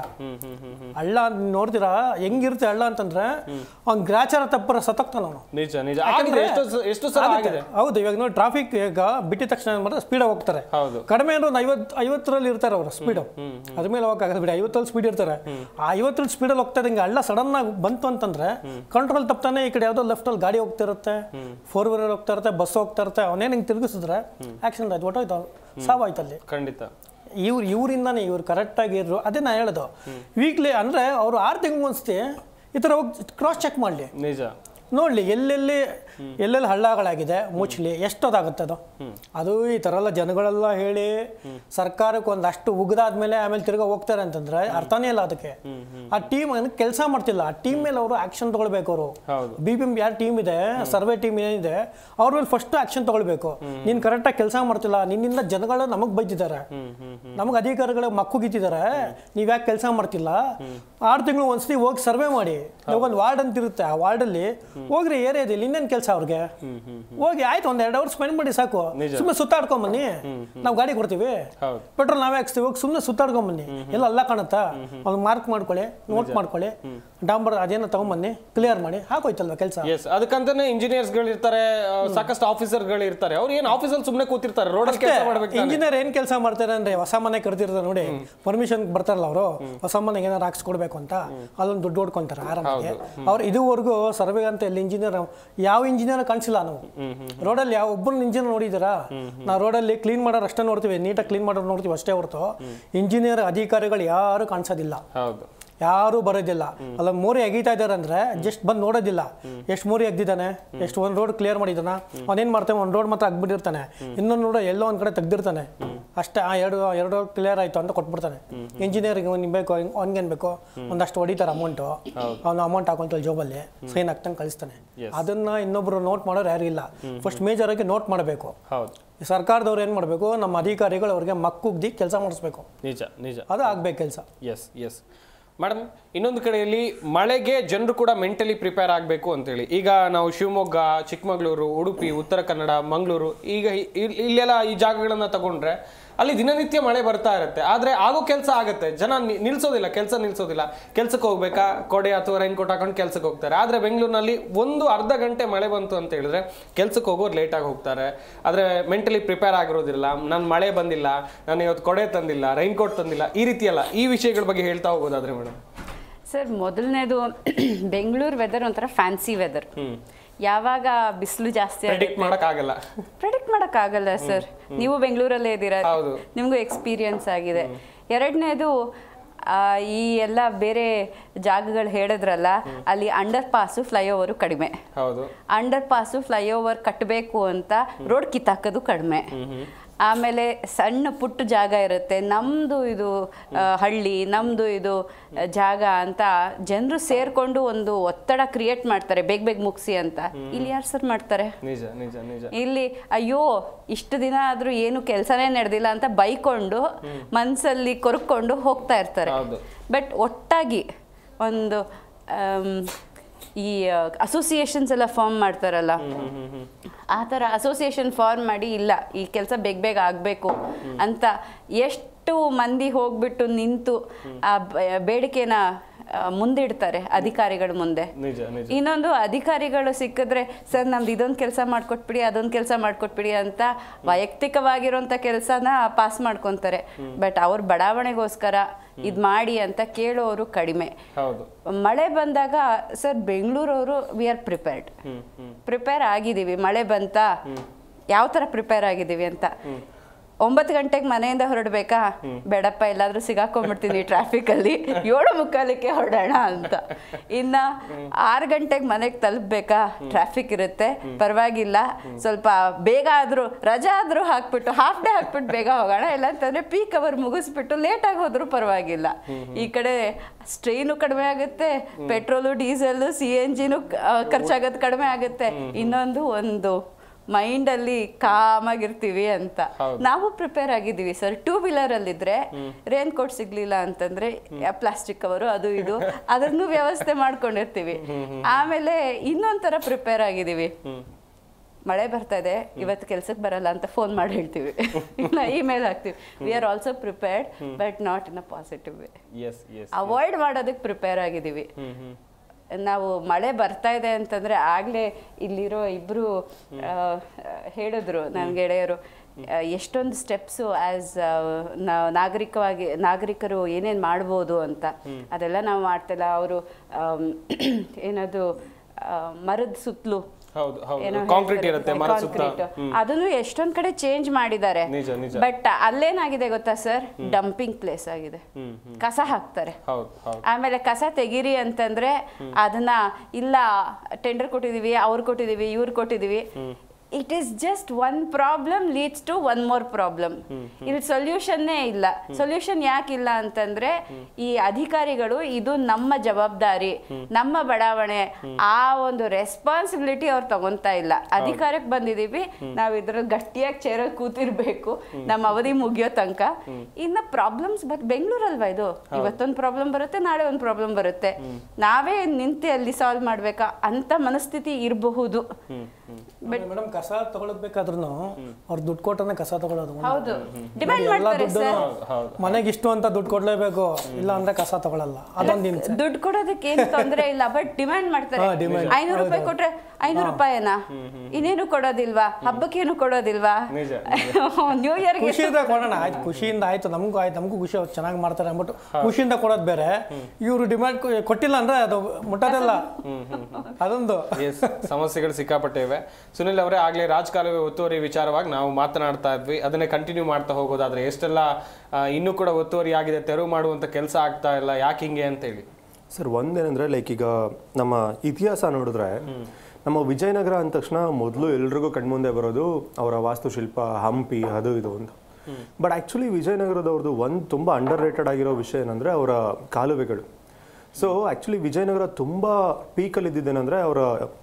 ಹಳ್ಳ ನೋಡ್ತೀರಾ ಹೆಂಗಿರುತ್ತೆ ಹಳ್ಳ ಅಂತಂದ್ರೆ ಅವ್ನ್ ಗ್ರಾಚಾರ ತಪ್ಪರ ಸತ್ತೋಗ್ತಾನ ಅವನು ನಿಜ ನಿಜ ಆಗಿದೆ ಎಷ್ಟು ಸ- ಎಷ್ಟು ಸಲ ಆಗಿದೆ ಹೌದು ಇವಾಗ ನೋಡಿ ಟ್ರಾಫಿಕ್ ಈಗ ಬಿಟ್ಟಿದ ತಕ್ಷಣ ಏನ್ ಮಾಡ್ತಾರೆ ಸ್ಪೀಡ್ ಹೋಗ್ತಾರೆ ಹೌದು ಕಡಿಮೆ ಅಂದ್ರೆ ಒಂದು ಐವತ್ ಐವತ್ತರಲ್ಲಿ ಇರ್ತಾರೆ ಅವರು ಸ್ಪೀಡ್ ಅದ್ರ ಮೇಲೆ ಹೋಗಕ್ಕಾಗಲ್ಲ ಬಿಡಿ ಐವತ್ತರಲ್ಲಿ ಸ್ಪೀಡ್ ಇರ್ತಾರೆ ಆ ಐವತ್ತರಲ್ಲಿ ಸ್ಪೀಡಲ್ಲಿ ಹೋಗ್ತಾ ಇದ್ದಂಗೆ ಹಳ್ಳ ಸಡನ್ ಆಗಿ ಬಂತು ಅಂತಂದ್ರೆ ಕಂಟ್ರೋಲ್ ತಪ್ತಾನೆ ಈ ಕಡೆ ಯಾವ್ದೋ ಲೆಫ್ಟ್ ಅಲ್ಲಿ ಗಾಡಿ ಹೋಗ್ತಿರುತ್ತೆ ಫೋರ್ ವೀಲರ್ ಹೋಗ್ತಾ ಇರುತ್ತೆ ಬಸ್ ಹೋಗ್ತಾ ಇರುತ್ತೆ ಅವನೇನು ಹಿಂಗೆ ತಿರುಗಿಸಿದ್ರೆ ಆಕ್ಸಿಡೆಂಟ್ ಆಯ್ತು ಒಟ್ಟೋಯ್ತು ಸಾವಾಯ್ತು ಅಲ್ಲಿ ಖಂಡಿತ ಇವ್ರು ಇವರಿಂದಾನೆ ಇವ್ರು ಕರೆಕ್ಟಾಗಿ ಇದ್ರು ಅದೇ ನಾ ಹೇಳೋದು ವೀಕ್ಲಿ ಅಂದರೆ ಅವರು ಆರು ತಿಂಗಳು ಒಂದ್ಸತಿ ಈ ಥರ ಹೋಗಿ ಕ್ರಾಸ್ ಚೆಕ್ ಮಾಡಲಿ ನಿಜ ನೋಡ್ಲಿ ಎಲ್ಲೆಲ್ಲಿ ಎಲ್ಲೆಲ್ಲಿ ಹಳ್ಳಗಳಾಗಿದೆ ಮುಚ್ಚಲಿ ಎಷ್ಟೊತ್ತಾಗುತ್ತೆ ಅದು ಅದು ಈ ಥರ ಎಲ್ಲ ಜನಗಳೆಲ್ಲ ಹೇಳಿ ಸರ್ಕಾರಕ್ಕೆ ಒಂದಷ್ಟು ಉಗ್ದಾದ್ಮೇಲೆ ಆಮೇಲೆ ತಿರ್ಗಾ ಹೋಗ್ತಾರೆ ಅಂತಂದ್ರೆ ಅರ್ಥನೇ ಇಲ್ಲ ಅದಕ್ಕೆ ಆ ಟೀಮ್ ಕೆಲಸ ಮಾಡ್ತಿಲ್ಲ ಆ ಟೀಮ್ ಮೇಲೆ ಅವರು ಆಕ್ಷನ್ ತಗೊಳ್ಬೇಕು ಅವರು ಹೌದು. ಬಿ ಪಿ ಎಂ ಯಾರು ಟೀಮ್ ಇದೆ ಸರ್ವೆ ಟೀಮ್ ಏನಿದೆ ಅವ್ರ ಮೇಲೆ ಫಸ್ಟ್ ಆಕ್ಷನ್ ತಗೊಳ್ಬೇಕು ನೀನ್ ಕರೆಕ್ಟಾಗಿ ಕೆಲಸ ಮಾಡ್ತಿಲ್ಲ ನಿನ್ನಿಂದ ಜನಗಳು ನಮಗ್ ಬೈತಿದ್ದಾರೆ ನಮಗ್ ಅಧಿಕಾರಿಗಳು ಮಕ್ಕುಗಿತ್ತಿದ್ದಾರೆ ನೀವ್ ಯಾಕೆ ಕೆಲಸ ಮಾಡ್ತಿಲ್ಲ ಆರು ತಿಂಗಳು ಒಂದ್ಸತಿ ಹೋಗಿ ಸರ್ವೆ ಮಾಡಿ ಇವಾಗ ಒಂದು ವಾರ್ಡ್ ಅಂತ ಇರುತ್ತೆ ಆ ವಾರ್ಡಲ್ಲಿ ಹೋಗ್ರಿ ಏರಿಯಾದಲ್ಲಿ ಇನ್ನೇನು ಕೆಲಸ ಅವ್ರಿಗೆ ಹೋಗಿ ಆಯ್ತು ಒಂದ್ ಎರಡು ಅವರ್ ಸ್ಪೆಂಡ್ ಮಾಡಿ ಸಾಕು ಸುಮ್ಮನೆ ಸುತ್ತಾಡ್ಕೊಂಡ್ ಬನ್ನಿ ನಾವು ಗಾಡಿ ಕೊಡ್ತೀವಿ ಹೌದು. ಪೆಟ್ರೋಲ್ ನಾವೇ ಹಾಕ್ಸ್ತೀವಿ ಹೋಗಿ ಸುಮ್ಮನೆ ಸುತ್ತಾಡ್ಕೊಂಡ್ ಬನ್ನಿ ಎಲ್ಲ ಅಲ್ಲ ಕಾಣುತ್ತಾ ಒಂದು ಮಾರ್ಕ್ ಮಾಡ್ಕೊಳ್ಳಿ ನೋಟ್ ಮಾಡ್ಕೊಳ್ಳಿ ಡಾಂಬರ್ ಅದೇನೋ ತಗೊಂಬನ್ನಿ ಕ್ಲಿಯರ್ ಮಾಡಿ ಹಾಕೋಯ್ತಲ್ವ ಕೆಲಸ ಎಸ್ ಅದಕ್ಕಂತಾನೆ ಇಂಜಿನಿಯರ್ಸ್ ಗಳು ಇರ್ತಾರೆ ಆ, ಸಾಕಷ್ಟು ಆಫೀಸರ್ ಗಳು ಇರ್ತಾರೆ ಅವ್ರು ಏನ್ ಆಫೀಸಲ್ಲಿ ಸುಮ್ಮನೆ ಕೂತಿರ್ತಾರೆ ರೋಡಲ್ಲಿ ಕೆಲಸ ಮಾಡ್ಬೇಕು ತಾನೆ. ಇಂಜಿನಿಯರ್ ಏನ್ ಕೆಲಸ ಮಾಡ್ತಾರೆ ಅಂದ್ರೆ ಹೊಸ ಮನೆ ಕರೆದಿರ್ತಾರೆ ನೋಡಿ ಪರ್ಮಿಷನ್ ಬರ್ತಾರಲ್ಲ ಅವರು ಹೊಸ ಮನೆಗೆ ಏನಾರು ಹಾಕ್ಸ್ಕೊಡ್ಬೇಕು ಅಂತ ಅಲ್ಲೊಂದು ದುಡ್ಡು ಹೊಡ್ಕೊಂತಾರೆ ಆರಾಮಾಗಿ ಅವ್ರು ಇದುವರೆಗೂ ಸರ್ವೆ ಅಂತ ಇಲ್ಲಿ ಇಂಜಿನಿಯರ್ ಯಾವ ಇಂಜಿನಿಯರ್ ಕಾಣಿಸಿಲ್ಲ ನಾವು ರೋಡಲ್ಲಿ ಯಾವ ಒಬ್ಬರು ಇಂಜಿನಿಯರ್ ನೋಡಿದ್ದೀರಾ ನಾವು ರೋಡಲ್ಲಿ ಕ್ಲೀನ್ ಮಾಡೋರು ಅಷ್ಟೇ ನೋಡ್ತೀವಿ ನೀಟಾಗಿ ಕ್ಲೀನ್ ಮಾಡೋರು ನೋಡ್ತೀವಿ ಅಷ್ಟೇ ಹೊರತು ಇಂಜಿನಿಯರ್ ಅಧಿಕಾರಿಗಳು ಯಾರು ಕಾಣಿಸೋದಿಲ್ಲ ಹೌದು ಯಾರು ಬರೋದಿಲ್ಲ ಅಲ್ಲ ಮೋರಿ ಅಗೀತಾ ಇದಾರೆ ಅಂದ್ರೆ ಜಸ್ಟ್ ಬಂದು ನೋಡೋದಿಲ್ಲ ಎಷ್ಟು ಮೋರಿ ಅಗ್ದಿದ್ದಾನೆ ಎಷ್ಟು ಒಂದು ರೋಡ್ ಕ್ಲಿಯರ್ ಮಾಡಿದಾನ ಅವನೇನ್ ಮಾಡ್ತಾನೆ ಒಂದು ರೋಡ್ ಮಾತ್ರ ಅಗ್ಬಿಟ್ಟಿರ್ತಾನೆ ಇನ್ನೊಂದು ರೋಡ್ ಎಲ್ಲೋ ಒಂದ್ ಕಡೆ ತೆಗ್ದಿರ್ತಾನೆ ಅಷ್ಟೇ ಆ ಎರಡು ಎರಡು ರೋಡ್ ಕ್ಲಿಯರ್ ಆಯ್ತು ಅಂತ ಕೊಟ್ಬಿಡ್ತಾನೆ ಇಂಜಿನಿಯರಿಂಗ್ ಅವ್ನಿಗೆ ಬೇಕು ಅವ್ನಿಗೇನು ಬೇಕು ಒಂದಷ್ಟು ಹೊಡಿತಾರೆ ಅಮೌಂಟು ಅವ್ನು ಅಮೌಂಟ್ ಹಾಕೊಂತಲ್ಲಿ ಜೋಬಲ್ಲಿ ಸೈನ್ ಹಾಕ್ತಂಗೆ ಕಳಿಸ್ತಾನೆ ಅದನ್ನ ಇನ್ನೊಬ್ರು ನೋಟ್ ಮಾಡೋರು ಯಾರು ಇಲ್ಲ ಫಸ್ಟ್ ಮೇಜರ್ ಆಗಿ ನೋಟ್ ಮಾಡಬೇಕು ಹೌದು ಸರ್ಕಾರದವ್ರು ಏನು ಮಾಡಬೇಕು ನಮ್ಮ ಅಧಿಕಾರಿಗಳು ಅವ್ರಿಗೆ ಮಕ್ಕುಗ್ದಿ ಕೆಲಸ ಮಾಡಿಸ್ಬೇಕು ನಿಜ ನಿಜ ಅದು ಆಗ್ಬೇಕು ಕೆಲಸ ಎಸ್ ಎಸ್ ಮೇಡಮ್ ಇನ್ನೊಂದು ಕಡೆಯಲ್ಲಿ ಮಳೆಗೆ ಜನರು ಕೂಡ ಮೆಂಟಲಿ ಪ್ರಿಪೇರ್ ಆಗಬೇಕು ಅಂತೇಳಿ ಈಗ ನಾವು ಶಿವಮೊಗ್ಗ ಚಿಕ್ಕಮಗಳೂರು ಉಡುಪಿ ಉತ್ತರ ಕನ್ನಡ ಮಂಗಳೂರು ಈಗ ಇ- ಇಲ್- ಇಲ್ಲೆಲ್ಲ ಈ ಜಾಗಗಳನ್ನ ತಗೊಂಡ್ರೆ ಅಲ್ಲಿ ದಿನನಿತ್ಯ ಮಳೆ ಬರ್ತಾ ಇರುತ್ತೆ ಆದ್ರೆ ಆಗೋ ಕೆಲಸ ಆಗುತ್ತೆ ಜನ ನಿ- ನಿಲ್ಸೋದಿಲ್ಲ ಕೆಲಸ ನಿಲ್ಸೋದಿಲ್ಲ ಕೆಲ್ಸಕ್ಕೆ ಹೋಗ್ಬೇಕಾ ಕೊಡೆ ಅಥವಾ ರೈನ್ ಕೋಟ್ ಹಾಕೊಂಡು ಕೆಲ್ಸಕ್ಕೆ ಹೋಗ್ತಾರೆ ಆದ್ರೆ ಬೆಂಗಳೂರಿನಲ್ಲಿ ಒಂದು ಅರ್ಧ ಗಂಟೆ ಮಳೆ ಬಂತು ಅಂತ ಹೇಳಿದ್ರೆ ಕೆಲ್ಸಕ್ಕೆ ಹೋಗೋರು ಲೇಟಾಗಿ ಹೋಗ್ತಾರೆ ಆದ್ರೆ ಮೆಂಟಲಿ ಪ್ರಿಪೇರ್ ಆಗಿರೋದಿಲ್ಲ ನಾನು ಮಳೆ ಬಂದಿಲ್ಲ ನಾನು ಇವತ್ತು ಕೊಡೆ ತಂದಿಲ್ಲ ರೈನ್ ಕೋಟ್ ತಂದಿಲ್ಲ ಈ ರೀತಿ ಅಲ್ಲ ಈ ವಿಷಯಗಳ ಬಗ್ಗೆ ಹೇಳ್ತಾ ಹೋಗೋದಾದ್ರೆ ಮೇಡಮ್ ಸರ್ ಮೊದಲನೇದು ಬೆಂಗಳೂರು ವೆದರ್ ಒಂಥರ ಫ್ಯಾನ್ಸಿ ವೆದರ್ ಯಾವಾಗ ಬಿಸಿಲು ಜಾಸ್ತಿ ಪ್ರೆಡಿಕ್ಟ್ ಮಾಡಕ್ ಆಗಲ್ಲ ಪ್ರೆಡಿಕ್ಟ್ ಮಾಡೋಕ್ಕಾಗಲ್ಲ ಸರ್ ನೀವು ಬೆಂಗಳೂರಲ್ಲೇ ಇದ್ದೀರಾ ಹೌದು. ನಿಮಗೂ ಎಕ್ಸ್ಪೀರಿಯನ್ಸ್ ಆಗಿದೆ ಎರಡನೇದು ಈ ಎಲ್ಲ ಬೇರೆ ಜಾಗಗಳು ಹೇಳಿದ್ರಲ್ಲ ಅಲ್ಲಿ ಅಂಡರ್ ಪಾಸು ಫ್ಲೈಓವರು ಕಡಿಮೆ ಹೌದು ಅಂಡರ್ ಪಾಸು ಫ್ಲೈಓವರ್ ಕಟ್ಟಬೇಕು ಅಂತ ರೋಡ್ ಕಿತ್ತಾಕೋದು ಕಡಿಮೆ ಆಮೇಲೆ ಸಣ್ಣ ಪುಟ್ಟ ಜಾಗ ಇರುತ್ತೆ ನಮ್ಮದು ಇದು ಆ, ಹಳ್ಳಿ ನಮ್ಮದು ಇದು ಆ, ಜಾಗ ಅಂತ ಜನರು ಸೇರ್ಕೊಂಡು ಒಂದು ಒತ್ತಡ ಕ್ರಿಯೇಟ್ ಮಾಡ್ತಾರೆ ಬೇಗ ಬೇಗ ಮುಗಿಸಿ ಅಂತ ಇಲ್ಲಿ ಯಾರು ಸರ್ ಮಾಡ್ತಾರೆ ನಿಜ ನಿಜ ನಿಜ ಇಲ್ಲಿ ಅಯ್ಯೋ ಇಷ್ಟು ದಿನ ಆದ್ರೂ ಏನು ಕೆಲಸನೇ ನಡೆದಿಲ್ಲ ಅಂತ ಬೈಕೊಂಡು ಮನಸ್ಸಲ್ಲಿ ಕೊರ್ಕೊಂಡು ಹೋಗ್ತಾ ಇರ್ತಾರೆ ಹೌದು. ಬಟ್ ಒಟ್ಟಾಗಿ ಒಂದು ಆಮ್, ಈ ಅಸೋಸಿಯೇಷನ್ಸ್ ಎಲ್ಲ ಫಾರ್ಮ್ ಮಾಡ್ತಾರಲ್ಲ ಆ ಥರ ಅಸೋಸಿಯೇಷನ್ ಫಾರ್ಮ್ ಮಾಡಿ ಇಲ್ಲ ಈ ಕೆಲಸ ಬೇಗ ಬೇಗ ಆಗಬೇಕು ಅಂತ ಎಷ್ಟು ಮಂದಿ ಹೋಗ್ಬಿಟ್ಟು ನಿಂತು ಆ ಬ- ಬೇಡಿಕೆನ ಆ, ಮುಂದಿಡ್ತಾರೆ ಅಧಿಕಾರಿಗಳ ಮುಂದೆ ನಿಜ ನಿಜ ಇನ್ನೊಂದು ಅಧಿಕಾರಿಗಳು ಸಿಕ್ಕಿದ್ರೆ ಸರ್ ನಮ್ದು ಇದೊಂದು ಕೆಲಸ ಮಾಡ್ಕೊಟ್ಬಿಡಿ ಅದೊಂದು ಕೆಲಸ ಮಾಡ್ಕೊಟ್ಬಿಡಿ ಅಂತ ವೈಯಕ್ತಿಕವಾಗಿರೋಂಥ ಕೆಲಸನ ಪಾಸ್ ಮಾಡ್ಕೊತಾರೆ ಬಟ್ ಅವ್ರ ಬಡಾವಣೆಗೋಸ್ಕರ ಇದು ಮಾಡಿ ಅಂತ ಕೇಳೋರು ಕಡಿಮೆ ಹೌದು ಮಳೆ ಬಂದಾಗ ಸರ್ ಬೆಂಗಳೂರವರು ವಿ ಆರ್ ಪ್ರಿಪೇರ್ಡ್ ಪ್ರಿಪೇರ್ ಆಗಿದ್ದೀವಿ ಮಳೆ ಬಂತ ಯಾವ ಥರ ಪ್ರಿಪೇರ್ ಆಗಿದ್ದೀವಿ ಅಂತ ಒಂಬತ್ತು ಗಂಟೆಗೆ ಮನೆಯಿಂದ ಹೊರಡ್ಬೇಕಾ ಬೇಡಪ್ಪ ಎಲ್ಲಾದ್ರೂ ಸಿಗಾಕೊಂಡ್ಬಿಡ್ತೀನಿ ಟ್ರಾಫಿಕ್ ಅಲ್ಲಿ ಏಳು ಮುಕ್ಕಾಲಕ್ಕೆ ಹೊರಡೋಣ ಅಂತ ಇನ್ನ ಆರು ಗಂಟೆಗೆ ಮನೆಗೆ ತಲುಪಬೇಕಾ ಟ್ರಾಫಿಕ್ ಇರುತ್ತೆ ಪರವಾಗಿಲ್ಲ ಸ್ವಲ್ಪ ಬೇಗ ಆದ್ರೂ ರಜಾ ಆದ್ರೂ ಹಾಕ್ಬಿಟ್ಟು ಹಾಫ್ ಡೇ ಹಾಕ್ಬಿಟ್ಟು ಬೇಗ ಹೋಗೋಣ ಇಲ್ಲ ಅಂತಂದ್ರೆ ಪೀಕ್ ಅವರ್ ಮುಗಿಸ್ಬಿಟ್ಟು ಲೇಟ್ ಆಗಿ ಹೋದ್ರೂ ಪರವಾಗಿಲ್ಲ ಈ ಕಡೆ ಸ್ಟ್ರೈನು ಕಡಿಮೆ ಆಗುತ್ತೆ ಪೆಟ್ರೋಲು ಡೀಸೆಲ್ ಸಿ ಎನ್ ಜಿನು ಖರ್ಚಾಗೋದು ಕಡಿಮೆ ಆಗುತ್ತೆ ಇನ್ನೊಂದು ಒಂದು ಮೈಂಡ್ ಅಲ್ಲಿ ಕಾಮಾಗಿರ್ತೀವಿ ಅಂತ ನಾವು ಪ್ರಿಪೇರ್ ಆಗಿದ್ದೀವಿ ಸರ್ ಟೂ ವೀಲರ್ ಅಲ್ಲಿದ್ರೆ ರೇನ್ ಕೋಟ್ ಸಿಗ್ಲಿಲ್ಲ ಅಂತಂದ್ರೆ ಪ್ಲಾಸ್ಟಿಕ್ ಕವರು ಅದು ಇದು ಅದನ್ನು ವ್ಯವಸ್ಥೆ ಮಾಡ್ಕೊಂಡಿರ್ತೀವಿ ಆಮೇಲೆ ಇನ್ನೊಂಥರ ಪ್ರಿಪೇರ್ ಆಗಿದ್ದೀವಿ ಮಳೆ ಬರ್ತಾ ಇದೆ ಇವತ್ತು ಕೆಲ್ಸಕ್ಕೆ ಬರಲ್ಲ ಅಂತ ಫೋನ್ ಮಾಡಿ ಹೇಳ್ತೀವಿ ಇಲ್ಲ ಇಮೇಲ್ ಹಾಕ್ತೀವಿ we are also prepared but not in a positive way yes yes avoid ಮಾಡೋದಕ್ಕೆ ಪ್ರಿಪೇರ್ ಆಗಿದ್ದೀವಿ ನಾವು ಮಳೆ ಬರ್ತಾ ಇದೆ ಅಂತಂದ್ರೆ ಆಗ್ಲೇ ಇಲ್ಲಿರೋ ಇಬ್ರು ಆ, ಹೇಳಿದ್ರು ನನ್ನ ಗೆಳೆಯರು ಆ, ಎಷ್ಟೊಂದು ಸ್ಟೆಪ್ಸು ಆಸ್ ನಾಗರಿಕವಾಗಿ ನಾಗರಿಕರು ಏನೇನು ಮಾಡ್ಬೋದು ಅಂತ ಅದೆಲ್ಲ ನಾವು ಮಾಡ್ತಿಲ್ಲ ಅವರು ಏನದು ಆ, ಮರದ ಸುತ್ತಲೂ ಹೌದು ಹೌದು ಏನೋ ಕಾಂಕ್ರೀಟ್ ಹೇಳ್ತಾರೆ, ಇರುತ್ತೆ ಮರ ಸುತ್ತ concrete. ಅದನ್ನು ಎಷ್ಟೊಂದ್ ಕಡೆ ಚೇಂಜ್ ಮಾಡಿದ್ದಾರೆ ನಿಜ ನಿಜ ಬಟ್ ಅಲ್ಲೇನಾಗಿದೆ ಗೊತ್ತಾ ಸರ್ ಡಂಪಿಂಗ್ ಪ್ಲೇಸ್ ಆಗಿದೆ ಕಸ ಹಾಕ್ತಾರೆ ಹೌದು ಹೌದು ಆಮೇಲೆ ಕಸ ತೆಗೀರಿ ಅಂತಂದ್ರೆ ಅದನ್ನ ಇಲ್ಲ ಟೆಂಡರ್ ಕೊಟ್ಟಿದೀವಿ ಅವ್ರು ಕೊಟ್ಟಿದೀವಿ ಇವ್ರು ಕೊಟ್ಟಿದೀವಿ it is just one problem leads to one more problem ಇಲ್ಲಿ ಸೊಲ್ಯೂಷನ್ನೇ ಇಲ್ಲ ಸೊಲ್ಯೂಷನ್ ಯಾಕಿಲ್ಲ ಅಂತಂದ್ರೆ ಈ ಅಧಿಕಾರಿಗಳು ಇದು ನಮ್ಮ ಜವಾಬ್ದಾರಿ ನಮ್ಮ ಬಡಾವಣೆ ಆ ಒಂದು ರೆಸ್ಪಾನ್ಸಿಬಿಲಿಟಿ ಅವ್ರು ತಗೊಂತಾ ಇಲ್ಲ ಅಧಿಕಾರಕ್ಕೆ ಬಂದಿದೀವಿ ನಾವು ಇದ್ರ ಗಟ್ಟಿಯಾಗಿ ಚೇರಲ್ಲಿ ಕೂತಿರ್ಬೇಕು ನಮ್ಮ ಅವಧಿ ಮುಗಿಯೋ ತನಕ ಇನ್ನ ಪ್ರಾಬ್ಲಮ್ಸ್ ಬಟ್ ಬೆಂಗಳೂರಲ್ವಾ ಇದು ಇವತ್ತೊಂದು ಪ್ರಾಬ್ಲಮ್ ಬರುತ್ತೆ ನಾಳೆ ಒಂದು ಪ್ರಾಬ್ಲಮ್ ಬರುತ್ತೆ ನಾವೇ ನಿಂತು ಅಲ್ಲಿ ಸಾಲ್ವ್ ಮಾಡ್ಬೇಕಾ ಅಂತ ಮನಸ್ಥಿತಿ ಇರಬಹುದು ಮೇಡಮ್ ಕಸ ತಗೊಳ್ಬೇಕಾದ್ರೂ ಅವ್ರು ದುಡ್ಡು ಕೊಟ್ಟನೆ ಕಸ ತಗೊಳ್ಳೋದು ಹೌದು ಡಿಮ್ಯಾಂಡ್ ಎಲ್ಲ ಮಾಡ್ತಾರೆ ದುಡ್ಡು ಸರ್ ಮನೆಗೆ ಇಷ್ಟು ಅಂತ ದುಡ್ಡು ಕೊಡ್ಲೇಬೇಕು ಇಲ್ಲ ಅಂದ್ರೆ ಕಸ ತಗೊಳಲ್ಲ ಅದೊಂದು ಹಿಂಸೆ ದುಡ್ಡು ಕೊಡೋದಕ್ಕೆ ಏನು ತೊಂದರೆ ಇಲ್ಲ ಬಟ್ ಡಿಮ್ಯಾಂಡ್ ಮಾಡ್ತಾರೆ ಹಾ, demand. ಐನೂರು ರೂಪಾಯಿ ಕೊಟ್ರೆ ಐನೂರು ರೂಪಾಯಿನಾ ಇನ್ನೇನು ಕೊಡೋದಿಲ್ವಾ ಹಬ್ಬಕ್ಕೇನು ಕೊಡೋದಿಲ್ವಾ ನಿಜ, ನ್ಯೂ ಇಯರ್ಗೆ ಖುಷಿಯಿಂದ ಕೊಡೋಣ ಆಯ್ತು ಖುಷಿಯಿಂದ ಆಯ್ತು ನಮಗೂ ಆಯ್ತು ನಮಗೂ ಖುಷಿ ಅವ್ರು ಚೆನ್ನಾಗಿ ಮಾಡ್ತಾರೆ ಅಂದ್ಬಿಟ್ಟು ಖುಷಿಯಿಂದ ಕೊಡೋದು ಬೇರೆ ಇವರು ಡಿಮ್ಯಾಂಡ್ ಕೊಟ್ಟಿಲ್ಲ ಅಂದ್ರೆ ಅದು ಮುಟ್ಟೋದಿಲ್ಲ ಅದೊಂದು ಎಸ್ ಸಮಸ್ಯೆಗಳು ಸಿಕ್ಕಾಪಟ್ಟೆ ಇವೆ ಸುನಿಲ್ ಅವರೇ ಆಗ್ಲೇ ರಾಜಕಾಲುವೆ ಒತ್ತುವರಿ ವಿಚಾರವಾಗಿ ನಾವು ಮಾತನಾಡ್ತಾ ಇದ್ವಿ ಅದನ್ನೇ ಕಂಟಿನ್ಯೂ ಮಾಡ್ತಾ ಹೋಗೋದಾದ್ರೆ ಎಷ್ಟೆಲ್ಲ ಆ, ಇನ್ನೂ ಕೂಡ ಒತ್ತುವರಿ ಆಗಿದೆ ತೆರವು ಮಾಡುವಂತ ಕೆಲಸ ಆಗ್ತಾ ಇಲ್ಲ ಯಾಕೆ ಹಿಂಗೆ ಅಂತ ಹೇಳಿ ಸರ್ ಒಂದೇನಂದ್ರೆ ಲೈಕ್ ಈಗ ನಮ್ಮ ಇತಿಹಾಸ ನೋಡಿದ್ರೆ ನಮ್ಮ ವಿಜಯನಗರ ಅಂದ ತಕ್ಷಣ ಮೊದಲು ಎಲ್ರಿಗೂ ಕಣ್ಮುಂದೆ ಬರೋದು ಅವರ ವಾಸ್ತುಶಿಲ್ಪ ಹಂಪಿ ಅದು ಇದು ಅಂತ ಬಟ್ ಆ್ಯಕ್ಚುಲಿ ವಿಜಯನಗರದವ್ರದ್ದು ಒಂದು ತುಂಬ ಅಂಡರ್ ರೇಟೆಡ್ ಆಗಿರೋ ವಿಷಯ ಏನಂದರೆ ಅವರ ಕಾಲುವೆಗಳು ಸೊ ಆ್ಯಕ್ಚುಲಿ ವಿಜಯನಗರ ತುಂಬ ಪೀಕಲ್ಲಿ ಇದ್ದಿದ್ದೇನೆಂದರೆ ಅವರ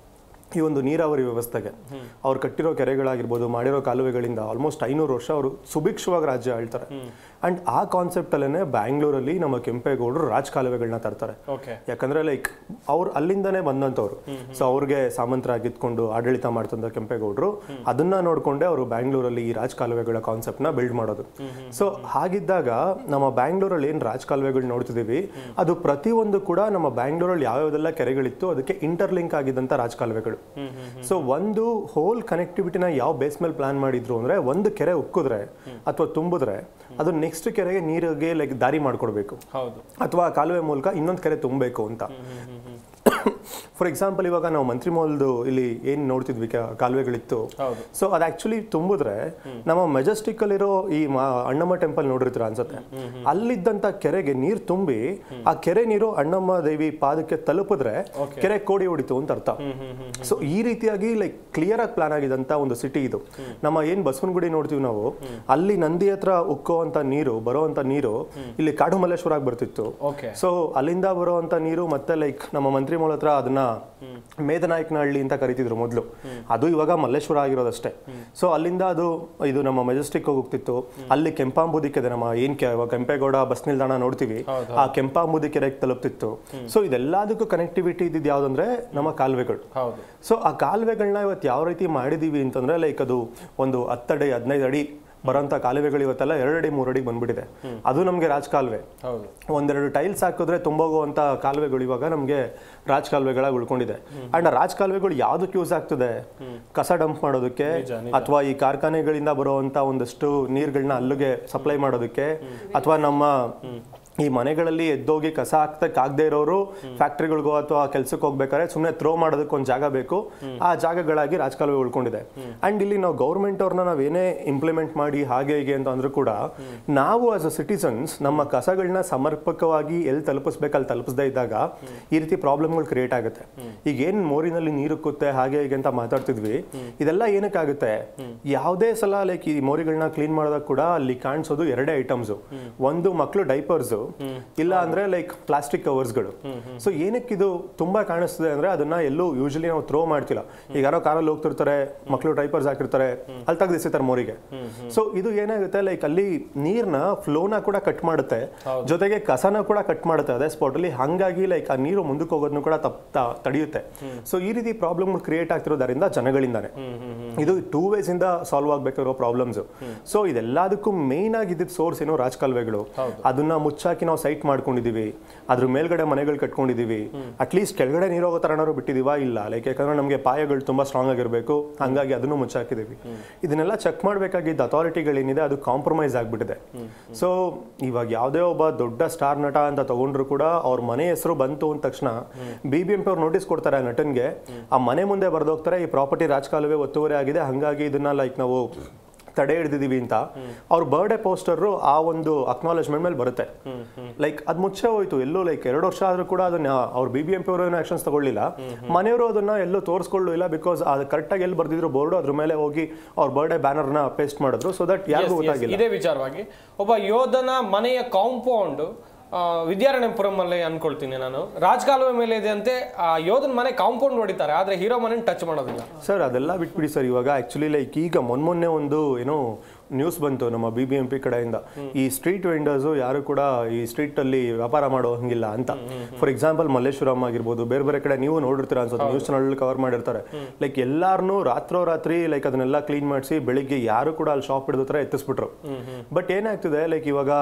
ಈ ಒಂದು ನೀರಾವರಿ ವ್ಯವಸ್ಥೆಗೆ ಅವ್ರು ಕಟ್ಟಿರೋ ಕೆರೆಗಳಾಗಿರ್ಬೋದು ಮಾಡಿರೋ ಕಾಲುವೆಗಳಿಂದ ಆಲ್ಮೋಸ್ಟ್ ಐನೂರು ವರ್ಷ ಅವರು ಸುಭಿಕ್ಷವಾಗಿ ರಾಜ್ಯ ಆಳ್ತಾರೆ ಅಂಡ್ ಆ ಕಾನ್ಸೆಪ್ಟ್ ಅಲ್ಲೇನೆ ಬ್ಯಾಂಗ್ಳೂರಲ್ಲಿ ನಮ್ಮ ಕೆಂಪೇಗೌಡರು ರಾಜ ಕಾಲುವೆಗಳನ್ನ ತರ್ತಾರೆ ಓಕೆ ಯಾಕಂದ್ರೆ ಲೈಕ್ ಅವ್ರು ಅಲ್ಲಿಂದನೇ ಬಂದಂತವ್ರು ಸೊ ಅವ್ರಿಗೆ ಸಾಮಂತರಾಗಿದ್ಕೊಂಡು ಆಡಳಿತ ಮಾಡ್ತಂದ ಕೆಂಪೇಗೌಡರು ಅದನ್ನ ನೋಡ್ಕೊಂಡೆ ಅವರು ಬ್ಯಾಂಗ್ಳೂರಲ್ಲಿ ಈ ರಾಜ ಕಾಲುವೆಗಳ ಕಾನ್ಸೆಪ್ಟ್ ನ ಬಿಲ್ಡ್ ಮಾಡೋದು ಸೊ ಹಾಗಿದ್ದಾಗ ನಮ್ಮ ಬ್ಯಾಂಗ್ಳೂರಲ್ಲಿ ಏನ್ ರಾಜ ಕಾಲುವೆಗಳು ನೋಡ್ತಿದೀವಿ ಅದು ಪ್ರತಿಯೊಂದು ಕೂಡ ನಮ್ಮ ಬ್ಯಾಂಗ್ಳೂರಲ್ಲಿ ಯಾವ್ಯಾವ್ದೆಲ್ಲ ಕೆರೆಗಳಿತ್ತು ಅದಕ್ಕೆ ಇಂಟರ್ಲಿಂಕ್ ಆಗಿದ್ದಂತ ರಾಜ ಕಾಲುವೆಗಳು ಸೊ ಒಂದು ಹೋಲ್ ಕನೆಕ್ಟಿವಿಟಿನ ಯಾವ ಬೇಸ್ ಮೇಲೆ ಪ್ಲಾನ್ ಮಾಡಿದ್ರು ಅಂದ್ರೆ ಒಂದು ಕೆರೆ ಉಕ್ಕಿದ್ರೆ ಅಥವಾ ತುಂಬಿದ್ರೆ ಅದು ನೆಕ್ಸ್ಟ್ ಕೆರೆಗೆ ನೀರಿಗೆ ಲೈಕ್ ದಾರಿ ಮಾಡ್ಕೊಡ್ಬೇಕು ಹೌದು ಅಥವಾ ಕಾಲುವೆ ಮೂಲಕ ಇನ್ನೊಂದು ಕೆರೆ ತುಂಬಬೇಕು ಅಂತ ಫಾರ್ ಎಕ್ಸಾಂಪಲ್ ಇವಾಗ ನಾವು ಮಂತ್ರಿ ಮಾಲ್ದು ಇಲ್ಲಿ ಏನ್ ನೋಡ್ತಿದ್ವಿ ಕ- ಕಾಲುವೆಗಳಿತ್ತು ಹೌದು. ಸೊ ಅದು ಆಕ್ಚುಲಿ ತುಂಬಿದ್ರೆ ನಮ್ಮ ಮೆಜೆಸ್ಟಿಕ್ ಅಲ್ಲಿರೋ ಈ ಮಾ- ಅಣ್ಣಮ್ಮ ಟೆಂಪಲ್ ನೋಡಿರ್ತೀರ ಅನ್ಸುತ್ತೆ ಅಲ್ಲಿದ್ದಂತ ಕೆರೆಗೆ ನೀರು ತುಂಬಿ ಆ ಕೆರೆ ನೀರು ಅಣ್ಣಮ್ಮ ದೇವಿ ಪಾದಕ್ಕೆ ತಲುಪಿದ್ರೆ ಕೆರೆ ಕೋಡಿ ಹೊಡಿತು ಅಂತ ಅರ್ಥ ಸೊ ಈ ರೀತಿಯಾಗಿ ಲೈಕ್ ಕ್ಲಿಯರ್ ಆಗಿ ಪ್ಲಾನ್ ಆಗಿದಂತ ಒಂದು ಸಿಟಿ ಇದು ನಮ್ಮ ಏನ್ ಬಸವನಗುಡಿ ನೋಡ್ತೀವಿ ನಾವು ಅಲ್ಲಿ ನಂದಿ ಹತ್ರ ಉಕ್ಕುವಂತ ನೀರು ಬರುವಂತ ನೀರು ಇಲ್ಲಿ ಕಾಡು ಮಲ್ಲೇಶ್ವರ ಆಗಿ ಬರ್ತಿತ್ತು ಓಕೆ ಸೊ ಅಲ್ಲಿಂದ ಬರುವಂತ ನೀರು ಮತ್ತೆ ಲೈಕ್ ನಮ್ಮ ಮಂತ್ರಿ ಮೂಲ ಹತ್ರ ಅದನ್ನ ಮೇದನಾಯಕನಹಳ್ಳಿ ಅಂತ ಕರಿತಿದ್ರು ಮೊದಲು ಅದು ಇವಾಗ ಮಲ್ಲೇಶ್ವರ ಆಗಿರೋದಷ್ಟೇ ಸೊ ಅಲ್ಲಿಂದ ಅದು ಇದು ನಮ್ಮ ಮೆಜೆಸ್ಟಿಕ್ ಹೋಗ್ತಿತ್ತು ಅಲ್ಲಿ ಕೆಂಪಾಂಬುದಿ ಕೆರೆ ನಮ್ಮ ಏನ್ ಕೆ- ಇವಾಗ ಕೆಂಪೇಗೌಡ ಬಸ್ ನಿಲ್ದಾಣ ನೋಡ್ತೀವಿ ಆ ಕೆಂಪಾಂಬುದಿ ಕೆರೆಗೆ ತಲುಪ್ತಿತ್ತು ಸೊ ಇದೆಲ್ಲದಕ್ಕೂ ಕನೆಕ್ಟಿವಿಟಿ ಇದ್ದಿದ್ದು ಯಾವ್ದಂದ್ರೆ ನಮ್ಮ ಕಾಲುವೆಗಳು ಹೌದು ಸೊ ಆ ಕಾಲುವೆಗಳನ್ನ ಇವತ್ತು ಯಾವ ರೀತಿ ಮಾಡಿದೀವಿ ಅಂತಂದ್ರೆ ಲೈಕ್ ಅದು ಒಂದು ಹತ್ತಡಿ ಹದಿನೈದು ಅಡಿ ಬರೋಂಥ ಕಾಲುವೆಗಳು ಇವತ್ತೆಲ್ಲ ಎರಡು ಅಡಿ ಮೂರು ಅಡಿಗೆ ಬಂದ್ಬಿಟ್ಟಿದೆ ಅದು ನಮಗೆ ರಾಜ ಕಾಲುವೆ ಹೌದು ಒಂದೆರಡು ಟೈಲ್ಸ್ ಹಾಕಿದ್ರೆ ತುಂಬೋಗುವಂತ ಕಾಲುವೆಗಳು ಇವಾಗ ನಮಗೆ ರಾಜ ಕಾಲುವೆಗಳಾಗಿ ಉಳ್ಕೊಂಡಿದೆ ಅಂಡ್ ಆ ರಾಜ ಕಾಲುವೆಗಳು ಯಾವ್ದಕ್ಕೆ ಯೂಸ್ ಆಗ್ತದೆ ಕಸ ಡಂಪ್ ಮಾಡೋದಕ್ಕೆ ಅಥವಾ ಈ ಕಾರ್ಖಾನೆಗಳಿಂದ ಬರುವಂತ ಒಂದಷ್ಟು ನೀರುಗಳನ್ನ ಅಲ್ಲಿಗೆ ಸಪ್ಲೈ ಮಾಡೋದಕ್ಕೆ ಅಥವಾ ನಮ್ಮ ಈ ಮನೆಗಳಲ್ಲಿ ಎದ್ದೋಗಿ ಕಸ ಹಾಕ್ತಕ್ಕಾಗದೇ ಇರೋರು ಫ್ಯಾಕ್ಟ್ರಿಗಳಿಗೋ ಅಥವಾ ಕೆಲ್ಸಕ್ಕೆ ಹೋಗ್ಬೇಕಾದ್ರೆ ಸುಮ್ಮನೆ ಥ್ರೋ ಮಾಡೋದಕ್ಕೆ ಒಂದು ಜಾಗ ಬೇಕು ಆ ಜಾಗಗಳಾಗಿ ರಾಜಕಾಲುವೆ ಉಳ್ಕೊಂಡಿದೆ ಅಂಡ್ ಇಲ್ಲಿ ನಾವು ಗೌರ್ಮೆಂಟ್ ಅವ್ರನ್ನ ನಾವೇನೇ ಇಂಪ್ಲಿಮೆಂಟ್ ಮಾಡಿ ಹಾಗೆ ಹೀಗೆ ಅಂತ ಅಂದ್ರೂ ಕೂಡ ನಾವು ಆಸ್ ಅ ಸಿಟಿಸನ್ಸ್ ನಮ್ಮ ಕಸಗಳನ್ನ ಸಮರ್ಪಕವಾಗಿ ಎಲ್ಲಿ ತಲುಪಿಸ್ಬೇಕು ಅಲ್ಲಿ ತಲುಪಿಸದೇ ಇದ್ದಾಗ ಈ ರೀತಿ ಪ್ರಾಬ್ಲಮ್ಗಳು ಕ್ರಿಯೇಟ್ ಆಗುತ್ತೆ ಈಗ ಏನ್ ಮೋರಿನಲ್ಲಿ ನೀರು ಕುತ್ತೆ ಹಾಗೆ ಹೀಗೆ ಅಂತ ಮಾತಾಡ್ತಿದ್ವಿ ಇದೆಲ್ಲ ಏನಕ್ಕಾಗುತ್ತೆ ಯಾವುದೇ ಸಲ ಲೈಕ್ ಈ ಮೋರಿಗಳನ್ನ ಕ್ಲೀನ್ ಮಾಡೋದಾಗ ಕೂಡ ಅಲ್ಲಿ ಕಾಣಿಸೋದು ಎರಡೇ ಐಟಮ್ಸ್ ಒಂದು ಮಕ್ಕಳು ಡೈಪರ್ಸ್ ಇಲ್ಲ ಅಂದ್ರೆ ಲೈಕ್ ಪ್ಲಾಸ್ಟಿಕ್ ಕವರ್ಸ್ಗಳು ಸೊ ಏನಕ್ಕೆ ಇದು ತುಂಬಾ ಕಾಣಿಸ್ತದೆ ಅಂದ್ರೆ ಅದನ್ನ ಎಲ್ಲೂ ಯೂಶಲಿ ನಾವು ಥ್ರೋ ಮಾಡ್ತಿಲ್ಲ ಈಗ ಯಾರೋ ಕಾರಲ್ಲಿ ಹೋಗ್ತಿರ್ತಾರೆ ಮಕ್ಕಳು ಡೈಪರ್ಸ್ ಹಾಕಿರ್ತಾರೆ ಅಲ್ಲಿ ತೆಗೆದಿರ್ತಾರೆ ಮೋರಿಗೆ ಸೊ ಇದು ಏನಾಗುತ್ತೆ ಲೈಕ್ ಅಲ್ಲಿ ನೀರ್ನ ಫ್ಲೋನ ಕೂಡ ಕಟ್ ಮಾಡುತ್ತೆ ಜೊತೆಗೆ ಕಸನ ಕೂಡ ಕಟ್ ಮಾಡುತ್ತೆ ಅದೇ ಸ್ಪಾಟ್ ಅಲ್ಲಿ ಹಂಗಾಗಿ ಲೈಕ್ ಆ ನೀರು ಮುಂದಕ್ಕೆ ಹೋಗೋದನ್ನು ಕೂಡ ತಪ್ ತ- ತಡೆಯುತ್ತೆ ಸೊ ಈ ರೀತಿ ಪ್ರಾಬ್ಲಮ್ ಕ್ರಿಯೇಟ್ ಆಗ್ತಿರೋದರಿಂದ ಜನಗಳಿಂದಾನೆ ಇದು ಟೂ ವೇಸ್ ಇಂದ ಸಾಲ್ವ್ ಆಗ್ಬೇಕಿರೋ ಪ್ರಾಬ್ಲಮ್ಸ್ ಸೊ ಇದೆಲ್ಲದಕ್ಕೂ ಮೇನ್ ಆಗಿದ್ದ ಸೋರ್ಸ್ ಏನೋ ರಾಜಕಾಲುವೆಗಳು ಅದನ್ನ ಮುಚ್ಚಾಕಿ ನಾವು ಸೈಟ್ ಮಾಡ್ಕೊಂಡಿದೀವಿ ಅದ್ರ ಮೇಲ್ಗಡೆ ಮನೆಗಳು ಕಟ್ಕೊಂಡಿದೀವಿ ಅಟ್ಲೀಸ್ಟ್ ಕೆಳಗಡೆ ನೀರು ಹೋಗೋ ತರನಾರು ಬಿಟ್ಟಿದೀವಾ ಇಲ್ಲ ಲೈಕ್ ಯಾಕಂದ್ರೆ ನಮಗೆ ಪಾಯಗಳು ತುಂಬಾ ಸ್ಟ್ರಾಂಗ್ ಆಗಿರ್ಬೇಕು ಹಂಗಾಗಿ ಅದನ್ನು ಮುಚ್ಚಾಕಿದೀವಿ ಇದನ್ನೆಲ್ಲ ಚೆಕ್ ಮಾಡ್ಬೇಕಾಗಿದ್ದ ಅಥಾರಿಟಿಗಳೇನಿದೆ ಅದು ಕಾಂಪ್ರಮೈಸ್ ಆಗ್ಬಿಟ್ಟಿದೆ ಸೊ ಇವಾಗ ಯಾವುದೇ ಒಬ್ಬ ದೊಡ್ಡ ಸ್ಟಾರ್ ನಟ ಅಂತ ತಗೊಂಡ್ರು ಕೂಡ ಅವ್ರ ಮನೆ ಹೆಸರು ಬಂತು ಅಂದ ತಕ್ಷಣ ಬಿ ಬಿ ಎಂ ಪಿ ಅವ್ರು ನೋಟಿಸ್ ಕೊಡ್ತಾರೆ ಆ ನಟನ್ಗೆ ಆ ಮನೆ ಮುಂದೆ ಬರ್ದೋಗ್ತಾರೆ ಈ ಪ್ರಾಪರ್ಟಿ ರಾಜಕಾಲುವೆ ಒತ್ತುವರಿ ಆಗಿದೆ ಹಂಗಾಗಿ ಇದನ್ನ ಲೈಕ್ ನಾವು ತಡೆ ಹಿಡಿದಿದೀವಿ ಅಂತ ಅವ್ರ ಬರ್ಡೇ ಪೋಸ್ಟರ್ ಆ ಒಂದು ಅಕ್ನಾಲೇಜ್ಮೆಂಟ್ ಮೇಲೆ ಬರುತ್ತೆ ಲೈಕ್ ಅದ್ ಮುಚ್ಚೆ ಹೋಯ್ತು ಎಲ್ಲೂ ಲೈಕ್ ಎರಡು ವರ್ಷ ಆದ್ರೂ ಕೂಡ ಅದನ್ನ ಅವ್ರ ಬಿ ಬಿ ಎಂ ಪಿ ಅವರು ಏನು ಆಕ್ಷನ್ಸ್ ತಗೊಳ್ಳಿಲ್ಲ ಮನೆಯವರು ಅದನ್ನ ಎಲ್ಲೂ ತೋರಿಸ್ಕೊಳ್ಳು ಇಲ್ಲ ಬಿಕಾಸ್ ಅದು ಕರೆಕ್ಟಾಗಿ ಎಲ್ಲಿ ಬರ್ದಿದ್ರು ಬೋರ್ಡು ಅದ್ರ ಮೇಲೆ ಹೋಗಿ ಅವ್ರ ಬರ್ಡೇ ಬ್ಯಾನರ್ನ ಪೇಸ್ಟ್ ಮಾಡಿದ್ರು ಸೊ ದಟ್ ಯಾರಿಗೂ Yes, yes. ಗೊತ್ತಾಗಿಲ್ಲ ಇದೇ ವಿಚಾರವಾಗಿ ಒಬ್ಬ ಯೋಧನ ಮನೆಯ ಕಾಂಪೌಂಡ್ ವಿದ್ಯಾರಣ್ಯಪುರಂ ಅಲ್ಲಿ ಅನ್ಕೊಳ್ತೀನಿ ನಾನು ರಾಜಕಾಲುವೆ ಮೇಲೆ ಇದೆ ಅಂತೆ ಆ ಯೋಧನ ಮನೆ ಕಾಂಪೌಂಡ್ ಹೊಡಿತಾರೆ ಆದ್ರೆ ಹೀರೋ ಮನೆ ಟಚ್ ಮಾಡೋದಿಲ್ಲ ಸರ್ ಅದೆಲ್ಲ ಬಿಟ್ಬಿಡಿ ಸರ್ ಇವಾಗ ಆಕ್ಚುಲಿ ಲೈಕ್ ಈಗ ಮೊನ್ನೆ ಒಂದು ಏನೋ ನ್ಯೂಸ್ ಬಂತು ನಮ್ಮ ಬಿ ಬಿ ಎಂ ಪಿ ಕಡೆಯಿಂದ ಈ ಸ್ಟ್ರೀಟ್ ವೆಂಡರ್ಸು ಯಾರು ಕೂಡ ಈ ಸ್ಟ್ರೀಟ್ ಅಲ್ಲಿ ವ್ಯಾಪಾರ ಮಾಡೋ ಹಂಗಿಲ್ಲ ಅಂತ ಫಾರ್ ಎಕ್ಸಾಂಪಲ್ ಮಲ್ಲೇಶ್ವರಂ ಆಗಿರ್ಬೋದು ಬೇರೆ ಬೇರೆ ಕಡೆ ನೀವು ನೋಡಿರ್ತೀರ ಅನ್ಸುತ್ತೆ ನ್ಯೂಸ್ ಚಾನಲ್ ಕವರ್ ಮಾಡಿರ್ತಾರೆ ಲೈಕ್ ಎಲ್ಲಾರನು ರಾತ್ರೋರಾತ್ರಿ ಲೈಕ್ ಅದನ್ನೆಲ್ಲ ಕ್ಲೀನ್ ಮಾಡಿಸಿ ಬೆಳಿಗ್ಗೆ ಯಾರು ಕೂಡ ಅಲ್ಲಿ ಶಾಪ್ ಹಿಡಿದ ಹತ್ರ ಎತ್ತಿಸ್ಬಿಟ್ರು ಬಟ್ ಏನಾಗ್ತಿದೆ ಲೈಕ್ ಇವಾಗ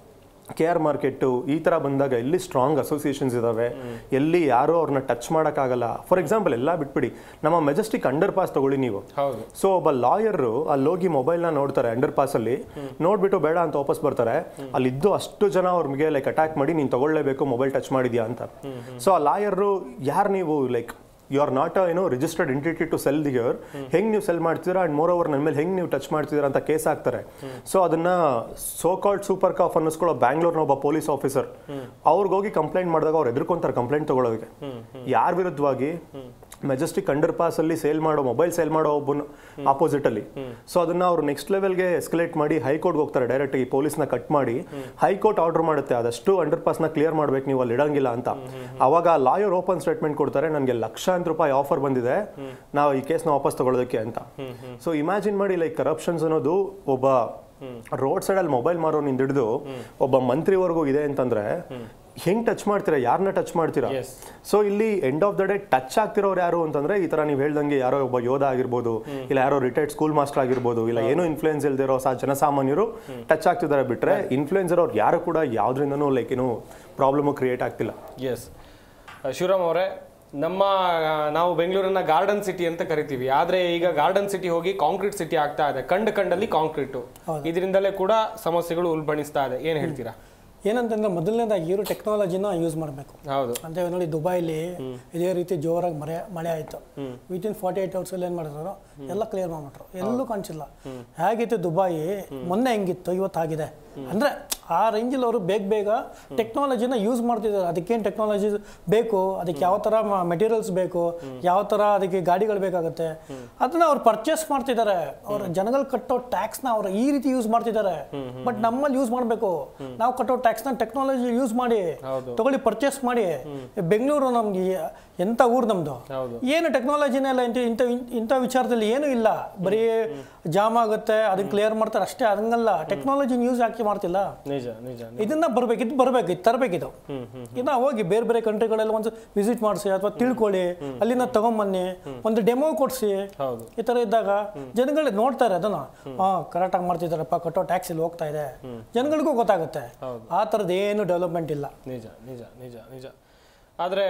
ಕೆ ಆರ್ ಮಾರ್ಕೆಟ್ಟು ಈ ಥರ ಬಂದಾಗ ಎಲ್ಲಿ ಸ್ಟ್ರಾಂಗ್ ಅಸೋಸಿಯೇಷನ್ಸ್ ಇದಾವೆ ಎಲ್ಲಿ ಯಾರು ಅವ್ರನ್ನ ಟಚ್ ಮಾಡೋಕ್ಕಾಗಲ್ಲ ಫಾರ್ ಎಕ್ಸಾಂಪಲ್ ಎಲ್ಲ ಬಿಟ್ಬಿಡಿ ನಮ್ಮ ಮೆಜೆಸ್ಟಿಕ್ ಅಂಡರ್ ಪಾಸ್ ತಗೊಳ್ಳಿ ನೀವು ಹೌದು ಸೊ ಒಬ್ಬ ಲಾಯರ್ ಅಲ್ಲಿ ಹೋಗಿ ಮೊಬೈಲ್ನ ನೋಡ್ತಾರೆ ಅಂಡರ್ ಪಾಸ್ ಅಲ್ಲಿ ನೋಡ್ಬಿಟ್ಟು ಬೇಡ ಅಂತ ವಾಪಸ್ ಬರ್ತಾರೆ ಅಲ್ಲಿದ್ದು ಅಷ್ಟು ಜನ ಅವ್ರಿಗೆ ಲೈಕ್ ಅಟ್ಯಾಕ್ ಮಾಡಿ ನೀನು ತಗೊಳ್ಳೇಬೇಕು ಮೊಬೈಲ್ ಟಚ್ ಮಾಡಿದ್ಯಾ ಅಂತ ಸೊ ಆ ಲಾಯರು ಯಾರು ನೀವು ಲೈಕ್ ಯು ಆರ್ ನಾಟ್ ಏನೋ registered entity to sell the here ಹೆಂಗ್ ನೀವು ಸೆಲ್ ಮಾಡ್ತಿದ್ದೀರಾ ಅಂಡ್ ಮೋರ್ ಓವರ್ ನನ್ನ ಮೇಲೆ ಹೆಂಗ್ ನೀವು ಟಚ್ ಮಾಡ್ತಿದ್ದೀರಾ ಅಂತ ಕೇಸ್ ಹಾಕ್ತಾರೆ ಸೊ ಅದನ್ನ ಸೋ ಕಾಲ್ಡ್ ಸೂಪರ್ ಕಾಫ್ ಅನ್ನಿಸ್ಕೊಳ್ಳೋ ಬ್ಯಾಂಗ್ಳೂರ್ನ ಒಬ್ಬ ಪೊಲೀಸ್ ಆಫೀಸರ್ ಅವ್ರಿಗೆ ಹೋಗಿ ಕಂಪ್ಲೇಂಟ್ ಮಾಡಿದಾಗ ಅವ್ರು ಎದುರ್ಕೊಂತಾರೆ ಕಂಪ್ಲೇಂಟ್ ತಗೊಳ್ಳೋದಕ್ಕೆ ಯಾರ ವಿರುದ್ಧವಾಗಿ ಮೆಜೆಸ್ಟಿಕ್ ಅಂಡರ್ ಪಾಸ್ ಅಲ್ಲಿ ಸೇಲ್ ಮಾಡೋ ಮೊಬೈಲ್ ಸೇಲ್ ಮಾಡೋ ಒಬ್ಬನ ಆಪೋಸಿಟ್ ಅಲ್ಲಿ ಸೊ ಅದನ್ನ ಅವ್ರು ನೆಕ್ಸ್ಟ್ ಲೆವೆಲ್ಗೆ ಎಸ್ಕಲೇಟ್ ಮಾಡಿ ಹೈಕೋರ್ಟ್ಗೆ ಹೋಗ್ತಾರೆ ಡೈರೆಕ್ಟ್ ಈ ಪೊಲೀಸ್ನ ಕಟ್ ಮಾಡಿ ಹೈಕೋರ್ಟ್ ಆರ್ಡರ್ ಮಾಡುತ್ತೆ ಅದಷ್ಟು ಅಂಡರ್ ಪಾಸ್ನ ಕ್ಲಿಯರ್ ಮಾಡ್ಬೇಕು ನೀವು ಅಲ್ಲಿ ಇಡಂಗಿಲ್ಲ ಅಂತ ಅವಾಗ ಲಾಯರ್ ಓಪನ್ ಸ್ಟೇಟ್ಮೆಂಟ್ ಕೊಡ್ತಾರೆ ನನಗೆ ಲಕ್ಷಾಂತರ ರೂಪಾಯಿ ಆಫರ್ ಬಂದಿದೆ ನಾವು ಈ ಕೇಸ್ನ ವಾಪಸ್ ತಗೊಳ್ಳೋದಕ್ಕೆ ಅಂತ ಸೊ ಇಮ್ಯಾಜಿನ್ ಮಾಡಿ ಲೈಕ್ ಕರಪ್ಷನ್ಸ್ ಅನ್ನೋದು ಒಬ್ಬ ರೋಡ್ ಸೈಡ್ ಅಲ್ಲಿ ಮೊಬೈಲ್ ಮಾರೋನಿಂದ ಹಿಡಿದು ಒಬ್ಬ ಮಂತ್ರಿವರೆಗೂ ಇದೆ ಅಂತಂದ್ರೆ ಹೆಂಗ್ ಟಚ್ ಮಾಡ್ತೀರಾ ಯಾರನ್ನ ಟಚ್ ಮಾಡ್ತೀರಾ Yes. ಸೊ ಇಲ್ಲಿ end of the day touch ಆಗ್ತಿರೋರು ಯಾರು ಅಂತಂದ್ರೆ ಈ ತರ ನೀವು ಹೇಳ್ದಂಗೆ ಯಾರೋ ಒಬ್ಬ ಯೋಧ ಆಗಿರ್ಬೋದು ಇಲ್ಲ ಯಾರೋ ರಿಟೈರ್ಡ್ ಸ್ಕೂಲ್ ಮಾಸ್ಟರ್ ಆಗಿರ್ಬೋದು ಇಲ್ಲ ಏನೋ ಇನ್ಫ್ಲೂಯೆನ್ಸ್ ಇಲ್ದಿರೋ ಸಾ ಜನಸಾಮಾನ್ಯರು ಟಚ್ ಆಗ್ತಿದ್ದಾರೆ ಬಿಟ್ರೆ ಇನ್ಫ್ಲೂಯೆನ್ಸರ್ ಅವ್ರು ಯಾರು ಕೂಡ ಯಾವ್ದ್ರಿಂದನೂ ಲೈಕ್ ಏನು ಪ್ರಾಬ್ಲಮ್ ಕ್ರಿಯೇಟ್ ಆಗ್ತಿಲ್ಲ ಎಸ್ ಶಿವರಾಮ್ ಅವರೇ ನಮ್ಮ ಆ, ನಾವು ಬೆಂಗಳೂರನ್ನ ಗಾರ್ಡನ್ ಸಿಟಿ ಅಂತ ಕರಿತೀವಿ ಆದ್ರೆ ಈಗ ಗಾರ್ಡನ್ ಸಿಟಿ ಹೋಗಿ ಕಾಂಕ್ರೀಟ್ ಸಿಟಿ ಆಗ್ತಾ ಇದೆ ಕಂಡು ಕಂಡಲ್ಲಿ ಕಾಂಕ್ರೀಟು ಇದರಿಂದಲೇ ಕೂಡ ಸಮಸ್ಯೆಗಳು ಉಲ್ಬಣಿಸ್ತಾ ಇದೆ ಏನ್ ಹೇಳ್ತೀರಾ ಏನಂತಂದ್ರೆ ಮೊದಲನೇದಾಗಿ ಇವರು ಟೆಕ್ನಾಲಜಿನ ಯೂಸ್ ಮಾಡಬೇಕು ಹೌದು ಅಂತ ಇವಾಗ ನೋಡಿ ದುಬೈಲಿ ಇದೇ ರೀತಿ ಜೋರಾಗಿ ಮಳೆ ಮಳೆ ಆಯಿತು ವಿತಿನ್ ಫಾರ್ಟಿ ಏಟ್ ಅವರ್ಸಲ್ಲಿ ಏನು ಮಾಡಿದ್ರು ಎಲ್ಲ ಕ್ಲಿಯರ್ ಮಾಡ್ಬಿಟ್ರು ಎಲ್ಲೂ ಕಾಣಿಸಿಲ್ಲ ಹೇಗಿತ್ತು ದುಬಾಯಿ ಮೊನ್ನೆ ಹೆಂಗಿತ್ತು ಇವತ್ತಾಗಿದೆ ಅಂದರೆ ಆ ರೇಂಜಲ್ಲಿ ಅವರು ಬೇಗ ಬೇಗ ಟೆಕ್ನಾಲಜಿನ ಯೂಸ್ ಮಾಡ್ತಿದ್ದಾರೆ ಅದಕ್ಕೇನು ಟೆಕ್ನಾಲಜಿ ಬೇಕು ಅದಕ್ಕೆ ಯಾವ ಥರ ಮೆಟೀರಿಯಲ್ಸ್ ಬೇಕು ಯಾವ ಥರ ಅದಕ್ಕೆ ಗಾಡಿಗಳು ಬೇಕಾಗುತ್ತೆ ಅದನ್ನ ಅವ್ರು ಪರ್ಚೇಸ್ ಮಾಡ್ತಿದ್ದಾರೆ ಅವ್ರ ಜನಗಳು ಕಟ್ಟೋ ಟ್ಯಾಕ್ಸ್ನ ಅವ್ರು ಈ ರೀತಿ ಯೂಸ್ ಮಾಡ್ತಿದ್ದಾರೆ ಬಟ್ ನಮ್ಮಲ್ಲಿ ಯೂಸ್ ಮಾಡಬೇಕು ನಾವು ಕಟ್ಟೋ ಟ್ಯಾಕ್ಸ್ನ ಟೆಕ್ನಾಲಜಿ ಯೂಸ್ ಮಾಡಿ ತಗೊಳ್ಳಿ ಪರ್ಚೇಸ್ ಮಾಡಿ ಬೆಂಗಳೂರು ನಮ್ಗೆ ಎಂಥ ಊರು ನಮ್ದು ಹೌದು. ಏನು ಟೆಕ್ನಾಲಜಿನೇ ಇಲ್ಲ ಇಂಥ ಇಂಥ ಇಂಥ ವಿಚಾರದಲ್ಲಿ ಏನೂ ಇಲ್ಲ ಬರೀ ಜಾಮ್ ಆಗುತ್ತೆ ಅದನ್ನ ಕ್ಲಿಯರ್ ಮಾಡ್ತಾರೆ ಅಷ್ಟೇ ಹಂಗಲ್ಲ ಟೆಕ್ನಾಲಜಿನ ಯೂಸ್ ಹಾಕಿ ಮಾಡ್ತಿಲ್ಲ ನಿಜ ನಿಜ ಇದನ್ನ ಬರ್ಬೇಕು ಇದು ಬರ್ಬೇಕು ಇದು ತರಬೇಕಿದು ಇದನ್ನ ಹೋಗಿ ಬೇರೆ ಬೇರೆ ಕಂಟ್ರಿಗಳೆಲ್ಲ ಒಂದು ವಿಸಿಟ್ ಮಾಡಿಸಿ ಅಥವಾ ತಿಳ್ಕೊಳ್ಳಿ ಅಲ್ಲಿಂದ ತಗೊಂಬನ್ನಿ ಒಂದು ಡೆಮೋ ಕೊಡಿಸಿ ಹೌದು ಈ ತರ ಇದ್ದಾಗ ಜನಗಳು ನೋಡ್ತಾರೆ ಅದನ್ನ ಹಾ ಕರೆಕ್ಟಾಗಿ ಮಾಡ್ತಿದ್ದಾರಪ್ಪ ಕಟ್ಟೋ ಟ್ಯಾಕ್ಸ್ ಇಲ್ಲಿ ಹೋಗ್ತಾ ಇದೆ ಜನಗಳಿಗೂ ಗೊತ್ತಾಗುತ್ತೆ ಆ ಥರದ್ದು ಏನು ಡೆವಲಪ್ಮೆಂಟ್ ಇಲ್ಲ ನಿಜ ನಿಜ ನಿಜ ನಿಜ ಆದರೆ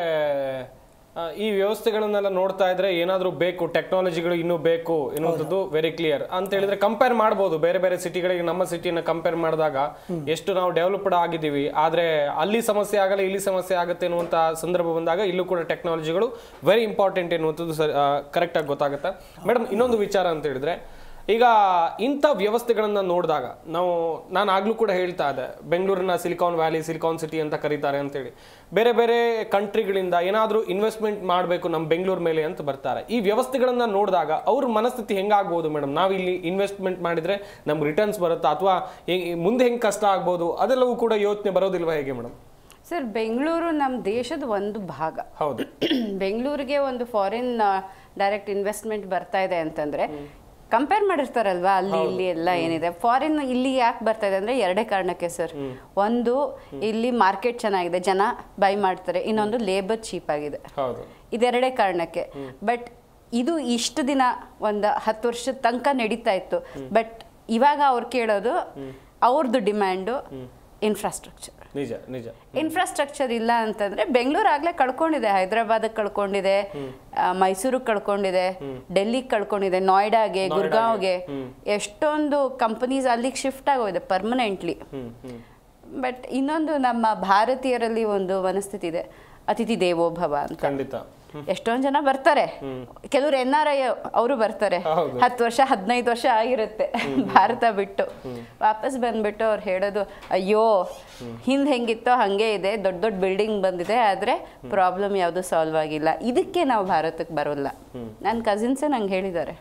ಈ ವ್ಯವಸ್ಥೆಗಳನ್ನೆಲ್ಲ ನೋಡ್ತಾ ಇದ್ರೆ ಏನಾದರೂ ಬೇಕು ಟೆಕ್ನಾಲಜಿಗಳು ಇನ್ನೂ ಬೇಕು ಎನ್ನುವಂಥದ್ದು ವೆರಿ ಕ್ಲಿಯರ್ ಅಂತ ಹೇಳಿದ್ರೆ ಕಂಪೇರ್ ಮಾಡ್ಬೋದು ಬೇರೆ ಬೇರೆ ಸಿಟಿಗಳಿಗೆ ನಮ್ಮ ಸಿಟಿನ ಕಂಪೇರ್ ಮಾಡಿದಾಗ ಎಷ್ಟು ನಾವು ಡೆವಲಪ್ಡ್ ಆಗಿದ್ದೀವಿ ಆದರೆ ಅಲ್ಲಿ ಸಮಸ್ಯೆ ಆಗಲ್ಲ ಇಲ್ಲಿ ಸಮಸ್ಯೆ ಆಗುತ್ತೆ ಎನ್ನುವಂಥ ಸಂದರ್ಭ ಬಂದಾಗ ಇಲ್ಲೂ ಕೂಡ ಟೆಕ್ನಾಲಜಿಗಳು ವೆರಿ ಇಂಪಾರ್ಟೆಂಟ್ ಎನ್ನುವಂಥದ್ದು ಸರಿ ಕರೆಕ್ಟಾಗಿ ಗೊತ್ತಾಗುತ್ತೆ ಮೇಡಮ್ ಇನ್ನೊಂದು ವಿಚಾರ ಅಂತ ಹೇಳಿದ್ರೆ ಈಗ ಇಂಥ ವ್ಯವಸ್ಥೆಗಳನ್ನ ನೋಡಿದಾಗ ನಾವು ನಾನು ಆಗ್ಲೂ ಕೂಡ ಹೇಳ್ತಾ ಇದ್ದೆ ಬೆಂಗಳೂರಿನ ಸಿಲಿಕಾನ್ ವ್ಯಾಲಿ ಸಿಲಿಕಾನ್ ಸಿಟಿ ಅಂತ ಕರೀತಾರೆ ಅಂತೇಳಿ ಬೇರೆ ಬೇರೆ ಕಂಟ್ರಿಗಳಿಂದ ಏನಾದರೂ ಇನ್ವೆಸ್ಟ್ಮೆಂಟ್ ಮಾಡಬೇಕು ನಮ್ಮ ಬೆಂಗಳೂರು ಮೇಲೆ ಅಂತ ಬರ್ತಾರೆ ಈ ವ್ಯವಸ್ಥೆಗಳನ್ನ ನೋಡಿದಾಗ ಅವ್ರ ಮನಸ್ಥಿತಿ ಹೆಂಗಾಗ್ಬೋದು ಮೇಡಮ್ ನಾವು ಇಲ್ಲಿ ಇನ್ವೆಸ್ಟ್ಮೆಂಟ್ ಮಾಡಿದ್ರೆ ನಮ್ಗೆ ರಿಟರ್ನ್ಸ್ ಬರುತ್ತಾ ಅಥವಾ ಮುಂದೆ ಹೆಂಗೆ ಕಷ್ಟ ಆಗ್ಬೋದು ಅದೆಲ್ಲವೂ ಕೂಡ ಯೋಚನೆ ಬರೋದಿಲ್ವಾ ಹೇಗೆ ಮೇಡಮ್ ಸರ್ ಬೆಂಗಳೂರು ನಮ್ಮ ದೇಶದ ಒಂದು ಭಾಗ ಹೌದು ಬೆಂಗಳೂರಿಗೆ ಒಂದು ಫಾರಿನ್ ಡೈರೆಕ್ಟ್ ಇನ್ವೆಸ್ಟ್ಮೆಂಟ್ ಬರ್ತಾ ಇದೆ ಅಂತಂದ್ರೆ ಕಂಪೇರ್ ಮಾಡಿರ್ತಾರಲ್ವಾ ಅಲ್ಲಿ ಇಲ್ಲಿ ಎಲ್ಲ ಏನಿದೆ ಫಾರಿನ್ ಇಲ್ಲಿ ಯಾಕೆ ಬರ್ತಾ ಇದೆ ಅಂದ್ರೆ ಎರಡೇ ಕಾರಣಕ್ಕೆ ಸರ್ ಒಂದು ಇಲ್ಲಿ ಮಾರ್ಕೆಟ್ ಚೆನ್ನಾಗಿದೆ ಜನ ಬೈ ಮಾಡ್ತಾರೆ ಇನ್ನೊಂದು ಲೇಬರ್ ಚೀಪ್ ಆಗಿದೆ ಹೌದು ಇದೆರಡೇ ಕಾರಣಕ್ಕೆ ಬಟ್ ಇದು ಇಷ್ಟು ದಿನ ಒಂದು ಹತ್ತು ವರ್ಷದ ತನಕ ನಡೀತಾ ಇತ್ತು ಬಟ್ ಇವಾಗ ಅವ್ರು ಕೇಳೋದು ಅವ್ರದ್ದು ಡಿಮ್ಯಾಂಡು ಇನ್ಫ್ರಾಸ್ಟ್ರಕ್ಚರ್ ನಿಜ ನಿಜ ಇನ್ಫ್ರಾಸ್ಟ್ರಕ್ಚರ್ ಇಲ್ಲ ಅಂತಂದ್ರೆ ಬೆಂಗಳೂರು ಆಗ್ಲೇ ಕಳ್ಕೊಂಡಿದೆ ಹೈದರಾಬಾದ್ ಕಳ್ಕೊಂಡಿದೆ ಮೈಸೂರಿಗೆ ಕಳ್ಕೊಂಡಿದೆ ಡೆಲ್ಲಿಗೆ ಕಳ್ಕೊಂಡಿದೆ ನೋಯ್ಡಾಗೆ ಗುರ್ಗಾಂವ್ಗೆ ಎಷ್ಟೊಂದು ಕಂಪನೀಸ್ ಅಲ್ಲಿಗೆ ಶಿಫ್ಟ್ ಆಗೋಗಿದೆ ಪರ್ಮನೆಂಟ್ಲಿ ಹ್ಮ್ ಹ್ಮ್ ಬಟ್ ಇನ್ನೊಂದು ನಮ್ಮ ಭಾರತೀಯರಲ್ಲಿ ಒಂದು ಮನಸ್ಥಿತಿ ಇದೆ ಅತಿಥಿ ದೇವೋಭವ ಅಂತ ಖಂಡಿತ ಎಷ್ಟೊಂದ್ ಜನ ಬರ್ತಾರೆ ಕೆಲವರು ಎನ್ ಆರ್ ಐ ಅವರು ಬರ್ತಾರೆ ಹೌದು. ಹತ್ತು ವರ್ಷ ಹದಿನೈದು ವರ್ಷ ಆಗಿರುತ್ತೆ ಭಾರತ ಬಿಟ್ಟು ವಾಪಸ್ ಬಂದ್ಬಿಟ್ಟು ಅವ್ರು ಹೇಳೋದು ಅಯ್ಯೋ ಹಿಂದ್ ಹೆಂಗಿತ್ತೋ ಹಂಗೆ ಇದೆ ದೊಡ್ಡ ದೊಡ್ಡ ಬಿಲ್ಡಿಂಗ್ ಬಂದಿದೆ ಆದ್ರೆ ಪ್ರಾಬ್ಲಮ್ ಯಾವುದು ಸಾಲ್ವ್ ಆಗಿಲ್ಲ ಇದಕ್ಕೆ ನಾವು ಭಾರತಕ್ಕೆ ಬರೋಲ್ಲ ನನ್ನ ಕಸಿನ್ಸೇ ನಂಗೆ ಹೇಳಿದ್ದಾರೆ